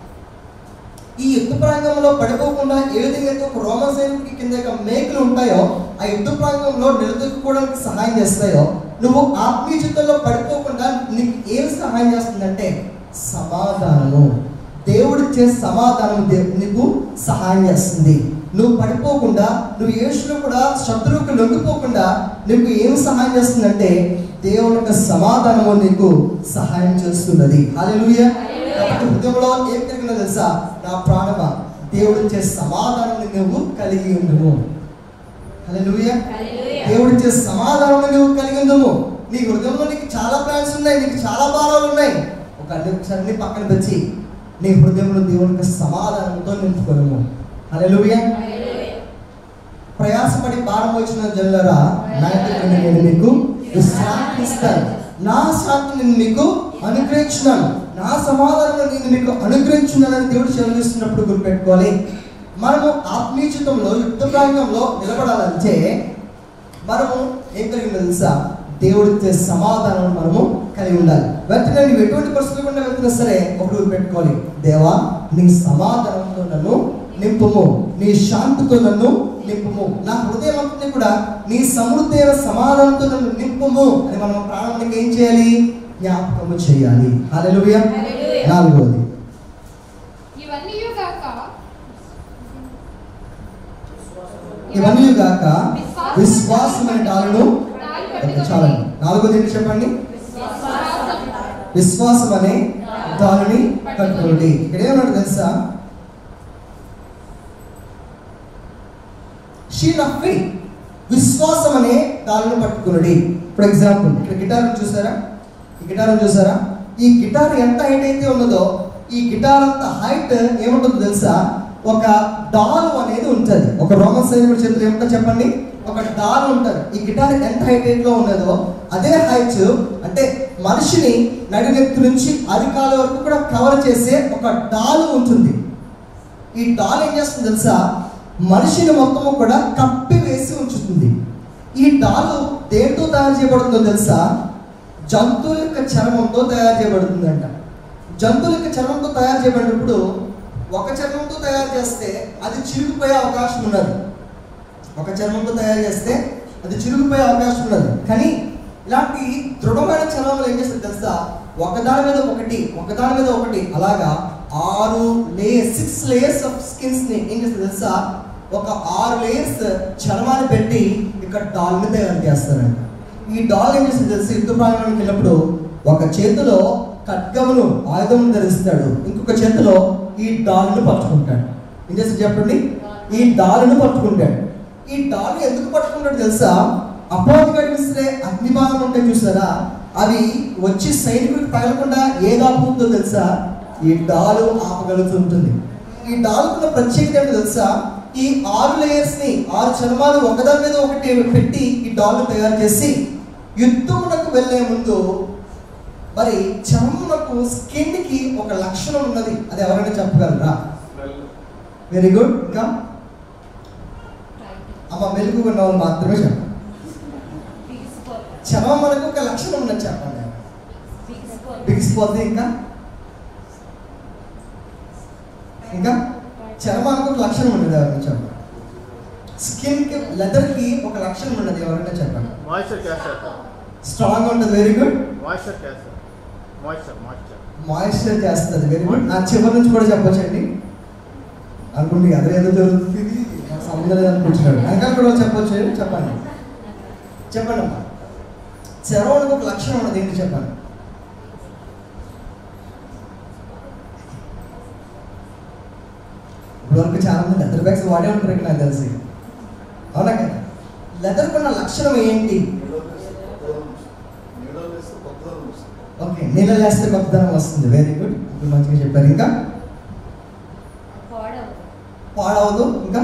ఈ యుద్ధ ప్రాంగంలో పడిపోకుండా ఏ విధంగా అయితే ఒక రోమ సైనికుడికి కింద యొక్క మేకులు ఉంటాయో ఆ యుద్ధ ప్రాంగంలో నిలదొక్కుకోవడానికి సహాయం చేస్తాయో నువ్వు ఆత్మీయ జీవితంలో పడిపోకుండా నీకు ఏం సహాయం చేస్తుందంటే సమాధానము దేవుడిచ్చే సమాధానం దే- నీకు సహాయం చేస్తుంది నువ్వు పడిపోకుండా నువ్వు యేసులో కూడా శత్రువుకు లొంగిపోకుండా నీకు ఏం సహాయం చేస్తుందంటే దేవుని యొక్క సమాధానము నీకు సహాయం చేస్తున్నది హల్లెలూయా కాబట్టి హృదయంలో ఏం కలిగిన తెలుసా నా ప్రాణమా దేవుడు ఇచ్చే సమాధానం నువ్వు కలిగి ఉండుము హల్లెలూయా హల్లెలూయా. దేవుడు ఇచ్చే సమాధానం నువ్వు కలిగి ఉండుము నీ హృదయంలో నీకు చాలా ప్లాన్స్ ఉన్నాయి నీకు చాలా భారాలు ఉన్నాయి ఒక అన్ని ఒకసారి అన్ని పక్కన పెంచి నీ హృదయంలో దేవుని యొక్క సమాధానంతో నింపుకొనుము హల్లెలూయా హల్లెలూయా. ప్రయాసపడి భారం వచ్చిన జనులరా నా దగ్గర నేను మీకు విశ్రాంతి ఇస్తాను నా శాంతి నేను మీకు అనుగ్రహించున్నాను నా సమాధానం నేను మీకు అనుగ్రహించున్నానని దేవుడు చెల్లిస్తున్నప్పుడు గుర్తుపెట్టుకోవాలి మనము ఆత్మీయ జీవితంలో యుద్ధ ప్రాంగంలో నిలబడాలంటే మనము ఏం కలిగి ఉండాలి తెలుసా దేవుడిచ్చే సమాధానం మనము కలిగి ఉండాలి వెంటనే నువ్వు ఎటువంటి పరిస్థితులు గుండా వెళ్తున్నా సరే ఒకటి గుర్తుపెట్టుకోవాలి దేవా నీ సమాధానంతో నన్ను నింపుము నీ శాంతితో నన్ను నింపుము నా హృదయం అంతా కూడా నీ సమృద్ధి అయిన సమాధానంతో నన్ను నింపుము అని మనం ప్రాణానికి ఏం చేయాలి జ్ఞాపకము చేయాలి హల్లెలూయా హల్లెలూయా. నాలుగవది ఇవన్నీ కాక ఇవన్నీ గాక విశ్వాసమైన డాలను చాలండి నాలుగోది ఏంటి చెప్పండి విశ్వాసం విశ్వాసం అనే దానిని కట్టుకోండి ఇక్కడ ఏమన్నాడు తెలుసా షీల్ ఆఫ్ ఫెయిత్ విశ్వాసం అనే దానిని పట్టుకున్నది ఫర్ ఎగ్జాంపుల్ ఇక్కడ గిటార్ చూసారా ఈ గిటార్ చూసారా ఈ గిటార్ ఎంత హైట్ అయితే ఉన్నదో ఈ గిటార్ అంత హైట్ ఏముంటుందో తెలుసా ఒక డాల్ అనేది ఉంటుంది ఒక రోమన్ సైనికుడి చేతిలో ఏముంటుందో చెప్పండి ఒక డాల్ ఉంటుంది ఈ గిటార్ ఎంత హైట్ లో ఉన్నదో అదే హైట్ అంటే మనిషిని నడినెత్తి నుంచి అరికాల వరకు కూడా కవర్ చేసే ఒక డాల్ ఉంటుంది ఈ డాల్ ఏం చేస్తుంది తెలుసా మనిషిని మొత్తము కూడా కప్పి వేసి ఉంచుతుంది ఈ డాలు దేంతో తయారు చేయబడుతుందో తెలుసా జంతువుల యొక్క చర్మంతో తయారు చేయబడుతుందంట జంతువుల యొక్క చర్మంతో తయారు చేయబడినప్పుడు ఒక చర్మంతో తయారు చేస్తే అది చిరిగిపోయే అవకాశం ఉన్నది ఒక చర్మంతో తయారు చేస్తే అది చిరిగిపోయే అవకాశం ఉన్నది కానీ ఇలాంటి దృఢమైన చర్మంలో ఏం చేస్తుంది తెలుసా ఒకదాని మీద ఒకటి ఒకదాని మీద ఒకటి అలాగా ఆరు layers six layers of skins ని ఏం చేస్తుంది తెలుసా ఒక ఆరు లేయర్స్ చర్మాన్ని పెట్టి ఇక్కడ డాల్ మీద తయారు చేస్తారంట ఈ డాల్ ఏం చేస్తుంది తెలుసు యుద్ధ ప్రాంగణానికి వెళ్ళినప్పుడు ఒక చేతిలో ఖడ్గమును ఆయుధమును ధరిస్తాడు ఇంకొక చేతిలో ఈ డాల్ను పట్టుకుంటాడు ఏం చేస్తుంది చెప్పండి ఈ డాల్ను పట్టుకుంటాడు ఈ డాల్ ఎందుకు పట్టుకుంటాడు తెలుసా అపోజిట్ విసిరే అగ్నిబాణం ఉంటాయి చూసారా అవి వచ్చి సైనికుడికి తగలకుండా ఏది ఆపుతుందో తెలుసా ఈ డాలు ఆపగలుగుతుంటుంది ఈ డాల్కున్న ప్రత్యేకత ఏంటో తెలుసా ఈ ఆరు లేయర్స్ ని ఆరు చర్మాలు ఒకదాని మీద ఒకటి పెట్టి ఈ డాల్ తయారు చేసి యుద్ధమునకు వెళ్లే ముందు మరి చర్మమునకు స్కిన్ కి ఒక లక్షణం ఉన్నది అది ఎవరైనా చెప్పగలరా వెరీ గుడ్ ఇంకా అమ్మ మెలుగు ఉన్న వాళ్ళు మాత్రమే చెప్పండి చర్మం మనకు ఒక లక్షణం ఉన్నది చెప్పండి బిగిసిపోద్ది ఇంకా ఇంకా చర్మానికి ఒక లక్షణం ఉన్నది ఎవరైనా చెప్పండి స్కిన్ కి లెదర్ కి ఒక లక్షణం ఉన్నది ఎవరైనా చెప్పండి मॉइस्चर क्या सर స్ట్రాంగ్ ఉంటుంది వెరీ గుడ్ मॉइस्चर क्या सर मॉइस्चर मॉइस्चर మాయిశ్చర్ చేస్తుంది వెరీ గుడ్ నా చివరి నుంచి కూడా చెప్పొచ్చండి అనుకోండి అదే ఏదో జరుగుతుంది ఇది నాకు సంబంధం లేదు అనుకుంటున్నాడు ఇంకా కూడా చెప్పొచ్చు చెప్పండి చెప్పండి అమ్మా చర్మానికి ఒక లక్షణం ఉన్నది ఏంటి చెప్పండి ఇప్పటివరకు చాలా మంది లెదర్ బ్యాగ్స్ వాడే ఉంటారు ఇక్కడ నాకు తెలిసి అవునా కదా లెదర్ కొన్న లక్షణం ఏంటి ఓకే నీళ్ళ వేస్తే కొత్తదనం వస్తుంది వెరీ గుడ్ ఇప్పుడు మంచిగా చెప్పారు ఇంకా పాడవదు ఇంకా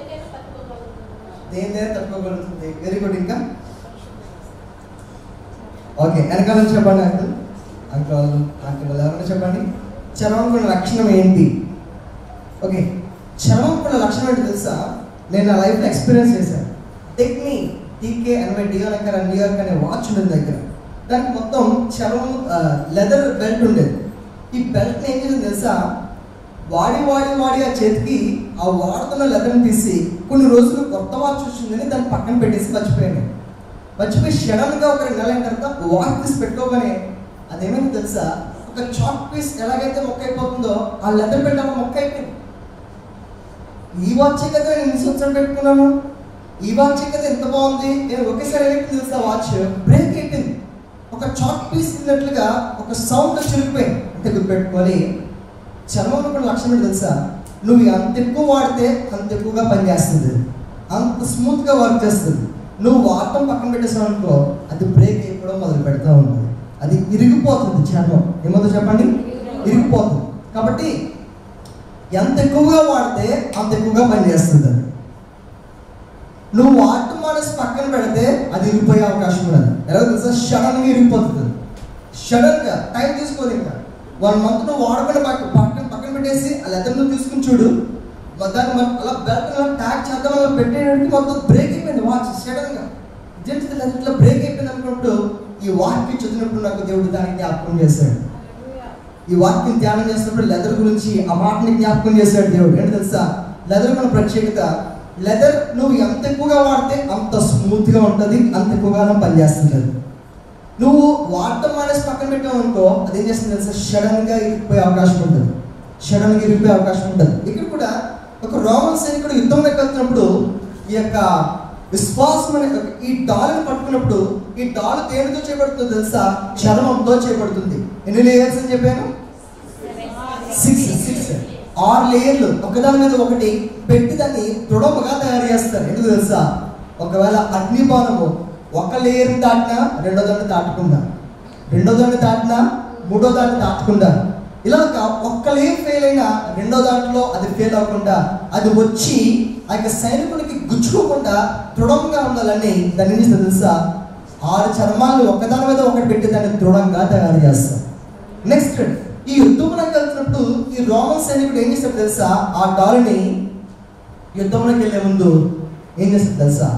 దేని దేని తట్టుకోగలుగుతుంది వెరీ గుడ్ ఇంకా ఓకే వెనకాల నుంచి చెప్పండి అంకుల్ అంకుల్ అంకుల్ ఎవరైనా చెప్పండి చర్మం కొన్న లక్షణం ఏంటి ఓకే చర్మం కొన్న లక్షణం ఏంటి తెలుసా నేను నా లైఫ్లో ఎక్స్పీరియన్స్ చేశాను టెక్నీ టీకే ఎనభై డియోనకర్ న్యూయార్క్ అనే వాచ్ ఉండేది దగ్గర దానికి మొత్తం చర్మం లెదర్ బెల్ట్ ఉండేది ఈ బెల్ట్ని ఏం చేసింది తెలుసా వాడి వాడి వాడి ఆ చేతికి ఆ వాడుతున్న లెదర్ని తీసి కొన్ని రోజులు కొత్త వాచ్ వచ్చిందని దాన్ని పక్కన పెట్టేసి మర్చిపోయాను మర్చిపోయి సడన్గా ఒక రెండు నెలల తర్వాత వాచ్ తీసి పెట్టుకోగానే అదేమైంది తెలుసా ఒక చాక్ పీస్ ఎలాగైతే మొక్క అయిపోతుందో ఆ లెదర్ బెల్ట్ ఒక మొక్క అయిపోయింది ఈ వాచ్ కదా నేను ఇన్ని సంవత్సరాలు పెట్టుకున్నాను ఈ వాచ్ కదా ఎంత బాగుంది నేను ఒకేసారి ఏమైంది తెలుసా వాచ్ బ్రేక్ అయిపోయింది ఒక చాక్ పీస్ తిన్నట్లుగా ఒక సౌండ్ చిరిగిపోయింది అంటే గుర్తుపెట్టుకొని చర్మం కూడా లక్షణం ఏంటి తెలుసా నువ్వు అంత ఎక్కువ వాడితే అంత ఎక్కువగా పనిచేస్తుంది అంత స్మూత్గా వర్క్ చేస్తుంది నువ్వు వాడటం పక్కన పెట్టేసావు అనుకో అది బ్రేక్ అయిపోవడం మొదలు పెడతా ఉంటుంది అది ఇరిగిపోతుంది చర్మం ఏమో చెప్పండి ఇరిగిపోతుంది కాబట్టి ఎంత ఎక్కువగా వాడితే అంత ఎక్కువగా పనిచేస్తుంది అది నువ్వు వాడటం మానేసి పక్కన పెడితే అది ఇరిగిపోయే అవకాశం ఉన్నది ఎలా తెలుసా సడన్గా ఇరిగిపోతుంది సడన్గా టైం తీసుకోదు ఇంకా వన్ మంత్ నువ్వు వాడకుండా పక్క పక్కన పక్కన పెట్టేసి ఆ లెదర్ నువ్వు తీసుకుని చూడు మ- దాన్ని మనం అలా బెల్ట్ ట్యాగ్ చేద్దాం అలా పెట్టేయడానికి మొత్తం బ్రేక్ అయిపోయింది వాచ్ సడన్గా ఇదేంటి లెదర్ ఇట్లా బ్రేక్ అయిపోయింది అనుకున్నప్పుడు ఈ వాక్యం చదివినప్పుడు నాకు దేవుడు దానికి జ్ఞాపకం చేశాడు ఈ వాక్యం ధ్యానం చేసినప్పుడు లెదర్ గురించి ఆ మాటని జ్ఞాపకం చేశాడు దేవుడు ఏంటి తెలుసా లెదర్ మన ప్రత్యేకత లెదర్ నువ్వు ఎంత ఎక్కువగా వాడితే అంత స్మూత్గా ఉంటుంది అంత ఎక్కువగా పనిచేస్తుంది అది. నువ్వు వాడటం మానేసి పక్కన పెట్టావు అనుకో అది ఏం చేస్తుంది తెలుసా సడన్గా ఇరిగిపోయే అవకాశం ఉంటుంది సడన్గా ఇరిగిపోయే అవకాశం ఉంటుంది ఇక్కడ కూడా ఒక రోమన్ సైనికుడు యుద్ధంలోకి వెళ్తున్నప్పుడు ఈ యొక్క విశ్వాసం అనే ఒక- ఈ డాల్ని పట్టుకున్నప్పుడు ఈ డాల్ దేనితో చేపడుతుందో తెలుసా చర్మంతో చేపడుతుంది ఎన్ని లేయర్స్ అని చెప్పాను సిక్స్ సిక్స్ ఆరు లేయర్లు ఒకదాని మీద ఒకటి పెట్టి దాన్ని దృఢముగా తయారు చేస్తారు ఎందుకు తెలుసా ఒకవేళ అగ్నిబాణము ఒక లేయర్ దాటినా రెండో దాన్ని దాటకుండా రెండో దాన్ని దాటినా మూడో దాన్ని దాటకుండా ఇలాగ ఒక్క లేయర్ ఫెయిల్ అయినా రెండో దాంట్లో అది ఫెయిల్ అవ్వకుండా అది వచ్చి ఆ యొక్క సైనికునికి గుచ్చుకోకుండా దృఢంగా ఉండాలని దాని నుంచి తెలుసా ఆరు చర్మాలు ఒకదాని మీద ఒకటి పెట్టి దాన్ని దృఢంగా తయారు చేస్తారు నెక్స్ట్ ఈ యుద్ధంలోకి వెళ్తున్నప్పుడు ఈ రోమన్ సైనికుడు ఏం చేస్తాడు తెలుసా ఆ డాల్ని యుద్ధంలోకి వెళ్ళే ముందు ఏం చేస్తాడు తెలుసా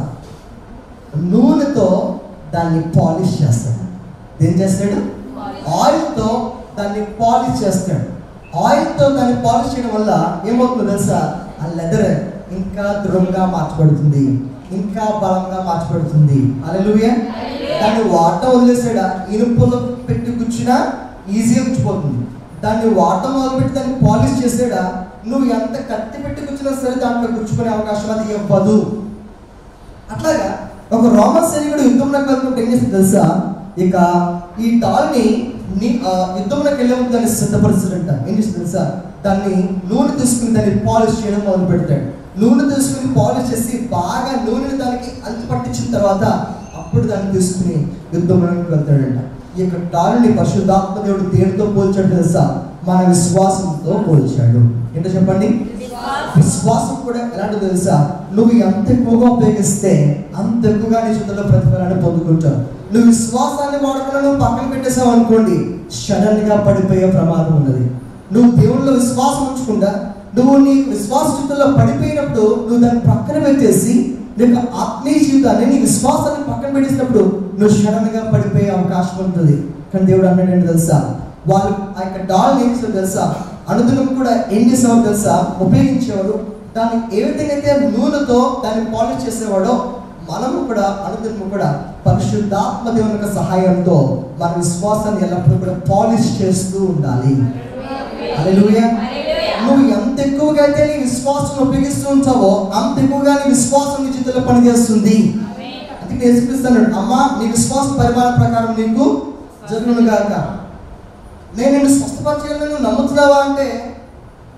నూనెతో దాన్ని పాలిష్ చేస్తాడు ఏం చేస్తాడు ఆయిల్తో దాన్ని పాలిష్ చేస్తాడు ఆయిల్తో దాన్ని పాలిష్ చేయడం వల్ల ఏమవుతుందో తెలుసా ఆ లెదర్ ఇంకా దృఢంగా మార్చబడుతుంది ఇంకా బలంగా మార్చబడుతుంది అలెలుయ దాన్ని వాడటం వదిలేసాడా ఇనుపులో పెట్టి కూర్చున్నా ఈజీగా కూర్చుపోతుంది దాన్ని వాడటం మొదలుపెట్టి దాన్ని పాలిష్ చేసాడా నువ్వు ఎంత కత్తి పెట్టి కూర్చున్నా సరే దాంట్లో కూర్చుకునే అవకాశం అది ఇవ్వదు అట్లాగా ఒక రోమన్ సైనికుడు యుద్ధంలోకి వెళ్తుంటే ఏం చేస్తుంది తెలుసా ఇక ఈ డాల్ని నీ ఆ, యుద్ధంలోకి వెళ్ళే ముందు దాన్ని సిద్ధపరుస్తాడంట ఏం చేస్తుంది తెలుసా దాన్ని నూనె తీసుకుని దాన్ని పాలిష్ చేయడం మొదలు పెడతాడు నూనె తీసుకుని పాలిష్ చేసి బాగా నూనెని దానికి అంటు పట్టించిన తర్వాత అప్పుడు దాన్ని తీసుకుని యుద్ధంలోకి వెళ్తాడంట ఈ యొక్క డాలుని పరిశుద్ధాత్మ దేవుడు దేనితో పోల్చాడు తెలుసా మన విశ్వాసంతో పోల్చాడు ఏంటో చెప్పండి విశ్వాసం కూడా ఎలాంటి తెలుసా నువ్వు ఎంత ఎక్కువగా ఉపయోగిస్తే అంత ఎక్కువగా నీ చేతుల్లో ప్రతిఫలాన్ని పొందుకుంటావు నువ్వు విశ్వాసాన్ని వాడకుండా నువ్వు పక్కన పెట్టేసావు అనుకోండి సడన్ గా పడిపోయే ప్రమాదం ఉన్నది నువ్వు దేవుళ్ళలో విశ్వాసం ఉంచకుండా నువ్వు నీ విశ్వాస జీవితంలో పడిపోయినప్పుడు నువ్వు దాన్ని పక్కన పెట్టేసి నీ యొక్క ఆత్మీయ జీవితాన్ని నీ విశ్వాసాన్ని పక్కన పెట్టేసినప్పుడు నువ్వు సడన్ గా పడిపోయే అవకాశం ఉంటుంది కానీ దేవుడు అన్నాడు ఏంటి తెలుసా వాళ్ళు ఆ యొక్క డాల్ ఏం చేశారు తెలుసా అనుదినం కూడా ఏం చేసేవారు తెలుసా ఉపయోగించేవారు దాన్ని ఏ విధంగా అయితే నూనెతో దాన్ని పాలిష్ చేసేవాడో మనము కూడా అనుదినము కూడా పరిశుద్ధాత్మ దేవుని యొక్క సహాయంతో మన విశ్వాసాన్ని ఎల్లప్పుడూ కూడా పాలిష్ చేస్తూ ఉండాలి హల్లెలూయా నువ్వు ఎంత ఎక్కువగా అయితే నీ విశ్వాసం ఉపయోగిస్తూ ఉంటావో అంత ఎక్కువగా నీ విశ్వాసం నీ చేతిలో పనిచేస్తుంది అందుకే నేర్పిస్తాను అమ్మా నీ విశ్వాస పరిమాణ ప్రకారం నీకు జరుగును గాక నేను నిన్ను స్వస్థపరచగలను నువ్వు నమ్ముతున్నావా అంటే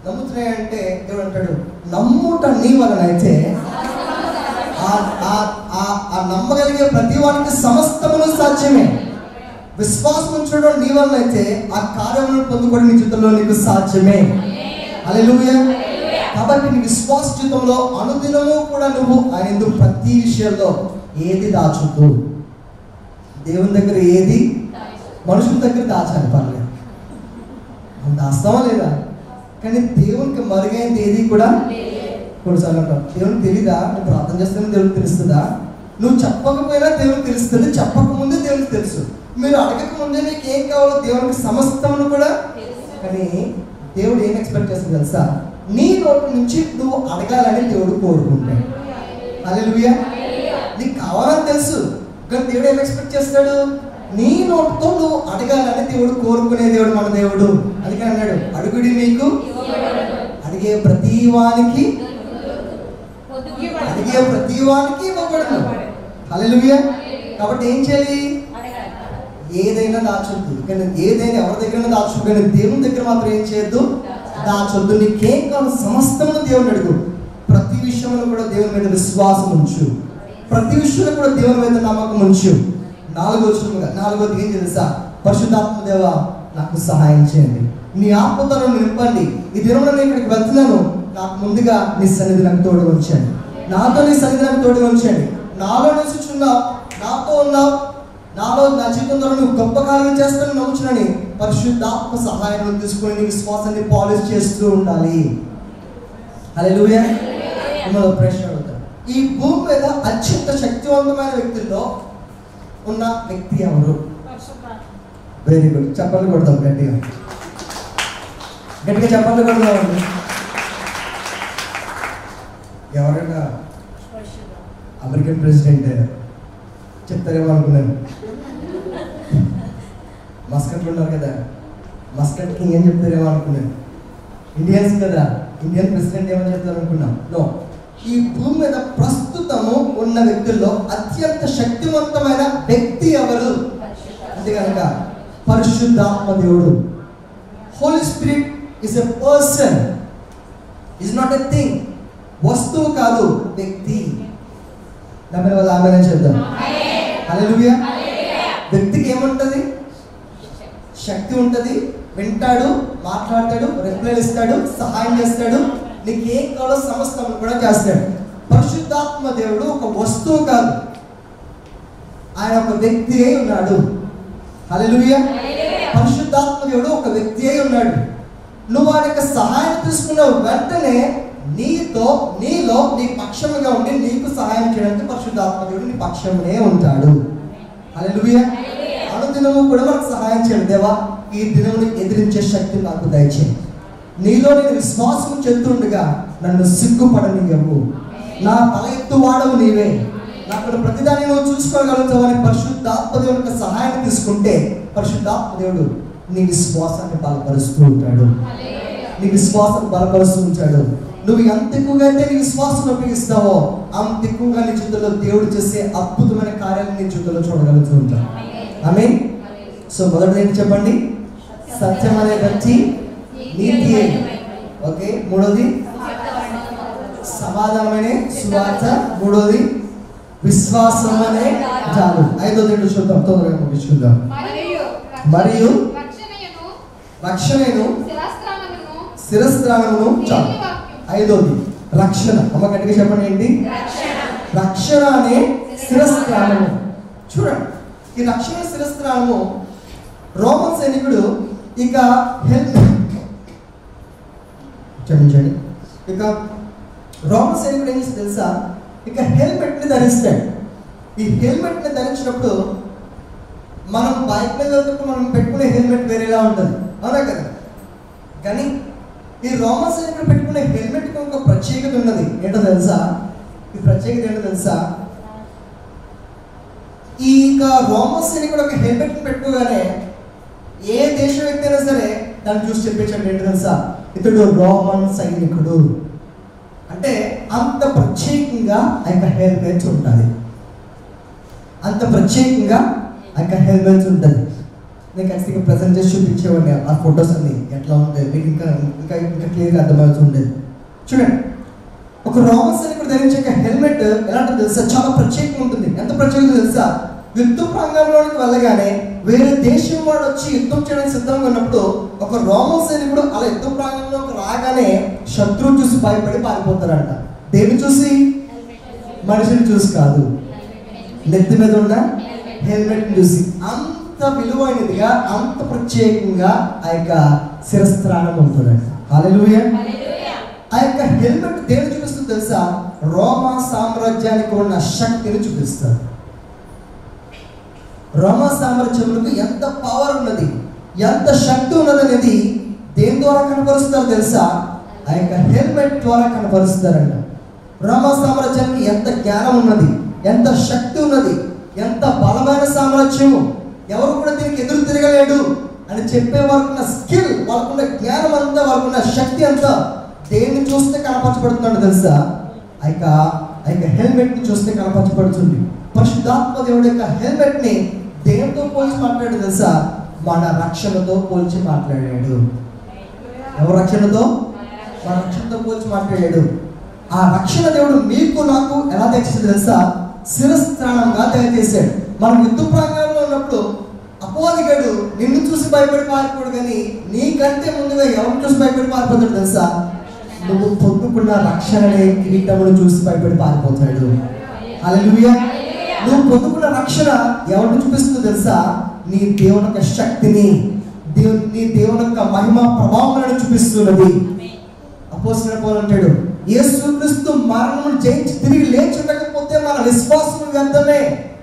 నమ్ముతున్నాయంటే దేవుడు అంటాడు నమ్ముట నీ వలన అయితే ఆ- ఆ- ఆ- ఆ నమ్మగలిగే ప్రతి వానికి సమస్తమును సాధ్యమే విశ్వాసం ఉంచడం నీ వలన అయితే ఆ కార్యములను పొందుకోవడం నీ జీవితంలో నీకు సాధ్యమే హల్లెలూయా కాబట్టి నీ విశ్వాస జీవితంలో అనుదినము కూడా నువ్వు ఆయన ఎందుకు ప్రతి విషయంలో ఏది దాచుతూ దేవుని దగ్గర ఏది మనుషుల దగ్గర దాచాలి పర్లేదు మనం దాస్తావా లేదా కానీ దేవునికి మరుగైనది ఏది కూడా కొన్నిసార్లు అంటాం దేవునికి తెలీదా నువ్వు ప్రార్థన చేస్తున్నా దేవునికి తెలుస్తుందా నువ్వు చెప్పకపోయినా దేవునికి తెలుస్తుంది చెప్పకముందే దేవునికి తెలుసు మీరు అడగక ముందే నీకు ఏం కావాలో దేవునికి సమస్తమును కూడా కానీ దేవుడు ఏం ఎక్స్పెక్ట్ చేస్తుంది తెలుసా నీ నోటి నుంచి నువ్వు అడగాలని దేవుడు కోరుకుంటాడు అలెలుయా నీకు కావాలని తెలుసు కానీ దేవుడు ఏం ఎక్స్పెక్ట్ చేస్తాడు నీ నోటితో నువ్వు అడగాలని దేవుడు కోరుకునే దేవుడు మన దేవుడు అందుకని అన్నాడు అడుగుడి మీకు అడిగే ప్రతి వానికి అడిగే ప్రతి వానికి ఇవ్వబడదు హల్లెలూయా కాబట్టి ఏం చేయాలి ఏదైనా దాచొద్దు కానీ ఏదైనా ఎవరి దగ్గర దాచొద్దు కానీ దేవుని దగ్గర మాత్రం ఏం చేయొద్దు దాచొద్దు నీకేం కావాలి సమస్తమును దేవుని అడుగు ప్రతి విషయంలో కూడా దేవుని మీద విశ్వాసం ఉంచు ప్రతి విషయంలో కూడా దేవుని మీద నమ్మకం ఉంచు నాలుగో విషయంగా నాలుగోది ఏం తెలుసా పరిశుద్ధాత్మ దేవ నాకు సహాయం చేయండి నీ ఆత్మతను నింపండి ఈ దినంలో నేను ఇక్కడికి వెళ్తున్నాను నాకు ముందుగా నీ సన్నిధి నాకు తోడు ఉంచండి నాతో నీ సన్నిధి నాకు తోడు ఉంచండి నాలో నిలుచున్నావు నాతో ఉన్నావు నాలో నా జీవితంలో నువ్వు గొప్ప కార్యం చేస్తానని నమ్ముచునని పరిశుద్ధాత్మ సహాయం తీసుకొని నీ విశ్వాసాన్ని పాలిష్ చేస్తూ ఉండాలి హల్లెలూయా మిమ్మల్ని ఒక ప్రశ్న అడుగుతాను ఈ భూమి మీద అత్యంత శక్తివంతమైన వ్యక్తుల్లో ఉన్న వ్యక్తి ఎవరు వెరీ గుడ్ చెప్పలు కొడతాం గట్టిగా గట్టిగా చెప్పలు కొడదామండి ఎవరైనా అమెరికన్ ప్రెసిడెంట్ చెప్తారేమో అనుకున్నాను మస్కట్ ఉన్నారు కదా మస్కట్ కింగ్ ఏం చెప్తారేమో అనుకున్నాను ఇండియన్స్ కదా ఇండియన్ ప్రెసిడెంట్ ఏమని చెప్తారు అనుకున్నాం నో ఈ భూమి మీద ప్రస్తుతము ఉన్న వ్యక్తుల్లో అత్యంత శక్తివంతమైన వ్యక్తి ఎవరు అంతే కనుక పరిశుద్ధాత్మ దేవుడు Holy Spirit is a person is not a thing వస్తువు కాదు వ్యక్తి నమ్మిన వాళ్ళు ఆమె చెప్తాం హల్లెలూయా వ్యక్తికి ఏముంటది శక్తి ఉంటది వింటాడు మాట్లాడతాడు రిప్లై ఇస్తాడు సహాయం చేస్తాడు నీకు ఏం కావాలో సమస్తం కూడా చేస్తాడు పరిశుద్ధాత్మ దేవుడు ఒక వస్తువు కాదు ఆయన ఒక వ్యక్తి అయి ఉన్నాడు హల్లెలూయా పరిశుద్ధాత్మ దేవుడు ఒక వ్యక్తి అయి ఉన్నాడు నువ్వు ఆయన యొక్క సహాయం తీసుకున్న వెంటనే నీతో నీలో నీ పక్షముగా ఉండి నీకు సహాయం చేయడానికి పరిశుద్ధాత్మ దేవుడు నీ పక్షమునే ఉంటాడు హల్లెలూయా అనుదినము కూడా మనకు సహాయం చేయండి దేవా ఈ దినమును ఎదిరించే శక్తి నాకు దయచేయి నీలో నేను విశ్వాసం చెందుండగా నన్ను సిగ్గుపడనివ్వవు నా తల ఎత్తు వాడవు నీవే నాకు ప్రతిదాన్ని నువ్వు చూసుకోగలుగుతావు అని పరిశుద్ధాత్మ దేవుని యొక్క సహాయం తీసుకుంటే పరిశుద్ధాత్మ దేవుడు నీ విశ్వాసాన్ని బలపరుస్తూ ఉంటాడు నీ విశ్వాసం బలపరుస్తూ ఉంచాడు నువ్వు ఎంత ఎక్కువగా అయితే నీ విశ్వాసం ఉపయోగిస్తావో అంత ఎక్కువగా నీ జీవితంలో దేవుడు చేసే అద్భుతమైన కార్యాలు నీ జీవితంలో చూడగలుగుతూ ఉంటావు ఆమె సో మొదటిది ఏంటి చెప్పండి సత్యం అనే వ్యక్తి నీతి ఓకే మూడోది సమాధానమైన సువార్త మూడోది విశ్వాసం అనే జాలు ఐదోది ఏంటో చూద్దాం తొందరగా ముగించుకుందాం మరియు మరియు రక్షణయను రక్షణను శిరస్త్రాణమును శిరస్త్రాణమును చాలు ఐదోది రక్షణ అమ్మ గట్టిగా చెప్పండి ఏంటి రక్షణ అనే శిరస్త్రాణము చూడండి ఈ రక్షణ శిరస్త్రాణము రోమన్ సైనికుడు ఇక హెల్ప్ క్షమించండి ఇక రోమన్ సైనికుడు ఏం చేసి తెలుసా ఇక హెల్మెట్ని ధరిస్తాడు ఈ హెల్మెట్ని ధరించినప్పుడు మనం బైక్ మీద వెళ్తున్నప్పుడు మనం పెట్టుకునే హెల్మెట్ వేరేలా ఉంటుంది అవునా కదా కానీ ఈ రోమన్ సైనికుడు పెట్టుకునే హెల్మెట్కి ఒక ప్రత్యేకత ఉన్నది ఏంటో తెలుసా ఈ ప్రత్యేకత ఏంటో తెలుసా ఈ ఇక రోమన్ సైనికుడు ఒక హెల్మెట్ పెట్టుకోగానే ఏ దేశ వ్యక్తి అయినా సరే దాన్ని చూసి చెప్పించండి ఏంటో తెలుసా ఇతడు రోమన్ సైనికుడు అంటే అంత ప్రత్యేకంగా ఆ యొక్క హెల్మెట్ ఉంటుంది అంత ప్రత్యేకంగా ఆ యొక్క హెల్మెట్ ఉంటుంది నేను ఖచ్చితంగా ప్రజెంట్ చేసి చూపించేవాడిని ఆ ఫొటోస్ అన్ని ఎట్లా ఉంటాయి మీకు ఇంకా ఇంకా ఇంకా క్లియర్గా అర్థమవుతూ ఉండేది చూడండి ఒక రోమన్ సైనికుడు ధరించే హెల్మెట్ ఎలాంటి తెలుసా చాలా ప్రత్యేకంగా ఉంటుంది ఎంత ప్రత్యేకత తెలుసా యుద్ధ ప్రాంగంలోనికి వెళ్ళగానే వేరే దేశం వాడు వచ్చి యుద్ధం చేయడానికి సిద్ధంగా ఉన్నప్పుడు ఒక రోమన్ సైనికుడు అలా యుద్ధ ప్రాంగంలోకి రాగానే శత్రువు చూసి భయపడి పారిపోతారంట దేన్ని చూసి మనిషిని చూసి కాదు నెత్తి మీద ఉన్న హెల్మెట్ చూసి అంత విలువైనదిగా అంత ప్రత్యేకంగా ఆ యొక్క శిరస్త్రాణం ఉంటుందండి హాలెలూయా ఆ యొక్క హెల్మెట్ దేని చూపిస్తుంది తెలుసా రోమా సామ్రాజ్యానికి ఉన్న శక్తిని చూపిస్తారు రోమా సామ్రాజ్యములకు ఎంత పవర్ ఉన్నది ఎంత శక్తి ఉన్నది అనేది దేని ద్వారా కనపరుస్తారు తెలుసా ఆ యొక్క హెల్మెట్ ద్వారా కనపరుస్తారంట రోమా సామ్రాజ్యానికి ఎంత జ్ఞానం ఉన్నది ఎంత శక్తి ఉన్నది ఎంత బలమైన సామ్రాజ్యము ఎవరు కూడా దీనికి ఎదురు తిరగలేడు అని చెప్పే వాళ్ళకున్న స్కిల్ వాళ్ళకున్న జ్ఞానం అంతా వాళ్ళకున్న శక్తి అంతా దేన్ని చూస్తే కనపరచబడుతుందండి తెలుసా ఆ యొక్క ఆ యొక్క హెల్మెట్ ని చూస్తే కనపరచబడుతుంది పరిశుద్ధాత్మ దేవుడి యొక్క హెల్మెట్ ని దేనితో పోల్చి మాట్లాడాడు తెలుసా మన రక్షణతో పోల్చి మాట్లాడాడు ఎవరి రక్షణతో మన రక్షణతో పోల్చి మాట్లాడాడు ఆ రక్షణ దేవుడు మీకు నాకు ఎలా తెచ్చింది తెలుసా శిరస్థానంగా తయారు చేశాడు మనం యుద్ధ ప్రాంగణంలో ఉన్నప్పుడు అపోదిగాడు నిన్ను చూసి భయపడి పారిపోడు కానీ నీకంటే ముందుగా ఎవరిని చూసి భయపడి పారిపోతాడు తెలుసా నువ్వు పొందుకున్న రక్షణనే కిరీటమును చూసి భయపడి పారిపోతాడు హల్లెలూయా నువ్వు పొందుకున్న రక్షణ ఎవరిని చూపిస్తుందో తెలుసా నీ దేవుని యొక్క శక్తిని దేవుని నీ దేవుని యొక్క మహిమ ప్రభావాలను చూపిస్తున్నది అపోసిన పౌలు అంటాడు యేసుక్రీస్తు మరణం జయించి తిరిగి లేచి ఉండకపోతే మన విశ్వాసం వ్యర్థమే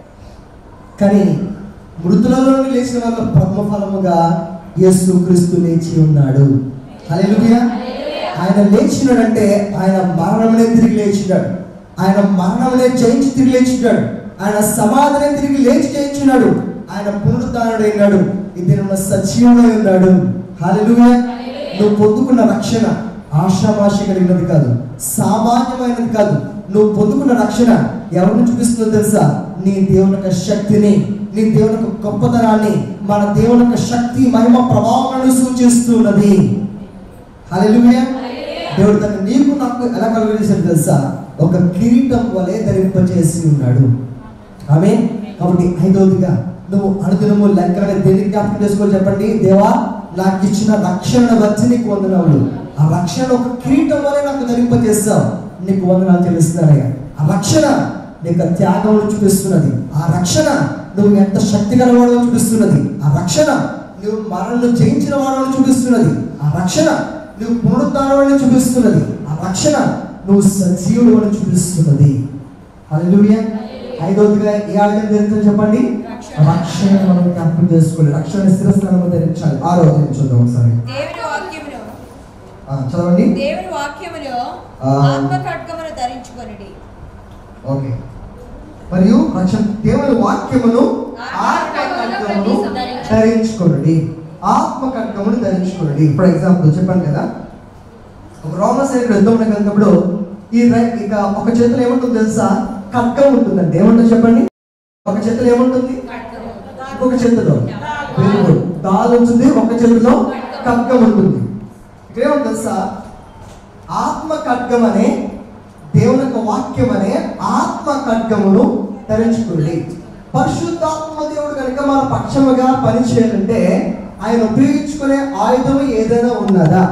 కానీ మృతులలో నుండి లేచిన వాళ్ళ ప్రథమ ఫలముగా యేసుక్రీస్తు లేచి ఉన్నాడు హల్లెలూయా ఆయన లేచినాడంటే ఆయన మరణమునే తిరిగి లేచినాడు ఆయన మరణమునే జయించి తిరిగి లేచినాడు ఆయన సమాధినే తిరిగి లేచి జయించినాడు ఆయన పునరుద్ధానుడైనాడు ఇది మన సజీవుడై ఉన్నాడు హల్లెలూయా నువ్వు పొందుకున్న రక్షణ ఆశామాష కలిగినది కాదు సామాన్యమైనది కాదు నువ్వు పొందుకున్న రక్షణ ఎవరిని చూపిస్తుందో తెలుసా నీ దేవుని యొక్క శక్తిని నీ దేవుని యొక్క గొప్పతనాన్ని మన దేవుని యొక్క శక్తి మహిమ ప్రభావాలను సూచిస్తున్నది హల్లెలూయా దేవుడు తన నీకు నాకు ఎలా కలుగజేశాడు తెలుసా ఒక కిరీటం వలె ధరింపజేసి ఉన్నాడు ఆమె కాబట్టి ఐదవదిగా నువ్వు అనుదినము లెక్కన దేనికి జ్ఞాపకం చేసుకోవాలి చెప్పండి దేవా నాకు ఇచ్చిన రక్షణ వచ్చి నీకు వందనాలు ఆ రక్షణ ఒక కిరీటం వలె నాకు ధరింపజేస్తావు నీకు వందనాలు చెల్లిస్తున్నానయ్యా ఆ రక్షణ నీకు త్యాగం చూపిస్తున్నది ఆ రక్షణ నువ్వు ఎంత శక్తి గలవాడో చూపిస్తున్నది ఆ రక్షణ నువ్వు మరణను జయించిన వాడని చూపిస్తున్నది ఆ రక్షణ నువ్వు పునరుద్ధానాన్ని చూపిస్తున్నది ఆ రక్షణ నువ్వు సజీవుడు అని చూపిస్తున్నది హల్లెలూయా ఐదవదిగా ఏ ఆయుధం ధరించాలి చెప్పండి రక్షణ మనం జ్ఞాపకం చేసుకోవాలి రక్షణ స్థిరస్థానం ధరించాలి ఆరో అధ్యాయం చూద్దాం ఒకసారి దేవుని వాక్యమును ఆ, చదవండి దేవుని వాక్యమును ఆ. ఆత్మ ఖడ్గమును ధరించుకొనుడి ఓకే మరియు రక్షణ దేవుని వాక్యమును ఆత్మ ఖడ్గమును ధరించుకోండి ఆత్మ ఖడ్గమును ధరించుకోండి ఫర్ ఎగ్జాంపుల్ చెప్పాను కదా ఒక రోమ సైనికుడు యుద్ధంలోకి వెళ్ళినప్పుడు ఈ రై- ఇక ఒక చేతిలో ఏముంటుంది తెలుసా ఖడ్గం ఉంటుందండి ఏముంటుంది చెప్పండి ఒక చేతిలో ఏముంటుంది ఇంకొక చేతిలో వెరీ గుడ్ దాల్ ఉంటుంది ఒక చేతిలో ఖడ్గం ఉంటుంది ఇక్కడ ఏముంటుంది తెలుసా ఆత్మ ఖడ్గం అనే దేవుని యొక్క వాక్యం అనే ఆత్మ ఖడ్గమును ధరించుకోండి పరిశుద్ధాత్మ దేవుడు కనుక మన పక్షముగా పనిచేయాలంటే ఆయన ఉపయోగించుకునే ఆయుధం ఏదైనా ఉన్నదా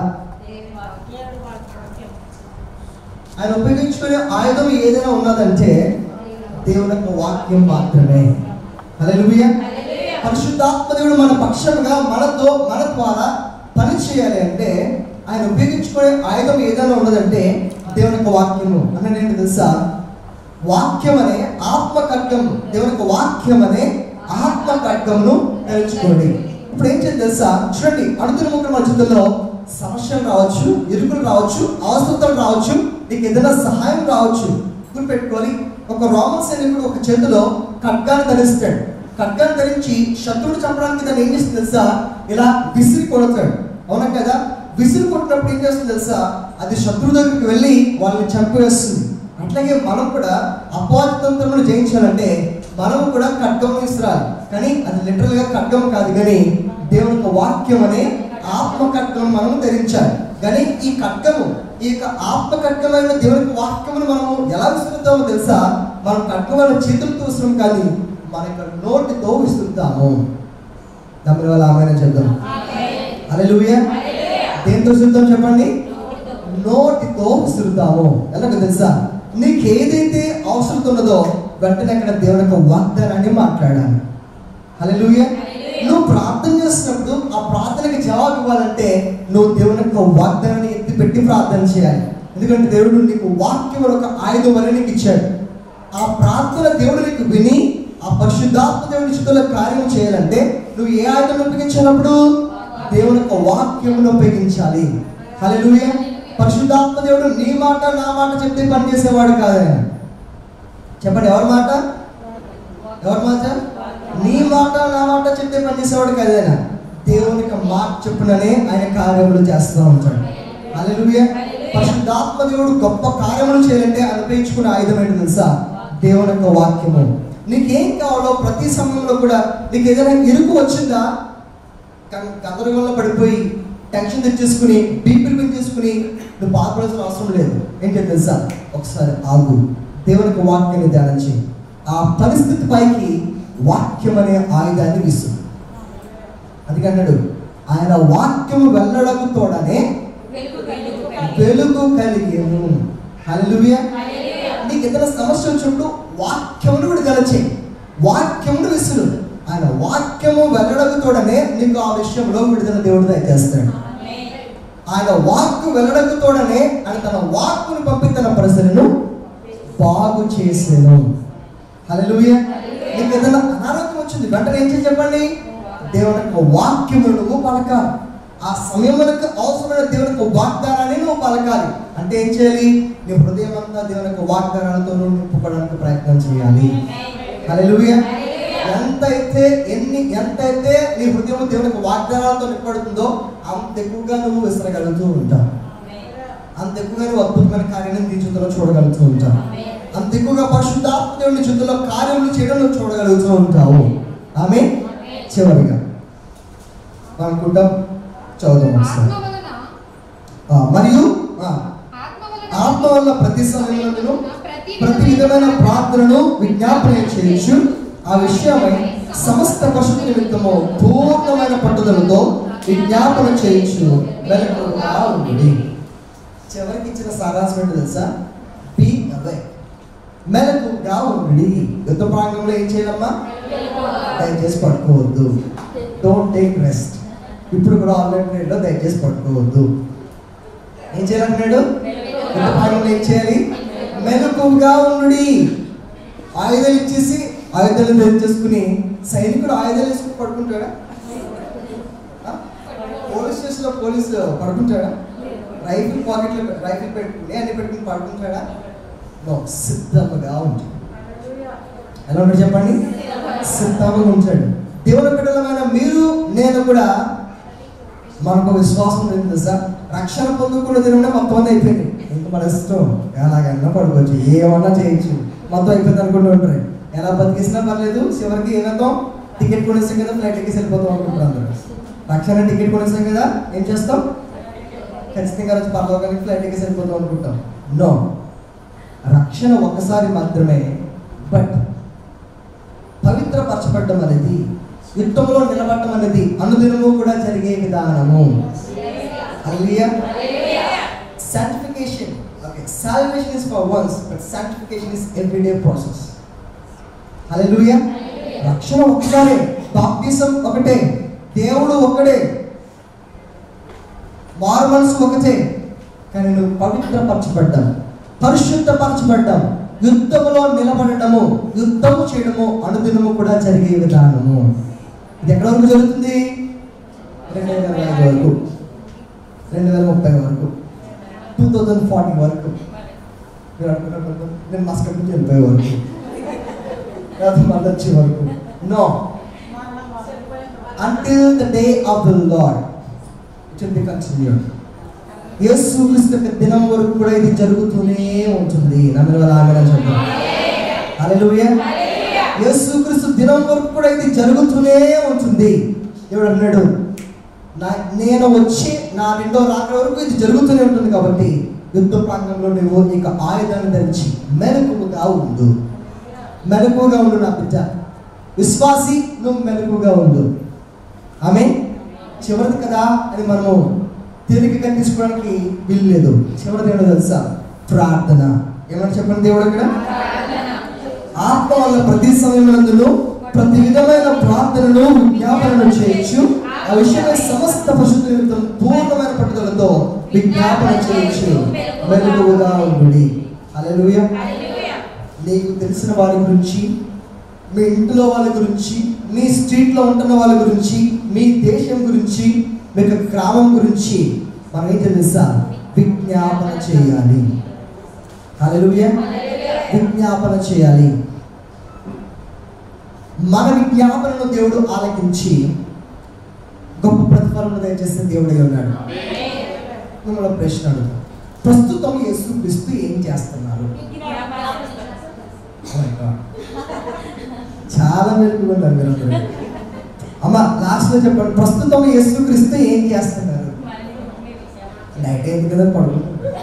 ఆయన ఉపయోగించుకునే ఆయుధం ఏదైనా ఉన్నదంటే దేవుని యొక్క వాక్యం మాత్రమే హల్లెలూయా పరిశుద్ధాత్మ దేవుడు మన పక్షంగా మనతో మన ద్వారా పని చేయాలి అంటే ఆయన ఉపయోగించుకునే ఆయుధం ఏదైనా ఉన్నదంటే దేవుని యొక్క వాక్యము అంటే ఏంటి తెలుసా వాక్యం అనే ఆత్మ ఖడ్గం దేవుని యొక్క వాక్యం అనే ఆత్మ ఖడ్గమును తెలుసుకోండి ఇప్పుడు ఏం చేయాలి తెలుసా చూడండి అనుదిన ముఖ్య మన జీవితంలో సమస్యలు రావచ్చు ఇరుకులు రావచ్చు అవసరతలు రావచ్చు నీకు ఏదైనా సహాయం రావచ్చు గుర్తుపెట్టుకొని ఒక రోమన్ సైనికుడు ఒక చేతిలో ఖడ్గాన్ని ధరిస్తాడు ఖడ్గాన్ని ధరించి శత్రువుని చంపడానికి దాన్ని ఏం చేస్తుంది తెలుసా ఇలా విసిరి కొడతాడు అవునా కదా విసిరి కొట్టినప్పుడు ఏం చేస్తుంది తెలుసా అది శత్రువు దగ్గరికి వెళ్ళి వాళ్ళని చంపివేస్తుంది అట్లాగే మనం కూడా అపార్థతంత్రమును జయించాలంటే మనం కూడా ఖడ్గం ఇస్తున్నారు కానీ అది లిటరల్ గా ఖడ్గం కాదు కానీ దేవుని యొక్క వాక్యం అనే ఆత్మ ఖడ్గం మనం ధరించాలి కానీ ఈ ఖడ్గము ఈ యొక్క ఆత్మ ఖడ్గమైన దేవుని యొక్క వాక్యమును మనము ఎలా విసురుతామో తెలుసా మనం ఖడ్గమైన చేతులతో విసురం కానీ మన యొక్క నోటితో విసురుతాము దాని వల్ల ఆమె చెప్తాం అలెలుయ దేంతో విసురుతాం చెప్పండి నోటితో విసురుతాము ఎలాగో తెలుసా నీకు ఏదైతే అవసరం ఉన్నదో వెంటనే అక్కడ దేవుని యొక్క వాగ్దానాన్ని మాట్లాడాలి హల్లెలూయా నువ్వు ప్రార్థన చేసినప్పుడు ఆ ప్రార్థనకి జవాబు ఇవ్వాలంటే నువ్వు దేవుని యొక్క వాగ్దానాన్ని ఎత్తి పెట్టి ప్రార్థన చేయాలి ఎందుకంటే దేవుడు నీకు వాక్యం ఒక ఆయుధం వల్ల నీకు ఇచ్చాడు ఆ ప్రార్థన దేవుడు నీకు విని ఆ పరిశుద్ధాత్మ దేవుని చిత్తుల కార్యం చేయాలంటే నువ్వు ఏ ఆయుధం ఉపయోగించినప్పుడు దేవుని యొక్క వాక్యమును ఉపయోగించాలి హల్లెలూయా పరిశుద్ధాత్మ దేవుడు నీ మాట నా మాట చెప్తే పనిచేసేవాడు కాదఆయన చెప్పండి ఎవరి మాట ఎవరి మాట నీ మాట నా మాట చెప్తే పనిచేసేవాడు కాదైనా దేవునికి మాట చెప్పుననే ఆయన కార్యములు చేస్తూ ఉంటాడు హల్లెలూయా పరిశుద్ధాత్మ దేవుడు గొప్ప కార్యములు చేయాలంటే ఆయన ఉపయోగించుకునే ఆయుధం ఏంటి తెలుసా దేవుని యొక్క వాక్యము నీకేం కావాలో ప్రతి సమయంలో కూడా నీకు ఏదైనా ఇరుకు వచ్చిందా కం- గందరగోళంలో పడిపోయి టెన్షన్ తెచ్చేసుకుని బీపీలు పెంచేసుకుని నువ్వు బాధపడాల్సిన అవసరం లేదు ఏంటో తెలుసా ఒకసారి ఆగు దేవునికి వాక్యాన్ని ధ్యానం చేయి ఆ పరిస్థితి పైకి వాక్యం అనే ఆయుధాన్ని విసు అది అన్నాడు ఆయన వాక్యము వెళ్ళడము తోడనే వెలుగు కలిగేను హల్లెలూయా నీకు ఇతర సమస్య వచ్చినప్పుడు వాక్యమును విడుదల చేయి వాక్యమును విసురు ఆయన వాక్యము వెళ్ళడము తోడనే నీకు ఆ విషయంలో విడుదల దేవుడు దయచేస్తాడు ఆయన వాక్కు వెళ్ళడము తోడనే ఆయన తన వాక్కును పంపి తన ప్రజలను బాగు చేసేను హల్లెలూయా నీకు ఏదైనా అనారోగ్యం వచ్చింది వెంటనే ఏం చేసి చెప్పండి దేవుని యొక్క వాక్యము నువ్వు పలకాలి ఆ సమయములకు అవసరమైన దేవుని యొక్క వాగ్దానాన్ని నువ్వు పలకాలి అంటే ఏం చేయాలి నీ హృదయం అంతా దేవుని యొక్క వాగ్దానాలతో నువ్వు నింపుకోవడానికి ప్రయత్నం చేయాలి హల్లెలూయా ఎంతైతే ఎన్ని ఎంతైతే నీ హృదయం దేవుని యొక్క వాగ్దానాలతో నింపడుతుందో అంత ఎక్కువగా నువ్వు విసరగలుగుతూ ఉంటావు అంత ఎక్కువగా నువ్వు అద్భుతమైన కార్యాన్ని నీ చేతిలో చూడగలుగుతూ ఉంటావు అంత ఎక్కువగా పరిశుద్ధాత్మ దేవుని చేతుల్లో కార్యములు చేయడం నువ్వు చూడగలుగుతూ ఉంటావు ఆమె చివరిగా అనుకుంటాం చదువుదాం ఒకసారి ఆత్మ వలన ఆ, మరియు ఆ, ఆత్మ వలన ఆత్మ వల్ల ప్రతి సమయంలో ప్రతి విధమైన ప్రార్థనను విజ్ఞాపన చేయొచ్చు ఆ విషయమై సమస్త పశువుల నిమిత్తము పూర్ణమైన పట్టుదలతో విజ్ఞాపన చేయొచ్చు మెలకువగా ఉండుడి చివరికి ఇచ్చిన సారాంశం ఏంటో తెలుసా బి అవే మెలకుగా ఉండుడి యుద్ధ ప్రాంగంలో ఏం చేయాలమ్మా దయచేసి పడుకోవద్దు డోంట్ టేక్ రెస్ట్ ఇప్పుడు కూడా ఆల్రెడీ లో దయచేసి పడుకోవద్దు ఏం చేయాలంటున్నాడు యుద్ధ ప్రాంగంలో ఏం చేయాలి మెలకుగా ఉండుడి ఆయుధాలు ఇచ్చేసి ఆయుధాలు ధరించేసుకుని సైనికుడు ఆయుధాలు వేసుకుని పడుకుంటాడా ఆ? పోలీస్ స్టేషన్లో పోలీసు పడుకుంటాడా రైఫిల్ పాకెట్లో రైఫిల్ పెట్టుకుని అన్ని పెట్టుకుని పడుకుంటాడా నో సిద్ధముగా ఉంటాడు ఎలా ఉంటాడు చెప్పండి సిద్ధంగా ఉంచాడు దేవుని బిడ్డలమైన మీరు నేను కూడా మనకు విశ్వాసం ఉంది సార్ రక్షణ పొందుకున్న దినమే మొత్తం అంతా అయిపోయింది ఇంకా మన ఇష్టం ఎలాగైనా పడుకోవచ్చు ఏమన్నా చేయొచ్చు మొత్తం అయిపోయింది అనుకుంటూ ఉంటారు ఎలా బతికేసినా పర్లేదు చివరికి ఏమవుతాం టికెట్ కొనేసాం కదా ఫ్లైట్ ఎక్కేసి వెళ్ళిపోతాం అనుకుంటారు అందరూ రక్షణ టికెట్ కొనేసాం కదా ఏం చేస్తాం ఖచ్చితంగా రోజు పర్లోకానికి ఫ్లైట్ ఎక్కేసి వెళ్ళిపోతాం అనుకుంటాం నో రక్షణ ఒక్కసారి మాత్రమే బట్ పవిత్రపరచబడడం అనేది యుద్ధంలో నిలబడటం అనేది అనుదినము కూడా జరిగే విధానము హల్లెలూయా sanctification okay salvation is for once but sanctification is everyday process హల్లెలూయా రక్షణ ఒకసారే బాప్తిసం ఒకటే దేవుడు ఒక్కడే మారు మనసు ఒకటే కానీ నువ్వు పవిత్రపరచబడ్డాం పరిశుద్ధపరచబడ్డాం యుద్ధములో నిలబడటము యుద్ధము చేయడము అనుదినము కూడా జరిగే విధానము ఇది ఎక్కడ వరకు జరుగుతుంది రెండు వేల ఇరవై ఐదు వరకు రెండు వేల ముప్పై వరకు టూ థౌజండ్ ఫార్టీ వరకు మీరు అనుకున్నట్టు నేను మస్కట్ నుంచి వెళ్ళిపోయే వరకు లేదా మళ్ళీ వచ్చే వరకు no until the day of the Lord. It will be continued. Yesu Kristu యొక్క దినం వరకు కూడా ఇది జరుగుతూనే ఉంటుంది నమ్మిన వాళ్ళ ఆమె చెప్పండి హల్లెలూయా యేసుక్రీస్తు దినం వరకు కూడా ఇది జరుగుతూనే ఉంటుంది దేవుడు అన్నాడు నా నేను వచ్చి నా రెండో రాక వరకు ఇది జరుగుతూనే ఉంటుంది కాబట్టి యుద్ధ ప్రాంగంలో నువ్వు ఇక ఆయుధాన్ని ధరించి మెలకువగా ఉండు మెలకువగా ఉండు నా బిడ్డ విశ్వాసి నువ్వు మెలకువగా ఉండు ఆమె చివరిది కదా అని మనము తేలికగా తీసుకోవడానికి వీలు లేదు చివరిది ఏంటో తెలుసా ప్రార్థన ఏమని చెప్పండి దేవుడు అక్కడ ఆత్మ వల్ల ప్రతి సమయమునందును ప్రతి విధమైన ప్రార్థనను విజ్ఞాపనను చేయొచ్చు ఆ విషయమై సమస్త పరిశుద్ధ నిమిత్తం పూర్ణమైన పట్టుదలతో విజ్ఞాపన చేయొచ్చు మెరుగుగా ఉండి హల్లెలూయా నీకు తెలిసిన వారి గురించి మీ ఇంట్లో వాళ్ళ గురించి మీ స్ట్రీట్లో ఉంటున్న వాళ్ళ గురించి మీ దేశం గురించి మీ యొక్క గ్రామం గురించి మనం ఏం తెలుసా విజ్ఞాపన చేయాలి హల్లెలూయా విజ్ఞాపన చేయాలి మన విజ్ఞాపనను దేవుడు ఆలకించి గొప్ప ప్రతిఫలం దయచేసిన దేవుడై ఉన్నాడు మిమ్మల్ని ప్రశ్న అడుగుతాం ప్రస్తుతం యేసు క్రీస్తు ఏం చేస్తున్నారు Oh my God. చాలా మెరుగుగా ఉన్నారు మీరు అందరూ. అమ్మ లాస్ట్ లో చెప్పండి ప్రస్తుతం యేసు క్రీస్తు ఏం చేస్తున్నారు నైట్ అయింది కదా పడుకుంటున్నారు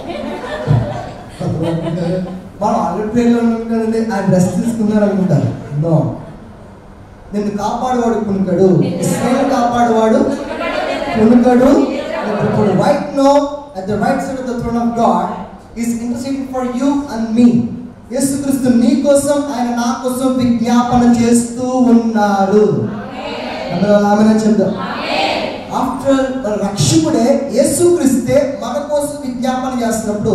మనం ఆల్రెడీ ట్రైన్లో ఉంటారండి ఆయన రెస్ట్ తీసుకున్నారు అనుకుంటారు నో నిన్ను కాపాడువాడు కునుకడు ఇస్రాయేల్ కాపాడువాడు కునుకడు ఇప్పుడు right now at the right side of the throne of God is interceding for you and మీ యేసుక్రీస్తు నీ కోసం ఆయన నా కోసం విజ్ఞాపన చేస్తూ ఉన్నాడు అందరూ ఆమె చెప్దాం ఆఫ్టర్ రక్షకుడే యేసుక్రీస్తే మన కోసం విజ్ఞాపన చేస్తున్నప్పుడు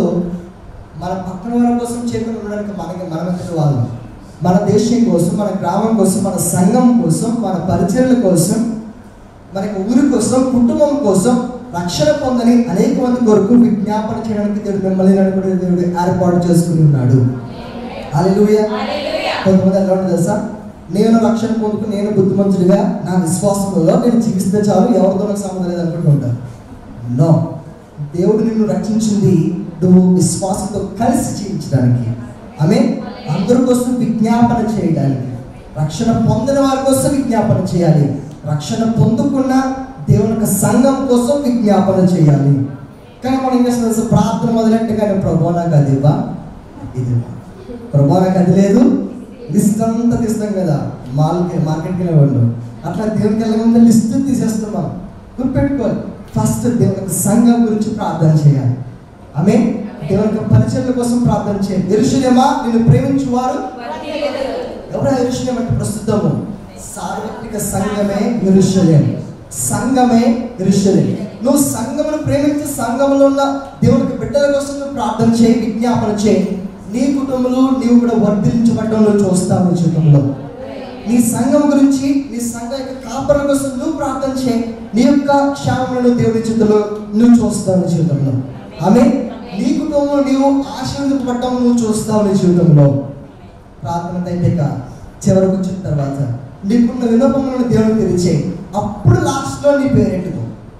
మన పక్కన వాళ్ళ కోసం చేయకుండా ఉండడానికి మనకి మనం ఎక్కడ వాళ్ళం మన దేశం కోసం మన గ్రామం కోసం మన సంఘం కోసం మన పరిచర్ల కోసం మన యొక్క ఊరి కోసం కుటుంబం కోసం రక్షణ పొందని అనేక మంది కొరకు విజ్ఞాపన చేయడానికి దేవుడు మిమ్మల్ని నడుపుకునే దేవుడు ఏర్పాటు చేసుకుని ఉన్నాడు హల్లెలూయా కొంతమంది ఎలా ఉంటుంది తెలుసా నేను రక్షణ పొందుకు నేను బుద్ధిమంతుడిగా నా విశ్వాసంలో నేను జీవిస్తే చాలు ఎవరితో నాకు సంబంధం లేదు అనుకుంటూ ఉంటాను నో దేవుడు నిన్ను రక్షించింది నువ్వు విశ్వాసంతో కలిసి జీవించడానికి ఆమె అందరి కోసం విజ్ఞాపన చేయడానికి రక్షణ పొందిన వారి కోసం విజ్ఞాపన చేయాలి రక్షణ పొందుకున్న దేవుని యొక్క సంఘం కోసం విజ్ఞాపన చేయాలి కానీ మనం ఏం చేస్తాం తెలుసా? ప్రార్థన మొదలెట్టగానే ప్రభు నాకు అది ఇవ్వా ఇది ఇవ్వా. ప్రభు నాకు అది లేదు లిస్ట్ అంతా తీస్తాం కదా మాల్కి మార్కెట్కి వెళ్ళేవాళ్ళు అట్లా దేవునికి వెళ్ళకుండా లిస్ట్ తీసేస్తాం మనం గుర్తుపెట్టుకోవాలి ఫస్ట్ దేవుని యొక్క సంఘం గురించి ప్రార్థన చేయాలి ఆమె దేవుని యొక్క పరిచర్ల కోసం ప్రార్థన చేయాలి ఎరుషులేమా నిన్ను ప్రేమించువారు ఎవరు ఎరుషులేం అంటే ప్రస్తుతము సార్వత్రిక సంఘమే ఎరుషులేం సంఘమే ఎరుషులేం నువ్వు సంఘమును ప్రేమించి సంఘంలో ఉన్న దేవునికి బిడ్డల కోసం నువ్వు ప్రార్థన చేయి విజ్ఞాపన చేయి నీ కుటుంబంలో నీవు కూడా వర్ధించబడడం నువ్వు చూస్తావు నీ జీవితంలో నీ సంఘం గురించి నీ సంఘం యొక్క కాపర కోసం నువ్వు ప్రార్థన చేయి నీ యొక్క క్షేమములను దేవుని చేతుల్లో నువ్వు చూస్తావు నీ జీవితంలో ఆమె నీ కుటుంబంలో నీవు ఆశీర్వదింపబడటం నువ్వు చూస్తావు నీ జీవితంలో ప్రార్థన అయిపోయాక చివరకు వచ్చిన తర్వాత నీకున్న వినోపములను దేవుని తెరిచే అప్పుడు లాస్ట్లో నీ పేరెట్టుకో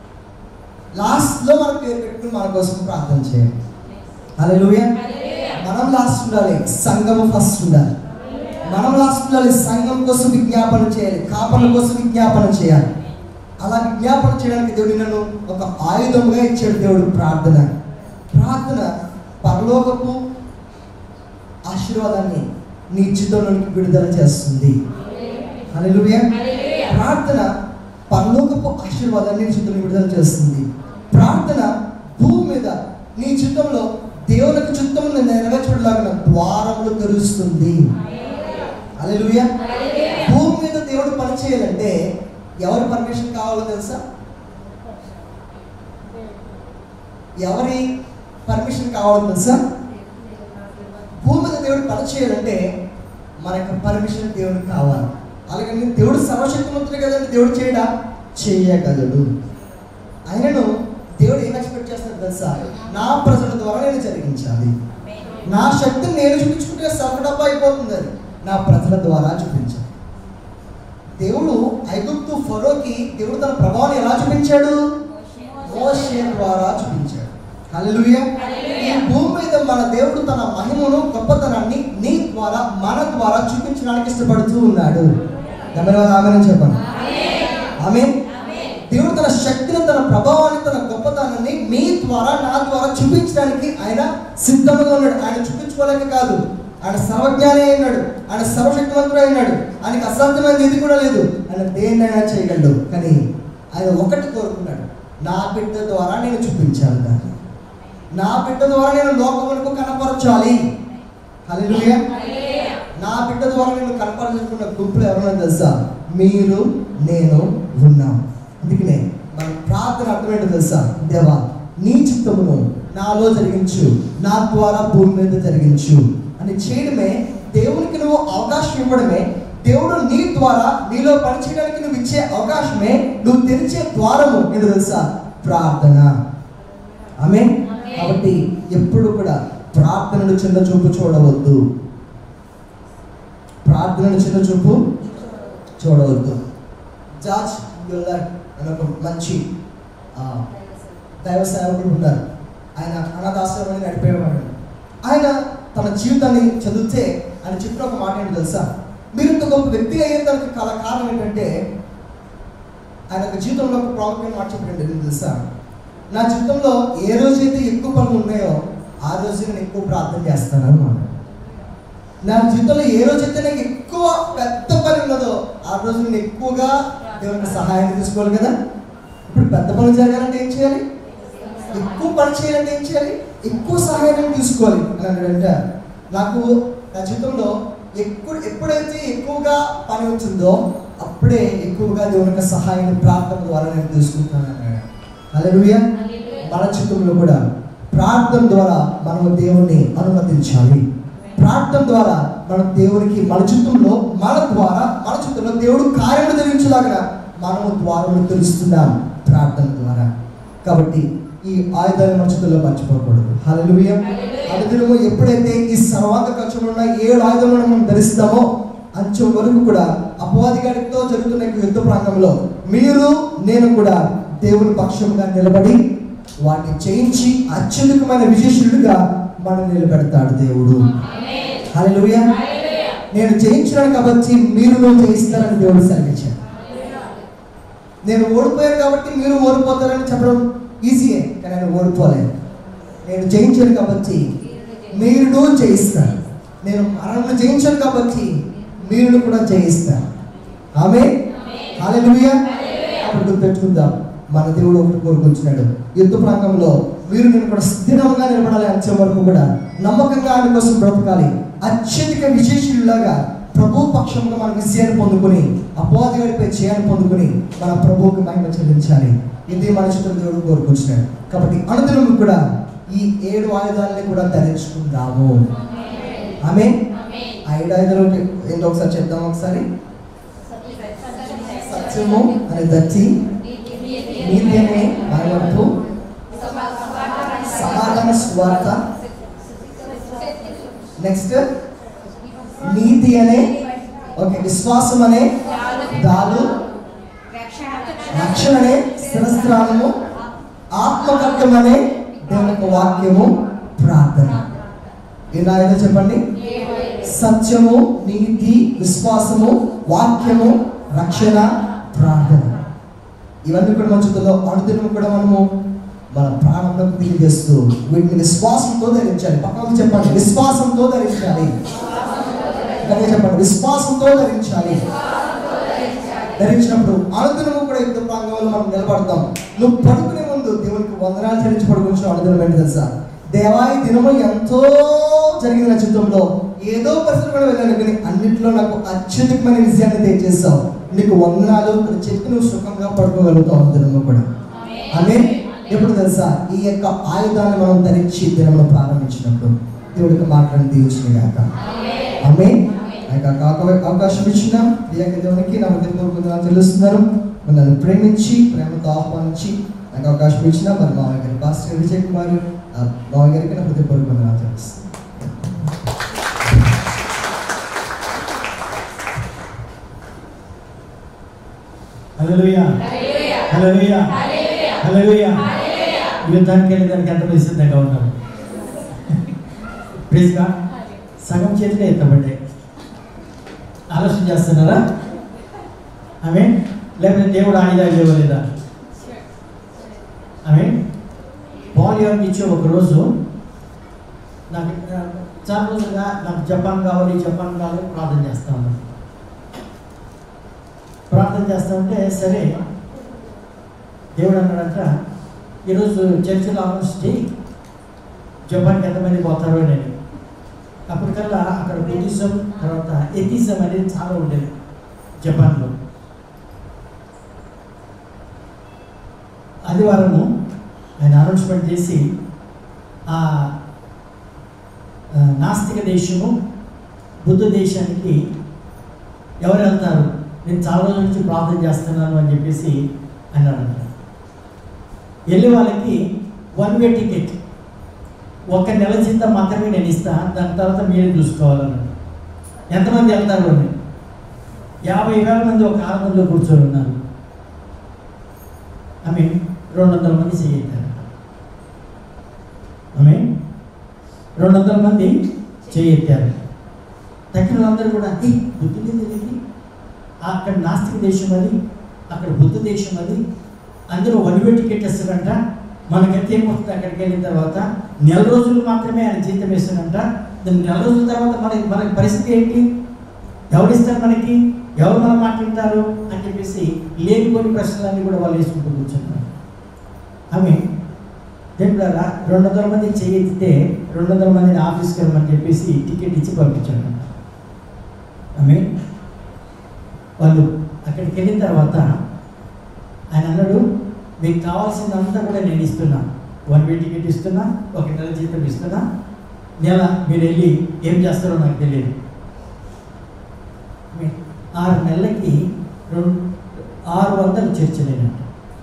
లాస్ట్లో మన పేరు పెట్టుకుని మన కోసం ప్రార్థన చేయాలి హల్లెలూయా మనం లాస్ట్ ఉండాలి సంఘము ఫస్ట్ ఉండాలి మనం లాస్ట్ ఉండాలి సంఘం కోసం విజ్ఞాపన చేయాలి కాపల కోసం విజ్ఞాపన చేయాలి అలా విజ్ఞాపన చేయడానికి దేవుడు నన్ను ఒక ఆయుధంగా ఇచ్చాడు దేవుడు ప్రార్థన ప్రార్థన పరలోకపు ఆశీర్వాదాన్ని నీ చిత్తంలోనికి విడుదల చేస్తుంది హల్లెలూయా ప్రార్థన పరలోకపు ఆశీర్వాదాన్ని నీ చిత్తంలో విడుదల చేస్తుంది ప్రార్థన భూమి మీద నీ చిత్తంలో దేవునికి చిత్తమును నెరవేర్చలాగిన ద్వారములు తెరుస్తుంది హల్లెలూయా భూమి మీద దేవుడు పని చేయాలంటే ఎవరి పర్మిషన్ కావాలో తెలుసా ఎవరి పర్మిషన్ కావాలో తెలుసా భూమి మీద దేవుడు పని చేయాలంటే మన యొక్క పర్మిషన్ దేవుడికి కావాలి అలాగే దేవుడు సర్వశక్తిమంతుడు కదండి దేవుడు చేయడా చేయగలడు ఆయనను దేవుడు ఏం ఎక్స్పెక్ట్ చేస్తాడు తెలుసా నా ప్రజల ద్వారా నేను జరిగించాలి నా శక్తిని నేను చూపించుకుంటే సర్వడబ్బా అయిపోతుంది అది నా ప్రజల ద్వారా చూపించాలి దేవుడు ఐగుప్తు ఫరోకి దేవుడు తన ప్రభావాన్ని ఎలా చూపించాడు మోషే ద్వారా చూపించాడు హల్లెలూయా ఈ భూమి మీద మన దేవుడు తన మహిమను గొప్పతనాన్ని నీ ద్వారా మన ద్వారా చూపించడానికి ఇష్టపడుతూ ఉన్నాడు ఆమె చెప్పండి ఆమె దేవుడు తన శక్తిని తన ప్రభావాన్ని తన గొప్పతనాన్ని మీ ద్వారా నా ద్వారా చూపించడానికి ఆయన సిద్ధంగా ఉన్నాడు ఆయన చూపించుకోలేక కాదు ఆయన సర్వజ్ఞాని అయినాడు ఆయన సర్వశక్తివంతుడు అయినాడు ఆయనకి అసాధ్యమైనది ఇది కూడా లేదు ఆయన దేన్నైనా చేయగలడు కానీ ఆయన ఒకటి కోరుకున్నాడు నా బిడ్డ ద్వారా నేను చూపించాలి దాన్ని నా బిడ్డ ద్వారా నేను లోకములకు కనపరచాలి హల్లెలూయా నా బిడ్డ ద్వారా నేను కనపరచుకున్న గుంపులు ఎవరైనా తెలుసా మీరు నేను ఉన్నాం అందుకనే మన ప్రార్థన అర్థమేంటో తెలుసా దేవా నీ చిత్తమును నాలో జరిగించు నా ద్వారా భూమి మీద జరిగించు అని చేయడమే దేవునికి నువ్వు అవకాశం ఇవ్వడమే దేవుడు నీ ద్వారా నీలో పనిచేయడానికి నువ్వు ఇచ్చే అవకాశమే నువ్వు తెరిచే ద్వారము ఏంటో తెలుసా ప్రార్థన ఆమె కాబట్టి ఎప్పుడు కూడా ప్రార్థనను చిన్న చూపు చూడవద్దు ప్రార్థనను చిన్న చూపు చూడవద్దు జార్జ్ మ్యూల్లర్ అని ఒక మంచి ఆ, దైవ సేవకుడు ఉన్నారు ఆయన అనాథాశ్రమాన్ని నడిపేవాడు ఆయన తన జీవితాన్ని చదివితే ఆయన చెప్పిన ఒక మాట ఏంటో తెలుసా మీరు ఇంత గొప్ప వ్యక్తి అయ్యేదానికి కల కారణం ఏంటంటే ఆయన ఒక జీవితంలో ఒక ప్రాముఖ్యమైన మాట చెప్పండి ఏంటో తెలుసా నా జీవితంలో ఏ రోజైతే ఎక్కువ పనులు ఉన్నాయో ఆ రోజు నేను ఎక్కువ ప్రార్థన చేస్తాను అన్నమాట నా జీవితంలో ఏ రోజైతే నాకు ఎక్కువ పెద్ద పని ఉన్నదో ఆ రోజు నేను ఎక్కువగా దేవునికి సహాయం తీసుకోవాలి కదా ఇప్పుడు పెద్ద పని జరగాలంటే ఏం చేయాలి ఎక్కువ పని చేయాలంటే ఏం చేయాలి ఎక్కువ సహాయం తీసుకోవాలి అని అన్నాడంటే నాకు నా జీవితంలో ఎక్కువ ఎప్పుడైతే ఎక్కువగా పని వచ్చిందో అప్పుడే ఎక్కువగా దేవుని యొక్క సహాయాన్ని ప్రార్థన ద్వారా నేను తీసుకుంటాను అన్నాడు హల్లెలూయా మన చిత్తంలో కూడా ప్రార్థన ద్వారా మనము దేవుణ్ణి అనుమతించాలి ప్రార్థన ద్వారా మనం దేవునికి మన చిత్తంలో మన ద్వారా మన చిత్తంలో దేవుడు కార్యము జరిగించలాగా మనము ద్వారములు తెలుస్తున్నాం ప్రార్థన ద్వారా కాబట్టి ఈ ఆయుధాలు మన చిత్తంలో మర్చిపోకూడదు హల్లెలూయా అనుదినము ఎప్పుడైతే ఈ సర్వాంగ కక్షలో ఉన్న ఏడు ఆయుధాలను మనం ధరిస్తామో అంచెం వరకు కూడా అపవాది గారితో జరుగుతున్న ఈ యుద్ధ ప్రాంగంలో మీరు నేను కూడా దేవుని పక్షంగా నిలబడి వాటిని చేయించి అత్యధికమైన విశేషులుగా మనం నిలబెడతాడు దేవుడు హల్లెలూయా నేను జయించినాను కాబట్టి మీరు నువ్వు జయిస్తారని దేవుడు సెలవిచ్చాడు నేను ఓడిపోయాను కాబట్టి మీరు ఓడిపోతారని చెప్పడం ఈజీయే కానీ నేను ఓడిపోలేదు నేను జయించాను కాబట్టి మీరు జయిస్తారు నేను మరణను జయించాను కాబట్టి మీరు కూడా జయిస్తారు ఆమె హల్లెలూయా అప్పుడు గుర్తుపెట్టుకుందాం మన దేవుడు ఒకటి కోరుకుంటున్నాడు యుద్ధ ప్రాంగంలో మీరు నేను కూడా స్థిరంగా నిలబడాలి అంచే వరకు కూడా నమ్మకంగా ఆయన కోసం బ్రతకాలి అత్యధిక విశేషులాగా ప్రభు పక్షంగా మన విజయాన్ని పొందుకొని అపవాది గడిపే చేయాన్ని పొందుకొని మన ప్రభువుకి మహిమ చెల్లించాలి ఇది మన చిత్రం దేవుడు కోరుకుంటున్నాడు కాబట్టి అనుదినం కూడా ఈ ఏడు ఆయుధాలని కూడా ధరించుకుందాము ఆమె ఆ ఏడు ఆయుధాలు ఏంటో ఒకసారి చెప్దాం ఒకసారి సత్యము అనే దచ్చి నీతి అనే మరవపు సమాధాన స్వార్థ నెక్స్ట్ నీతి అనే ఓకే విశ్వాసం అనే దాలు రక్షణ అనే శిరస్త్రాలము ఆత్మకత్వం అనే దేవుని యొక్క వాక్యము ప్రార్థన ఇలా ఏదో చెప్పండి సత్యము నీతి విశ్వాసము వాక్యము రక్షణ ప్రార్థన ఇవన్నీ కూడా మన చుట్టూ అనుదినం కూడా మనము మన ప్రాణంలోకి తెలియజేస్తూ వీటిని విశ్వాసంతో ధరించాలి పక్కకు చెప్పండి విశ్వాసంతో ధరించాలి ఇలాగే చెప్పండి విశ్వాసంతో ధరించాలి ధరించినప్పుడు అనుదినము కూడా యుద్ధ ప్రాంగంలో మనం నిలబడతాం నువ్వు పడుకునే ముందు దేవునికి వందనాలు చెల్లించి పడుకుంటున్న అనుదినం ఏంటి తెలుసా దేవా ఈ దినము ఎంతో జరిగింది నా జీవితంలో ఏదో పరిస్థితి కూడా వెళ్ళాను కానీ అన్నింటిలో నాకు అత్యధికమైన విజయాన్ని దయచేసావు నీకు వందనాలు అని చెప్పి నువ్వు సుఖంగా పడుకోగలుగుతావు అనుదినము కూడా ఆమె ఎప్పుడు తెలుసా ఈ యొక్క ఆయుధాన్ని మనం ధరించి దినమును ప్రారంభించినప్పుడు దేవుడికి మాట్లాడి దీవించిన గాక ఆమె ఆ యొక్క అవకా- అవకాశం ఇచ్చిన ఈ యొక్క దేవునికి నా హృదయపూర్వకంగా తెలుస్తున్నారు నన్ను ప్రేమించి ప్రేమతో ఆహ్వానించి నాకు అవకాశం ఇచ్చిన మరి మామయ్య గారి పాస్టర్ విజయ్ కుమార్ ఆ మామయ్య గారికి నా హృదయపూర్వకంగా తెలుస్తుంది హల్లెలూయా హల్లెలూయా హల్లెలూయా యుద్ధానికి వెళ్ళేదానికి ఎంతమంది సిద్ధంగా ఉన్నారు ప్లీజ్గా సగం చేతులే ఎత్తబడ్డాయి ఆలోచన చేస్తున్నారా ఆమె లేకపోతే దేవుడు ఆయుధాలు ఇవ్వలేదా ఆమె పాలియో ఇచ్చే ఒక రోజు నాకు ఆ, చాలా రోజులుగా నాకు జపాన్ కావాలి జపాన్ కావాలి ప్రార్థన చేస్తా ఉన్నాను ప్రార్థన చేస్తా ఉంటే సరే దేవుడు అన్నాడంట ఈరోజు చర్చిలో అనౌన్స్ చేయి జపాన్కి ఎంతమంది పోతారో నేను అప్పటికల్లా అక్కడ బుద్ధిజం తర్వాత ఎథిజం అనేది చాలా ఉండేది జపాన్లో ఆదివారము ఆయన అనౌన్స్మెంట్ చేసి ఆ ఆ, నాస్తిక దేశము బుద్ధ దేశానికి ఎవరు వెళ్తారు నేను చాలా రోజుల నుంచి ప్రార్థన చేస్తున్నాను అని చెప్పేసి అన్నాడంట వెళ్ళే వాళ్ళకి వన్ వే టికెట్ ఒక నెల జీతం మాత్రమే నేను ఇస్తా దాని తర్వాత మీరే చూసుకోవాలన్నాడు ఎంతమంది వెళ్తారు అని యాభై వేల మంది ఒక ఆనందంలో కూర్చొని ఉన్నారు ఆమె రెండు వందల మంది చేయిస్తారు ఆమె రెండు వందల మంది చేయెత్తారు తక్కిన వాళ్ళందరూ కూడా ఏ బుద్ధి లేదు ఏంటి? అక్కడ నాస్తిక దేశం అది అక్కడ బుద్ధ దేశం అది అందులో వన్ వే టికెట్ ఇస్తారంట మనకైతే ఏమవుతుంది అక్కడికి వెళ్ళిన తర్వాత నెల రోజులు మాత్రమే ఆయన జీతం వేస్తాడంట దాని నెల రోజుల తర్వాత మనకి మన పరిస్థితి ఏంటి ఎవరు ఇస్తారు మనకి ఎవరు మనం మాట్లాడతారు అని చెప్పేసి లేనిపోని ప్రశ్నలన్నీ కూడా వాళ్ళు వేసుకుంటూ కూర్చున్నారు ఆమె దేవుడారా రెండు వందల మంది చేయెత్తితే రెండు వందల మందిని ఆఫీస్కి వెళ్ళమని చెప్పేసి టికెట్ ఇచ్చి పంపించాడు ఆమె వాళ్ళు అక్కడికి వెళ్ళిన తర్వాత ఆయన అన్నాడు మీకు కావాల్సిందంతా కూడా నేను ఇస్తున్నా వన్ వే టికెట్ ఇస్తున్నా ఒక నెల జీతం ఇస్తున్నా నెల మీరు వెళ్ళి ఏం చేస్తారో నాకు తెలియదు ఆమె ఆరు నెలలకి రెండు ఆరు వందలు చర్చలేనంట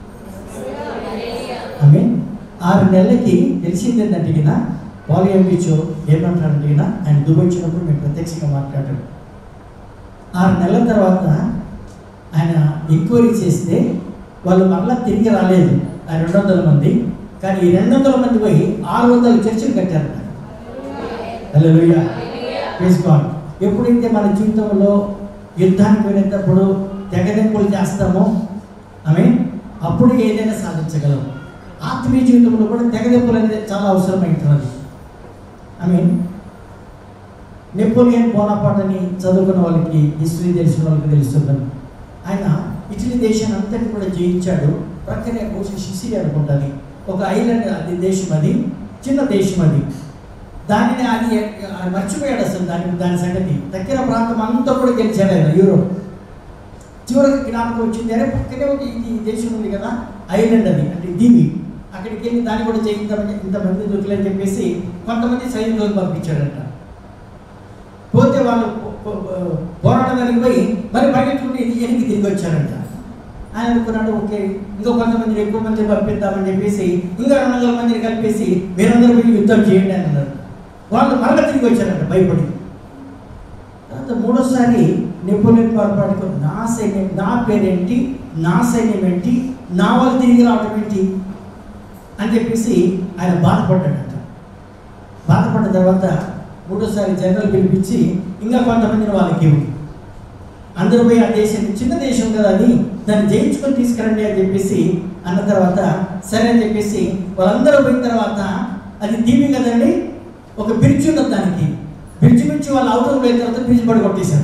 ఆమె ఆరు నెలలకి తెలిసింది ఏంటంటే ఈయన పాలియో బీచ్ ఏమంటారంటే ఈయన ఆయన దుబాయ్ వచ్చినప్పుడు మేము ప్రత్యక్షంగా మాట్లాడాడు ఆరు నెలల తర్వాత ఆయన ఎంక్వైరీ చేస్తే వాళ్ళు మరలా తిరిగి రాలేదు ఆ రెండు వందల మంది కానీ ఈ రెండు వందల మంది పోయి ఆరు వందల చర్చలు కట్టారు హలో ప్లీజ్ గాడ్ ఎప్పుడైతే మన జీవితంలో యుద్ధానికి వెళ్ళేటప్పుడు తెగదెంపులు చేస్తామో ఆమె అప్పుడు ఏదైనా సాధించగలం ఆత్మీయ జీవితంలో కూడా తెగదెంపులు అనేది చాలా అవసరమైంటున్నది ఐ మీన్ నెపోలియన్ బోనాపాట్ అని చదువుకున్న వాళ్ళకి హిస్టరీ తెలిసిన వాళ్ళకి తెలుస్తుంది ఆయన ఇటలీ దేశాన్ని అంతటి కూడా జయించాడు ప్రక్కనే బహుశా సిసిలి అనుకుంటుంది ఒక ఐలాండ్ అది దేశం అది చిన్న దేశం అది దానిని అది అది మర్చిపోయాడు అసలు దాని దాని సంగతి దగ్గర ప్రాంతం అంతా కూడా గెలిచాడు ఆయన యూరోప్ చివరికి జ్ఞాపకం వచ్చింది అరే పక్కనే ఒక ఇది దేశం ఉంది కదా ఐలాండ్ అది అంటే దీవి అక్కడికి వెళ్ళి దాన్ని కూడా చేయిందామని ఇంతమంది దొరికలేని చెప్పేసి కొంతమంది సైనికులను పంపించాడంట పోతే వాళ్ళు పో- పో- పో- పోరాడడానికి పోయి మరి పరిగెత్తుకుంటే ఇది వెనక్కి తిరిగి వచ్చారంట ఆయన అనుకున్నాడు ఓకే ఇంకో కొంతమంది ఎక్కువ మంది పంపిద్దామని చెప్పేసి ఇంకా రెండు వందల మందిని కలిపేసి మీరందరూ పోయి యుద్ధం చేయండి అని అన్నారు వాళ్ళు మరల తిరిగి వచ్చారంట భయపడి తర్వాత మూడోసారి నెపోలియన్ పొరపాటుకు నా సైన్యం నా పేరేంటి నా సైన్యం ఏంటి నా వాళ్ళు తిరిగి రావడం ఏంటి అని చెప్పేసి ఆయన బాధపడ్డాడట బాధపడ్డ తర్వాత మూడోసారి జనరల్ పిలిపించి ఇంకా కొంతమందిని వాళ్ళకి ఇవ్వు అందరూ పోయి ఆ దేశం చిన్న దేశం కదా అది దాన్ని జయించుకొని తీసుకురండి అని చెప్పేసి అన్న తర్వాత సరే అని చెప్పేసి వాళ్ళందరూ పోయిన తర్వాత అది దీవి కదండి ఒక బ్రిడ్జ్ ఉన్నది దానికి బ్రిడ్జ్ నుంచి వాళ్ళు అవుటర్ పోయిన తర్వాత బ్రిడ్జ్ పడి కొట్టేశారు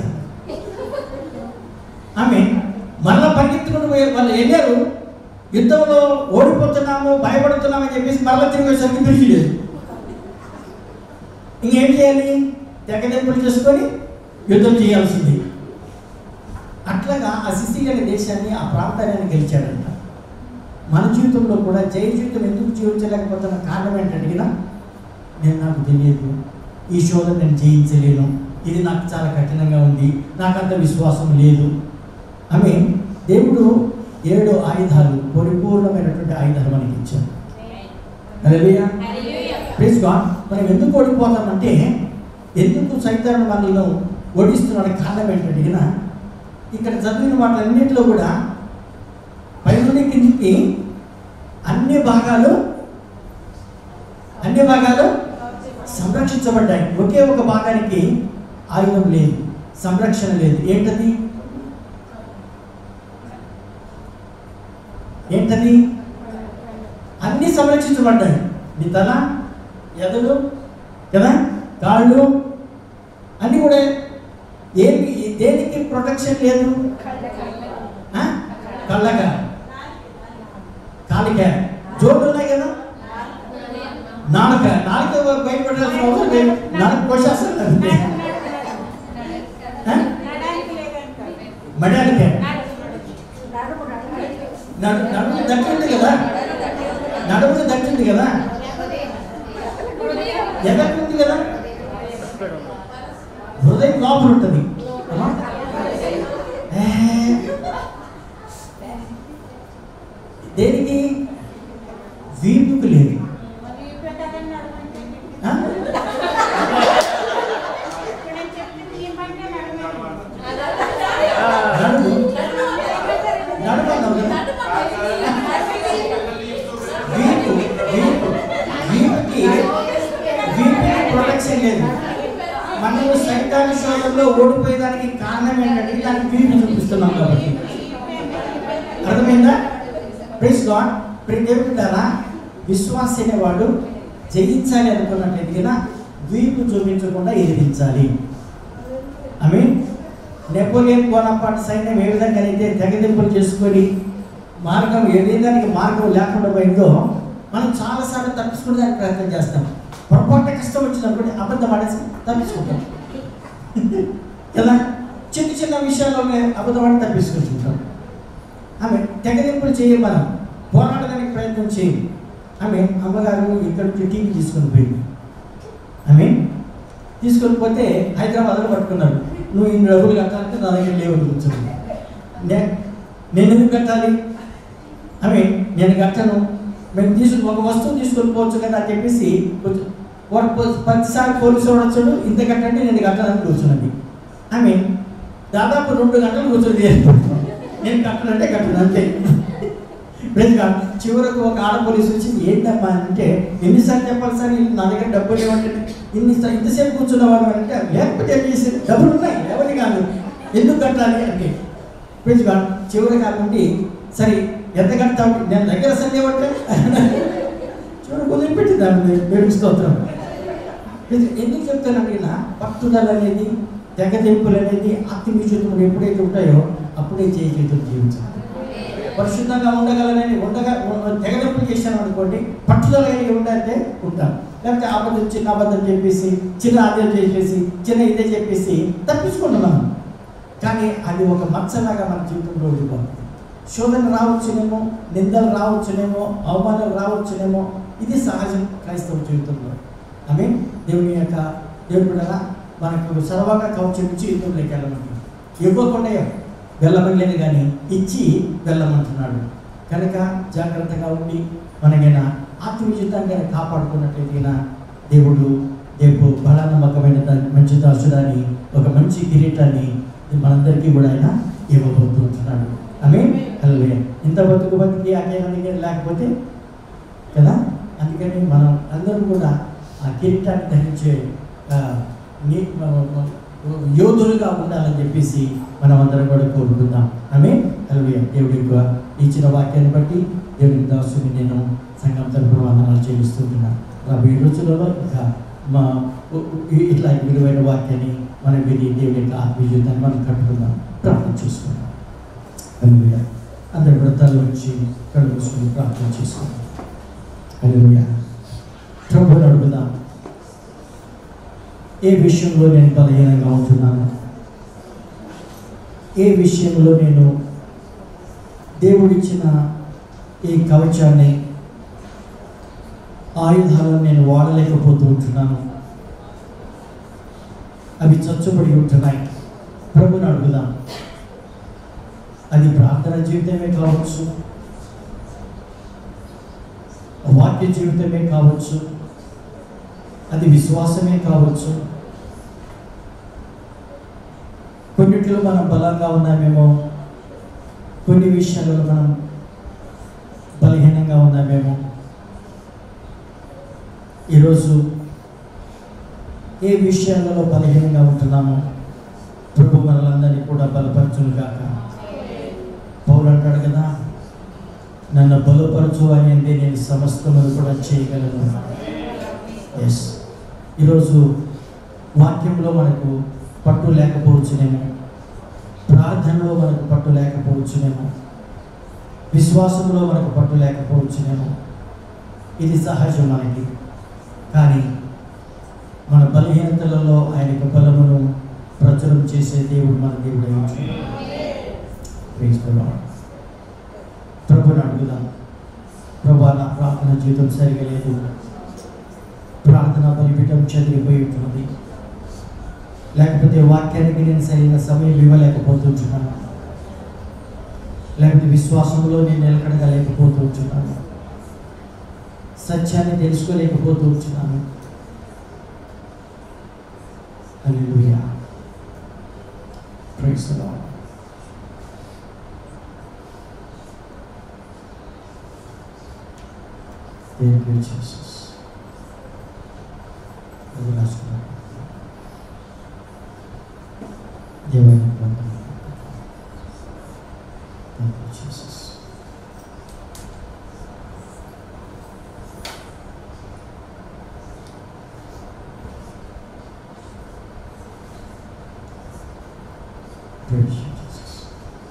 ఆమె మళ్ళా పరిగెత్తుకుని పోయే వాళ్ళు వెళ్ళారు యుద్ధంలో ఓడిపోతున్నాము భయపడుతున్నాము అని చెప్పేసి మళ్ళీ తిరిగి వచ్చేసరికి బ్రిడ్జ్ లేదు ఇంకేం చేయాలి తెగదెంపులు చేసుకొని యుద్ధం చేయాల్సింది అట్లాగా ఆ సిసిలి అనే దేశాన్ని ఆ ప్రాంతాన్ని ఆయన గెలిచాడంట మన జీవితంలో కూడా జయ జీవితం ఎందుకు జీవించలేకపోతున్న కారణం ఏంటంటే కదా నేను నాకు తెలియదు ఈ శోధన నేను జయించలేను ఇది నాకు చాలా కఠినంగా ఉంది నాకంత విశ్వాసం లేదు ఆమె దేవుడు ఏడు ఆయుధాలు పరిపూర్ణమైనటువంటి ఆయుధాలు మనకి ఇచ్చాడు హల్లెలూయా ప్లీజ్ గాడ్ మనం ఎందుకు ఓడిపోతామంటే ఎందుకు సైతాన్ని మనల్ని ఓడిస్తున్నాడు కారణం ఏంటంటే కదా ఇక్కడ చదివిన వాటన్నిటిలో కూడా పై నుండి కిందికి అన్ని భాగాలు అన్ని భాగాలు సంరక్షించబడ్డాయి ఒకే ఒక భాగానికి ఆయుధం లేదు సంరక్షణ లేదు ఏంటది ఏంటది అన్ని సంరక్షించబడ్డాయి నీ తల ఎదలు కదా కాళ్ళు అన్ని కూడా ఏమి దేనికి ప్రొటెక్షన్ లేదు ఆ? కళ్ళక కాలిక జోడు ఉన్నాయి కదా నాలుక నాలుక బయటపడాల్సిన అవసరం లేదు నాలుక కోసేస్తారు అంతే ఆ? మడాలిక నడు నడుము దక్కింది కదా నడుముకు దక్కింది కదా ఎదక్కుంది కదా హృదయం లోపల ఉంటుంది అమ్మా? ఏ, దేనికి వీపుకు లేదు ఆ? నడుము నడుము అన్నావు కదా వీపు వీపు వీపుకి వీపుకి ప్రొటెక్షన్ లేదు మనం సైతాన్ శోధంలో ఓడిపోయేదానికి కారణం ఏంటంటే దానికి వీపు చూపిస్తున్నాం కాబట్టి అర్థమైందా ప్రైజ్ గాడ్ ప్రింటేమిటారా విశ్వాస అనేవాడు జయించాలి అనుకున్నట్లయితే కదా వీపు చూపించకుండా ఎదిరించాలి ఐ మీన్ నెపోలియన్ బోనపాట్ సైన్యం ఏ విధంగా అయితే తెగదింపులు చేసుకొని మార్గం ఏదానికి మార్గం లేకుండా పోయిందో మనం చాలాసార్లు తప్పించుకోవడానికి ప్రయత్నం చేస్తాం పొరపాటు కష్టం వచ్చినప్పుడు అబద్ధం ఆడేసి తప్పించుకుంటాం కదా చిన్న చిన్న విషయాల్లోనే అబద్ధం ఆడి తప్పించుకుంటుంటాం ఆమె తెగదింపులు చేయం మనం పోరాడడానికి ప్రయత్నం చేయం ఆమె అమ్మగారు ఇక్కడ నుంచి టీవీ తీసుకొని పోయింది ఆమె తీసుకొని పోతే హైదరాబాద్లో పట్టుకున్నాడు నువ్వు ఇన్ని డబ్బులు కట్టాలంటే నా దగ్గర లేవు కూర్చొని నే- నేను ఎందుకు కట్టాలి ఆమె నేను కట్టను మేము తీసుకుని ఒక వస్తువు తీసుకొని పోవచ్చు కదా అని చెప్పేసి కొంచెం వాడు పో- ప్రతిసారి పోలీసు వాడు వచ్చాడు ఇంత కట్టండి నేను కట్టాలని కూర్చున్నది ఆమె దాదాపు రెండు గంటలు కూర్చొని నేను కట్టనంటే కట్టను అంతే ప్రెస్గా చివరకు ఒక ఆడ పోలీసు వచ్చి ఏంటమ్మా అంటే ఎన్నిసార్లు చెప్పాలి సార్ వీళ్ళు నా దగ్గర డబ్బులు లేవంటే ఇన్ని ఇంతసేపు కూర్చున్నవాడు అంటే లేకపోతే ఏం చేసి డబ్బులు ఉన్నాయి ఎవరి కాదు ఎందుకు కట్టాలి అంటే ప్రెస్గా చివరి కాకుండా సరే ఎంత కడతావు నేను దగ్గర సందే అంటే చివరికి వదిలిపెట్టింది ఆమె దేవుడి స్తోత్రం ఇది ఎందుకు చెప్తానంటే నా పట్టుదల అనేది తెగదెంపులు అనేది ఆత్మీయతలు ఎప్పుడైతే ఉంటాయో అప్పుడే చేయి చేతులు జీవించాలి పరిశుద్ధంగా ఉండగలనని ఉండగా తెగదెంపులు చేశాను అనుకోండి పట్టుదల కలిగి ఉండాలంటే ఉంటాం లేకపోతే అబద్ధం చిన్న అబద్ధం చెప్పేసి చిన్న అదే చెప్పేసి చిన్న ఇదే చెప్పేసి తప్పించుకుంటాం మనం కానీ అది ఒక మచ్చలాగా మన జీవితంలో ఉండిపోతుంది శోధన రావచ్చునేమో నిందలు రావచ్చునేమో అవమానాలు రావచ్చునేమో ఇది సహజం క్రైస్తవ జీవితంలో ఆమె దేవుని యొక్క దేవుడు కూడా మనకు సర్వంగా కవచం ఇచ్చి యుద్ధంలోకి వెళ్ళమంటున్నాడు ఇవ్వకుండా వెళ్ళమలేదు కానీ ఇచ్చి వెళ్ళమంటున్నాడు కనుక జాగ్రత్తగా ఉండి మనకైనా ఆత్మీయుతంగా కాపాడుకున్నట్లయితే దేవుడు దేవుడు బల నమ్మకమైన దా- మంచి దాసుడాన్ని ఒక మంచి కిరీటాన్ని మనందరికీ కూడా ఆయన ఇవ్వబోతుంటున్నాడు ఆమె అల్లే ఇంత బతుకు బతికి అకేనానికి లేకపోతే కదా అందుకని మనం అందరం కూడా ఆ కిరీటాన్ని ధరించే ఆ, నీ- మ- మ- యోధులుగా ఉండాలని చెప్పేసి మనం అందరం కూడా కోరుకుందాం ఆమె అలవే దేవుడి యొక్క ఇచ్చిన వాక్యాన్ని బట్టి దేవుడి దాసుని నేను సంఘం తరపున వందనాలు చెల్లిస్తున్నాను రాబోయే ఈ రోజులలో ఇంకా మా ఉ- ఉ- ఇట్లా విలువైన వాక్యాన్ని మనం విని దేవుడి యొక్క ఆత్మీయతను మనం కట్టుకుందాం ప్రార్థన చేసుకుందాం హల్లెలూయా. అందరి వ్రతాల నుంచి కళ్ళు మూసుకొని ప్రార్థన చేసుకుందాం హల్లెలూయా. ప్రభువుని అడుగుదాం ఏ విషయంలో నేను బలహీనంగా ఉంటున్నాను ఏ విషయంలో నేను దేవుడిచ్చిన ఈ కవచాన్ని ఆయుధాలను నేను వాడలేకపోతూ ఉంటున్నాను అవి చచ్చుబడి ఉంటున్నాయి ప్రభుని అడుగుదాం అది ప్రార్థన జీవితమే కావచ్చు వాక్య జీవితమే కావచ్చు అది విశ్వాసమే కావచ్చు కొన్నిట్లో మనం బలంగా ఉన్నామేమో కొన్ని విషయాలలో మనం బలహీనంగా ఉన్నామేమో ఈరోజు ఏ విషయాలలో బలహీనంగా ఉంటున్నామో ప్రభు మనలందరినీ కూడా బలపరచును గాక పౌలు అంటాడు కదా నన్ను బలపరచు అయింది నేను సమస్తమును కూడా చేయగలను ఎస్ ఈరోజు వాక్యంలో మనకు పట్టు లేకపోవచ్చునేమో ప్రార్థనలో మనకు పట్టు లేకపోవచ్చునేమో విశ్వాసంలో మనకు పట్టు లేకపోవచ్చునేమో ఇది సహజం మనకి కానీ మన బలహీనతలలో ఆయన యొక్క బలమును ప్రచురం చేసే దేవుడు మన దేవుడు అయి Praise the Lord. ప్రభుని అడుగుదాం ప్రభా నా ప్రార్థన జీవితం సరిగా లేదు ప్రార్థన బలిపీఠం చదివిపోయి ఉంటున్నది లేకపోతే వాక్యానికి నేను సరైన సమయం ఇవ్వలేకపోతుంటున్నాను లేకపోతే విశ్వాసంలో నేను నిలకడగా లేకపోతూ ఉంటున్నాను సత్యాన్ని తెలుసుకోలేకపోతూ ఉంటున్నాను hallelujah praise the Lord Thank you, Jesus. అది రాసుకున్నాను దేవుని వందనాలు. Thank you, Jesus. Praise you, Jesus.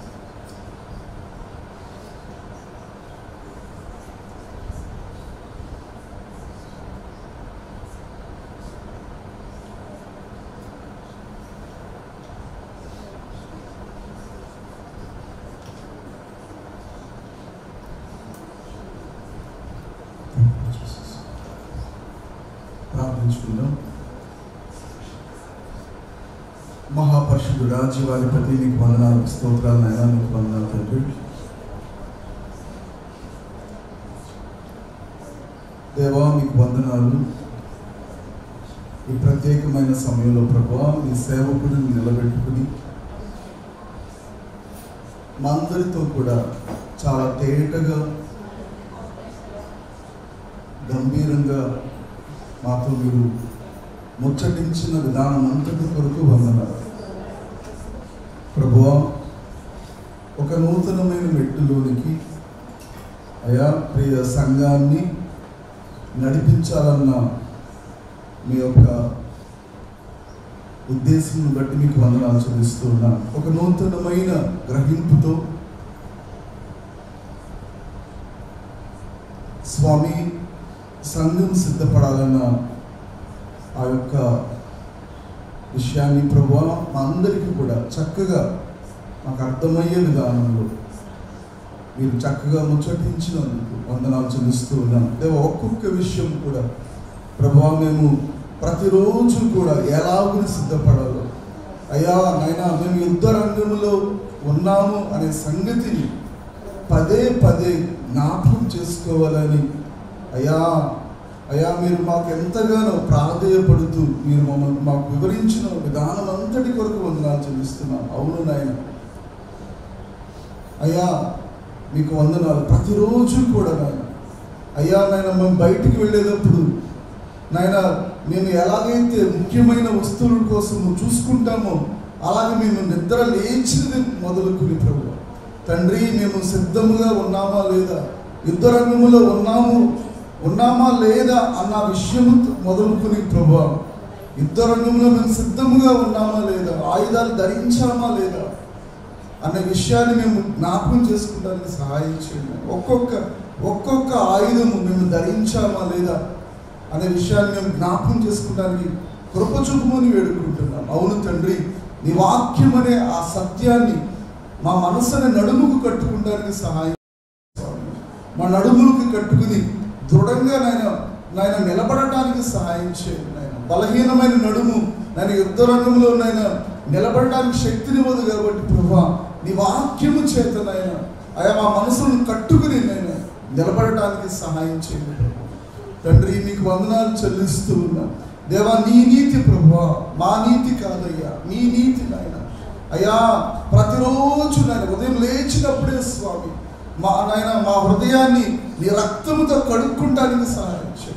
Thank you, Jesus. ప్రార్థించుకుందాం మహాపరిషుడు జీవాధిపతి నీకు వందనాలు స్తోత్రాలు నాయన నీకు వందనాలు తండ్రి దేవా మీకు వందనాలు ఈ ప్రత్యేకమైన సమయంలో ప్రభా మీ సేవకుడిని నిలబెట్టుకుని మా అందరితో కూడా చాలా తేటగా గంభీరంగా మాతో మీరు ముచ్చటించిన విధానం అంతటి కొరకు వందనాలు ప్రభువా ఒక నూతనమైన మెట్టులోనికి అయా ప్రియ సంఘాన్ని నడిపించాలన్న మీ యొక్క ఉద్దేశం బట్టి మీకు వందనాలు చెల్లిస్తూ ఉన్నాను ఒక నూతనమైన గ్రహింపుతో స్వామి సంఘం సిద్ధపడాలన్న ఆ యొక్క విషయాన్ని ప్రభు మా అందరికీ కూడా చక్కగా మాకు అర్థమయ్యే విధానంలో మీరు చక్కగా ముచ్చటించినందుకు వందనాలు చెల్లిస్తూ ఉన్నాం దేవ ఒక్కొక్క విషయం కూడా ప్రభా మేము ప్రతిరోజు కూడా ఎలాగుని సిద్ధపడాలో అయ్యా నాయనా మేము యుద్ధ రంగంలో ఉన్నాము అనే సంగతిని పదే పదే జ్ఞాపకం చేసుకోవాలని అయ్యా అయ్యా మీరు మాకు ఎంతగానో ప్రాధేయపడుతూ మీరు మమ్మల్ని మాకు వివరించిన విధానం అంతటి కొరకు వందనాలు చెల్లిస్తున్నాం అవును నాయన అయ్యా మీకు వందనాలు ప్రతిరోజు కూడా నాయన అయ్యా నాయన మేము బయటికి వెళ్ళేటప్పుడు నాయన మేము ఎలాగైతే ముఖ్యమైన వస్తువుల కోసం చూసుకుంటామో అలాగే మేము నిద్ర లేచినది మొదలుకుని ప్రభు తండ్రి మేము సిద్ధముగా ఉన్నామా లేదా యుద్ధ రంగములో ఉన్నాము ఉన్నామా లేదా అన్న విషయం మొదలుకుని ప్రభు యుద్ధ రంగంలో మేము సిద్ధముగా ఉన్నామా లేదా ఆయుధాలు ధరించామా లేదా అనే విషయాన్ని మేము జ్ఞాపకం చేసుకోవడానికి సహాయం చేయండి ఒక్కొక్క ఒక్కొక్క ఆయుధము మేము ధరించామా లేదా అనే విషయాన్ని మేము జ్ఞాపకం చేసుకోవడానికి కృప చూపమని వేడుకుంటున్నాం అవును తండ్రి నీ వాక్యం అనే ఆ సత్యాన్ని మా మనసుని నడుముకు కట్టుకోవడానికి సహాయం స్వామి. మా నడుములకు కట్టుకుని దృఢంగా నాయన నాయన నిలబడటానికి సహాయం చేయండి నాయన బలహీనమైన నడుము నాయన యుద్ధ రంగంలో నాయన నిలబడడానికి శక్తినివ్వదు కాబట్టి ప్రభా నీ వాక్యము చేత నాయన ఆయా మా మనసును కట్టుకుని నేను నిలబడటానికి సహాయం చేయండి ప్రభా. తండ్రి నీకు వందనాలు చెల్లిస్తూ ఉన్నా దేవా నీ నీతి ప్రభా మా నీతి కాదయ్యా నీ నీతి నాయన అయ్యా ప్రతిరోజు నాయన ఉదయం లేచినప్పుడే స్వామి మా నాయన మా హృదయాన్ని నీ రక్తముతో కడుక్కుంటానికి సహాయం చేయండి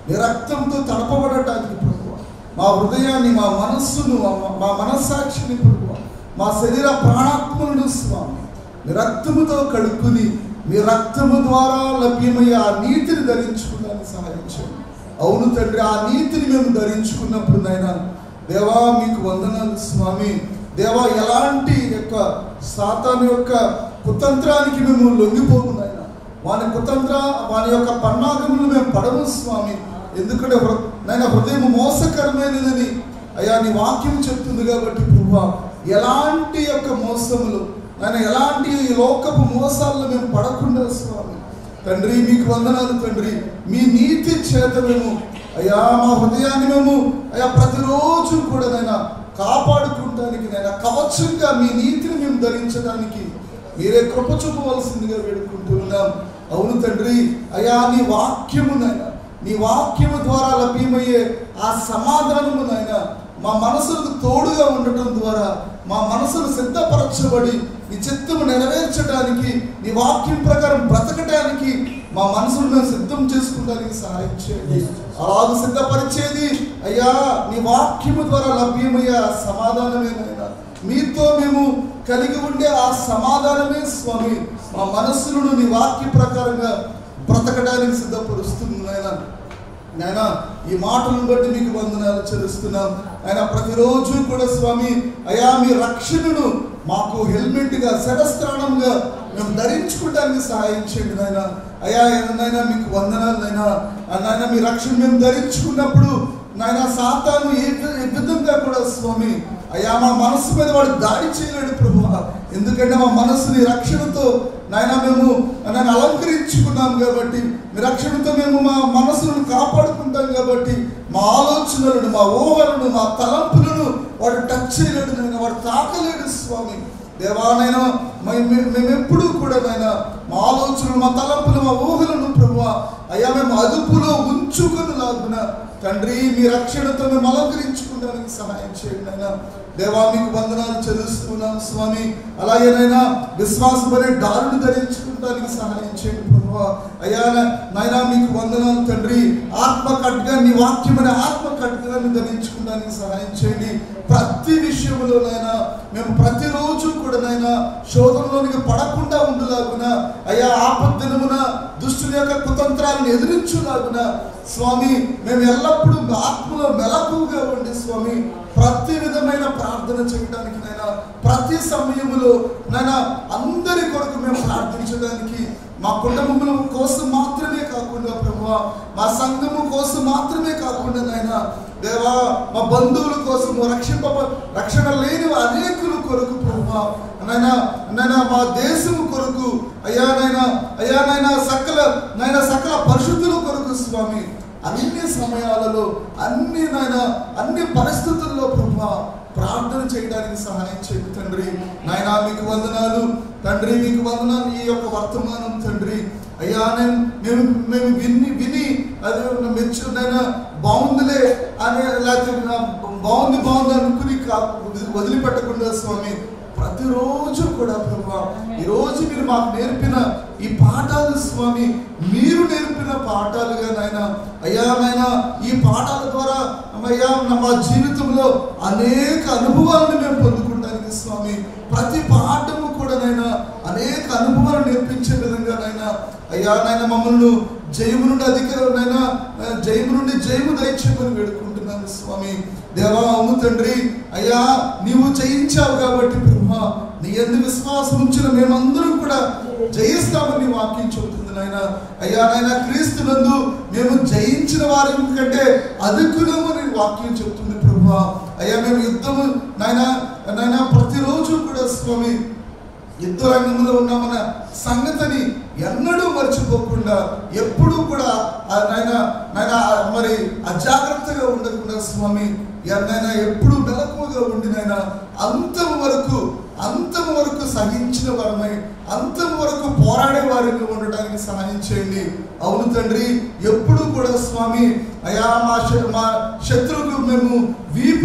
నీ రక్తంతో తడపబడటానికి ప్రభు మా హృదయాన్ని మా మనస్సును మా- మా మనస్సాక్షిని ప్రభు మా శరీర ప్రాణాత్మలను స్వామి మీ రక్తముతో కడుక్కుని మీ రక్తము ద్వారా లభ్యమయ్యే ఆ నీతిని ధరించుకున్నాను సహాయం చేయండి అవును తండ్రి ఆ నీతిని మేము ధరించుకున్నప్పుడు నాయన దేవా మీకు వందనాలు స్వామి దేవా ఎలాంటి యొక్క సాతాను యొక్క కుతంత్రానికి మేము లొంగిపోము నాయన వాని కుతంత్ర వాని యొక్క పన్నాగములు మేము పడము స్వామి ఎందుకంటే హృ- నాయన హృదయం మోసకరమైనదని అయ్యా నీ వాక్యం చెప్తుంది కాబట్టి ప్రభా ఎలాంటి యొక్క మోసములు నాయన ఎలాంటి ఈ లోకపు మోసాలను మేము పడకుండా స్వామి తండ్రి మీకు వందనాలు తండ్రి మీ నీతి చేత మేము అయ్యా మా హృదయాన్ని మేము అయ్యా ప్రతిరోజు కూడా నైనా కాపాడుకుంటానికి నైనా కవచంగా మీ నీతిని మేము ధరించడానికి మీరే కృప చూపవలసిందిగా వేడుకుంటున్నాం అవును తండ్రి అయ్యా నీ వాక్యము నాయన నీ వాక్యము ద్వారా లభ్యమయ్యే ఆ సమాధానము నాయన మా మనసులకు తోడుగా ఉండటం ద్వారా మా మనసులు సిద్ధపరచబడి నీ చిత్తము నెరవేర్చడానికి నీ వాక్యం ప్రకారం బ్రతకడానికి మా మనసును మేము సిద్ధం చేసుకోవడానికి సహాయం చేయండి అలాగ సిద్ధపరిచేది అయ్యా నీ వాక్యము ద్వారా లభ్యమయ్యే ఆ సమాధానమేనైనా మీతో మేము కలిగి ఉండే ఆ సమాధానమే స్వామి మా మనస్సులను నీ వాక్య ప్రకారంగా బ్రతకడానికి సిద్ధపరుస్తుంది నాయన నాయన ఈ మాటలను బట్టి మీకు వందనాలు చెల్లిస్తున్నాం ఆయన ప్రతిరోజు కూడా స్వామి అయా మీ రక్షణను మాకు హెల్మెట్గా శరస్త్రాణంగా మేము ధరించుకోవడానికి సహాయం చేయండి నాయన అయా నాయన మీకు వందనాలు నాయన ఆ నాయన మీ రక్షణ మేము ధరించుకున్నప్పుడు నాయన సాతాను ఏ వి- ఏ విధంగా కూడా స్వామి అయ్యా మా మనసు మీద వాడు దాడి చేయలేడు ప్రభు ఎందుకంటే మా మనసుని రక్షణతో నాయన మేము నన్ను అలంకరించుకున్నాం కాబట్టి మీ రక్షణతో మేము మా మనసులను కాపాడుకుంటాం కాబట్టి మా ఆలోచనలను మా ఊహలను మా తలంపులను వాడు టచ్ చేయలేడు నేను వాడు తాకలేడు స్వామి దేవానైనా మేము ఎప్పుడూ కూడా నాయన మా ఆలోచనలు మా తలంపులు మా ఊహలను ప్రభు అయ్యా మేము అదుపులో ఉంచుకుని లాగున తండ్రి మీ రక్షణతో మేము అలంకరించుకోవడానికి సహాయం చేయండి నాయన దేవా మీకు వందనాలు చెల్లిస్తున్నాం స్వామి అలాగేనైనా విశ్వాసపడే డారుని ధరించుకోవడానికి సహాయం చేయండి ప్రభు అయ్యా నాయనా మీకు వందనాలు తండ్రి ఆత్మ ఖడ్గాన్ని వాక్యమైన ఆత్మ ఖడ్గాన్ని ధరించుకోవడానికి సహాయం చేయండి ప్రతి విషయంలోనైనా మేము ప్రతిరోజు కూడా నైనా శోధనలోనికి పడకుండా ఉండలాగున అయ్యా ఆపద్దనమున దుష్టుని యొక్క కుతంత్రాలను ఎదిరించులాగున స్వామి మేము ఎల్లప్పుడూ ఆత్మలో మెలకుగా ఉండి స్వామి ప్రతి విధమైన ప్రార్థన చేయడానికి నైనా ప్రతి సమయములో నైనా అందరి కొరకు మేము ప్రార్థించడానికి మా కుటుంబముల కోసం మాత్రమే కాకుండా ప్రభు మా సంఘము కోసం మాత్రమే కాకుండా నాయనా దేవా మా బంధువుల కోసం రక్షింప రక్షణ లేని అనేకుల కొరకు ప్రభు నైనా నైనా మా దేశము కొరకు అయ్యా నైనా అయ్యా నైనా సకల నైనా సకల పరిశుద్ధుల కొరకు స్వామి అన్ని సమయాలలో అన్ని నాయన అన్ని పరిస్థితుల్లో ప్రభు ప్రార్థన చేయడానికి సహాయం చేయండి తండ్రి నాయన మీకు వందనాలు తండ్రి మీకు వందనాలు ఈ యొక్క వర్తమానం తండ్రి అయ్యా నేను మేము మేము విని విని అది మెచ్చు నైనా బాగుందిలే అనే లేకపోతే నా బాగుంది బాగుంది అనుకుని కా- వదిలిపెట్టకుండా స్వామి ప్రతిరోజు కూడా ప్రభా ఈరోజు మీరు మాకు నేర్పిన ఈ పాఠాలు స్వామి మీరు నేర్పిన పాఠాలుగా నాయన అయ్యా నాయన ఈ పాఠాల ద్వారా అయ్యా నా మా జీవితంలో అనేక అనుభవాలను మేము పొందుకుంటానికి స్వామి ప్రతి పాఠము కూడా నైనా అనేక అనుభవాలు నేర్పించే విధంగా నైనా అయ్యా నాయన మమ్మల్ని జయము నుండి అధికారులైనా జయము నుండి జయము దయచేయమని వేడుకుంటున్నాను స్వామి దేవా అవును తండ్రి అయ్యా నీవు జయించావు కాబట్టి బ్రహ్మ నీ ఎందు విశ్వాసం ఉంచిన మేమందరం కూడా జయిస్తామని వాక్యం చెబుతుంది నాయన అయ్యా నాయన క్రీస్తు నందు మేము జయించిన వారి కంటే అదుకులము అని వాక్యం చెబుతుంది ప్రభు అయ్యా మేము యుద్ధము నాయన నాయన ప్రతిరోజు కూడా స్వామి యుద్ధ రంగంలో ఉన్నామన్న సంగతిని ఎన్నడూ మర్చిపోకుండా ఎప్పుడూ కూడా ఆ నాయన నాయన ఆ మరి అజాగ్రత్తగా ఉండకుండా స్వామి నాయన ఎప్పుడు మెలకువగా ఉండి నాయన అంతం వరకు అంతం వరకు సహించిన వారమై అంతం వరకు పోరాడే వారిగా ఉండడానికి సహాయం చేయండి అవును తండ్రి ఎప్పుడు కూడా స్వామి అయా మా శ- మా శత్రువుకు మేము వీపు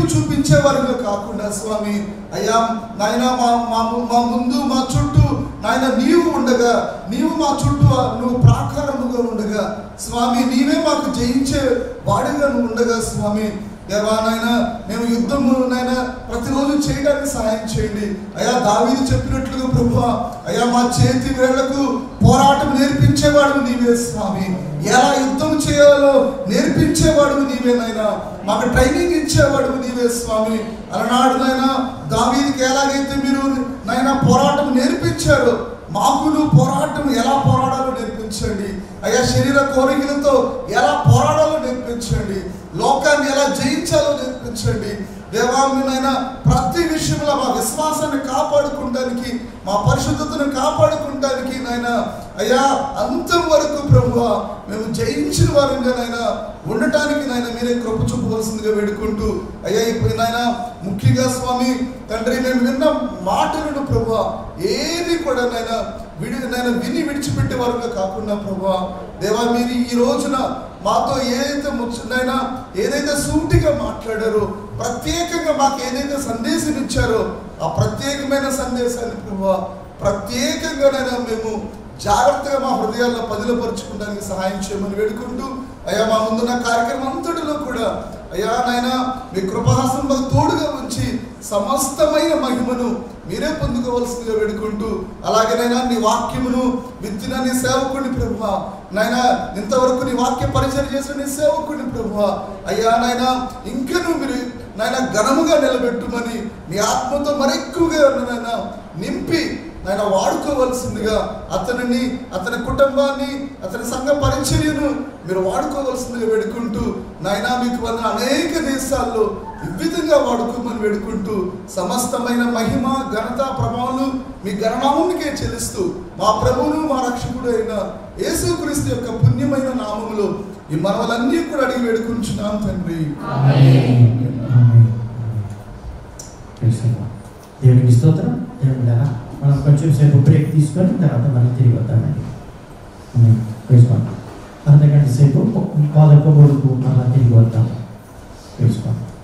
చూపించేవారుగా కాకుండా స్వామి అయ్యా నాయన మా మా మా ముందు మా చుట్టూ నాయన నీవు ఉండగా నీవు మా చుట్టూ నువ్వు ప్రాకారముగా ఉండగా స్వామి నీవే మాకు జయించే వాడిగా నువ్వు ఉండగా స్వామి దేవా నాయన మేము యుద్ధము నాయన ప్రతిరోజు చేయడానికి సహాయం చేయండి అయ్యా దావీదు చెప్పినట్లుగా ప్రభు అయ్యా మా చేతి వేళ్లకు పోరాటం నేర్పించేవాడు నీవే స్వామి ఎలా యుద్ధం చేయాలో నేర్పించేవాడు నీవే నాయన మాకు ట్రైనింగ్ ఇచ్చేవాడు నీవే స్వామి అలనాడు నాయన దావీదికి ఎలాగైతే మీరు నాయన పోరాటం నేర్పించారో మాకును పోరాటం ఎలా పోరాడాలో నేర్పించండి అయ్యా శరీర కోరికలతో ఎలా పోరాడాలో నేర్పించండి లోకాన్ని ఎలా జయించాలో నేర్పించండి దేవా మీనైనా ప్రతి విషయంలో మా విశ్వాసాన్ని కాపాడుకుంటానికి మా పరిశుద్ధతను కాపాడుకుంటానికి నాయన అయ్యా అంతం వరకు ప్రభు మేము జయించిన వారంగా నాయన ఉండటానికి నాయన మీరే కృప చూపవలసిందిగా వేడుకుంటూ అయ్యా ఇప్పుడు నాయన ముఖ్యంగా స్వామి తండ్రి మేము విన్న మాటలను ప్రభు ఏది కూడా నాయన విడి నేను విని విడిచిపెట్టే వారుగా కాకుండా ప్రభా దేవా మీరు ఈ రోజున మాతో ఏదైతే ముచ్చనైనా ఏదైతే సూటిగా మాట్లాడారో ప్రత్యేకంగా మాకు ఏదైతే సందేశం ఇచ్చారో ఆ ప్రత్యేకమైన సందేశాన్ని ప్రభా ప్రత్యేకంగానైనా మేము జాగ్రత్తగా మా హృదయాల్లో పదిలపరుచుకోవడానికి సహాయం చేయమని వేడుకుంటూ అయ్యా మా ముందున్న కార్యక్రమం అంతటిలో కూడా అయ్యా నాయన మీ కృపహాసం మాకు తోడుగా ఉంచి సమస్తమైన మహిమను మీరే పొందుకోవాల్సిందిగా వేడుకుంటూ అలాగే నైనా నీ వాక్యమును విత్తిన నీ సేవకుని ప్రభు నాయన ఇంతవరకు నీ వాక్య పరిచయం చేసిన నీ సేవకుని ప్రభు అయ్యా నాయన ఇంకను మీరు నాయన ఘనముగా నిలబెట్టుమని నీ ఆత్మతో మరెక్కువగా నాయన నింపి ఆయన వాడుకోవలసిందిగా అతనిని అతని కుటుంబాన్ని అతని సంఘ పరిచర్యను మీరు వాడుకోవలసిందిగా వేడుకుంటూ నాయనా మీకు వల్ల అనేక దేశాల్లో ఈ విధంగా వాడుకోమని వేడుకుంటూ సమస్తమైన మహిమ ఘనత ప్రభావాలు మీ గణనామునికే చెల్లిస్తూ మా ప్రభువును మా రక్షకుడు అయిన యేసుక్రీస్తు యొక్క పుణ్యమైన నామములో ఈ మనవలన్నీ కూడా అడిగి వేడుకుంటున్నాం తండ్రి దేవునికి స్తోత్రం దేవుని ద్వారా మనం కొంచెం సేపు బ్రేక్ తీసుకొని తర్వాత మనం తిరిగి వద్దామండి వేసుకోండి అర్ధ గంట సేపు పాదక మూడుకు మళ్ళీ తిరిగి వద్దాం వేసుకోండి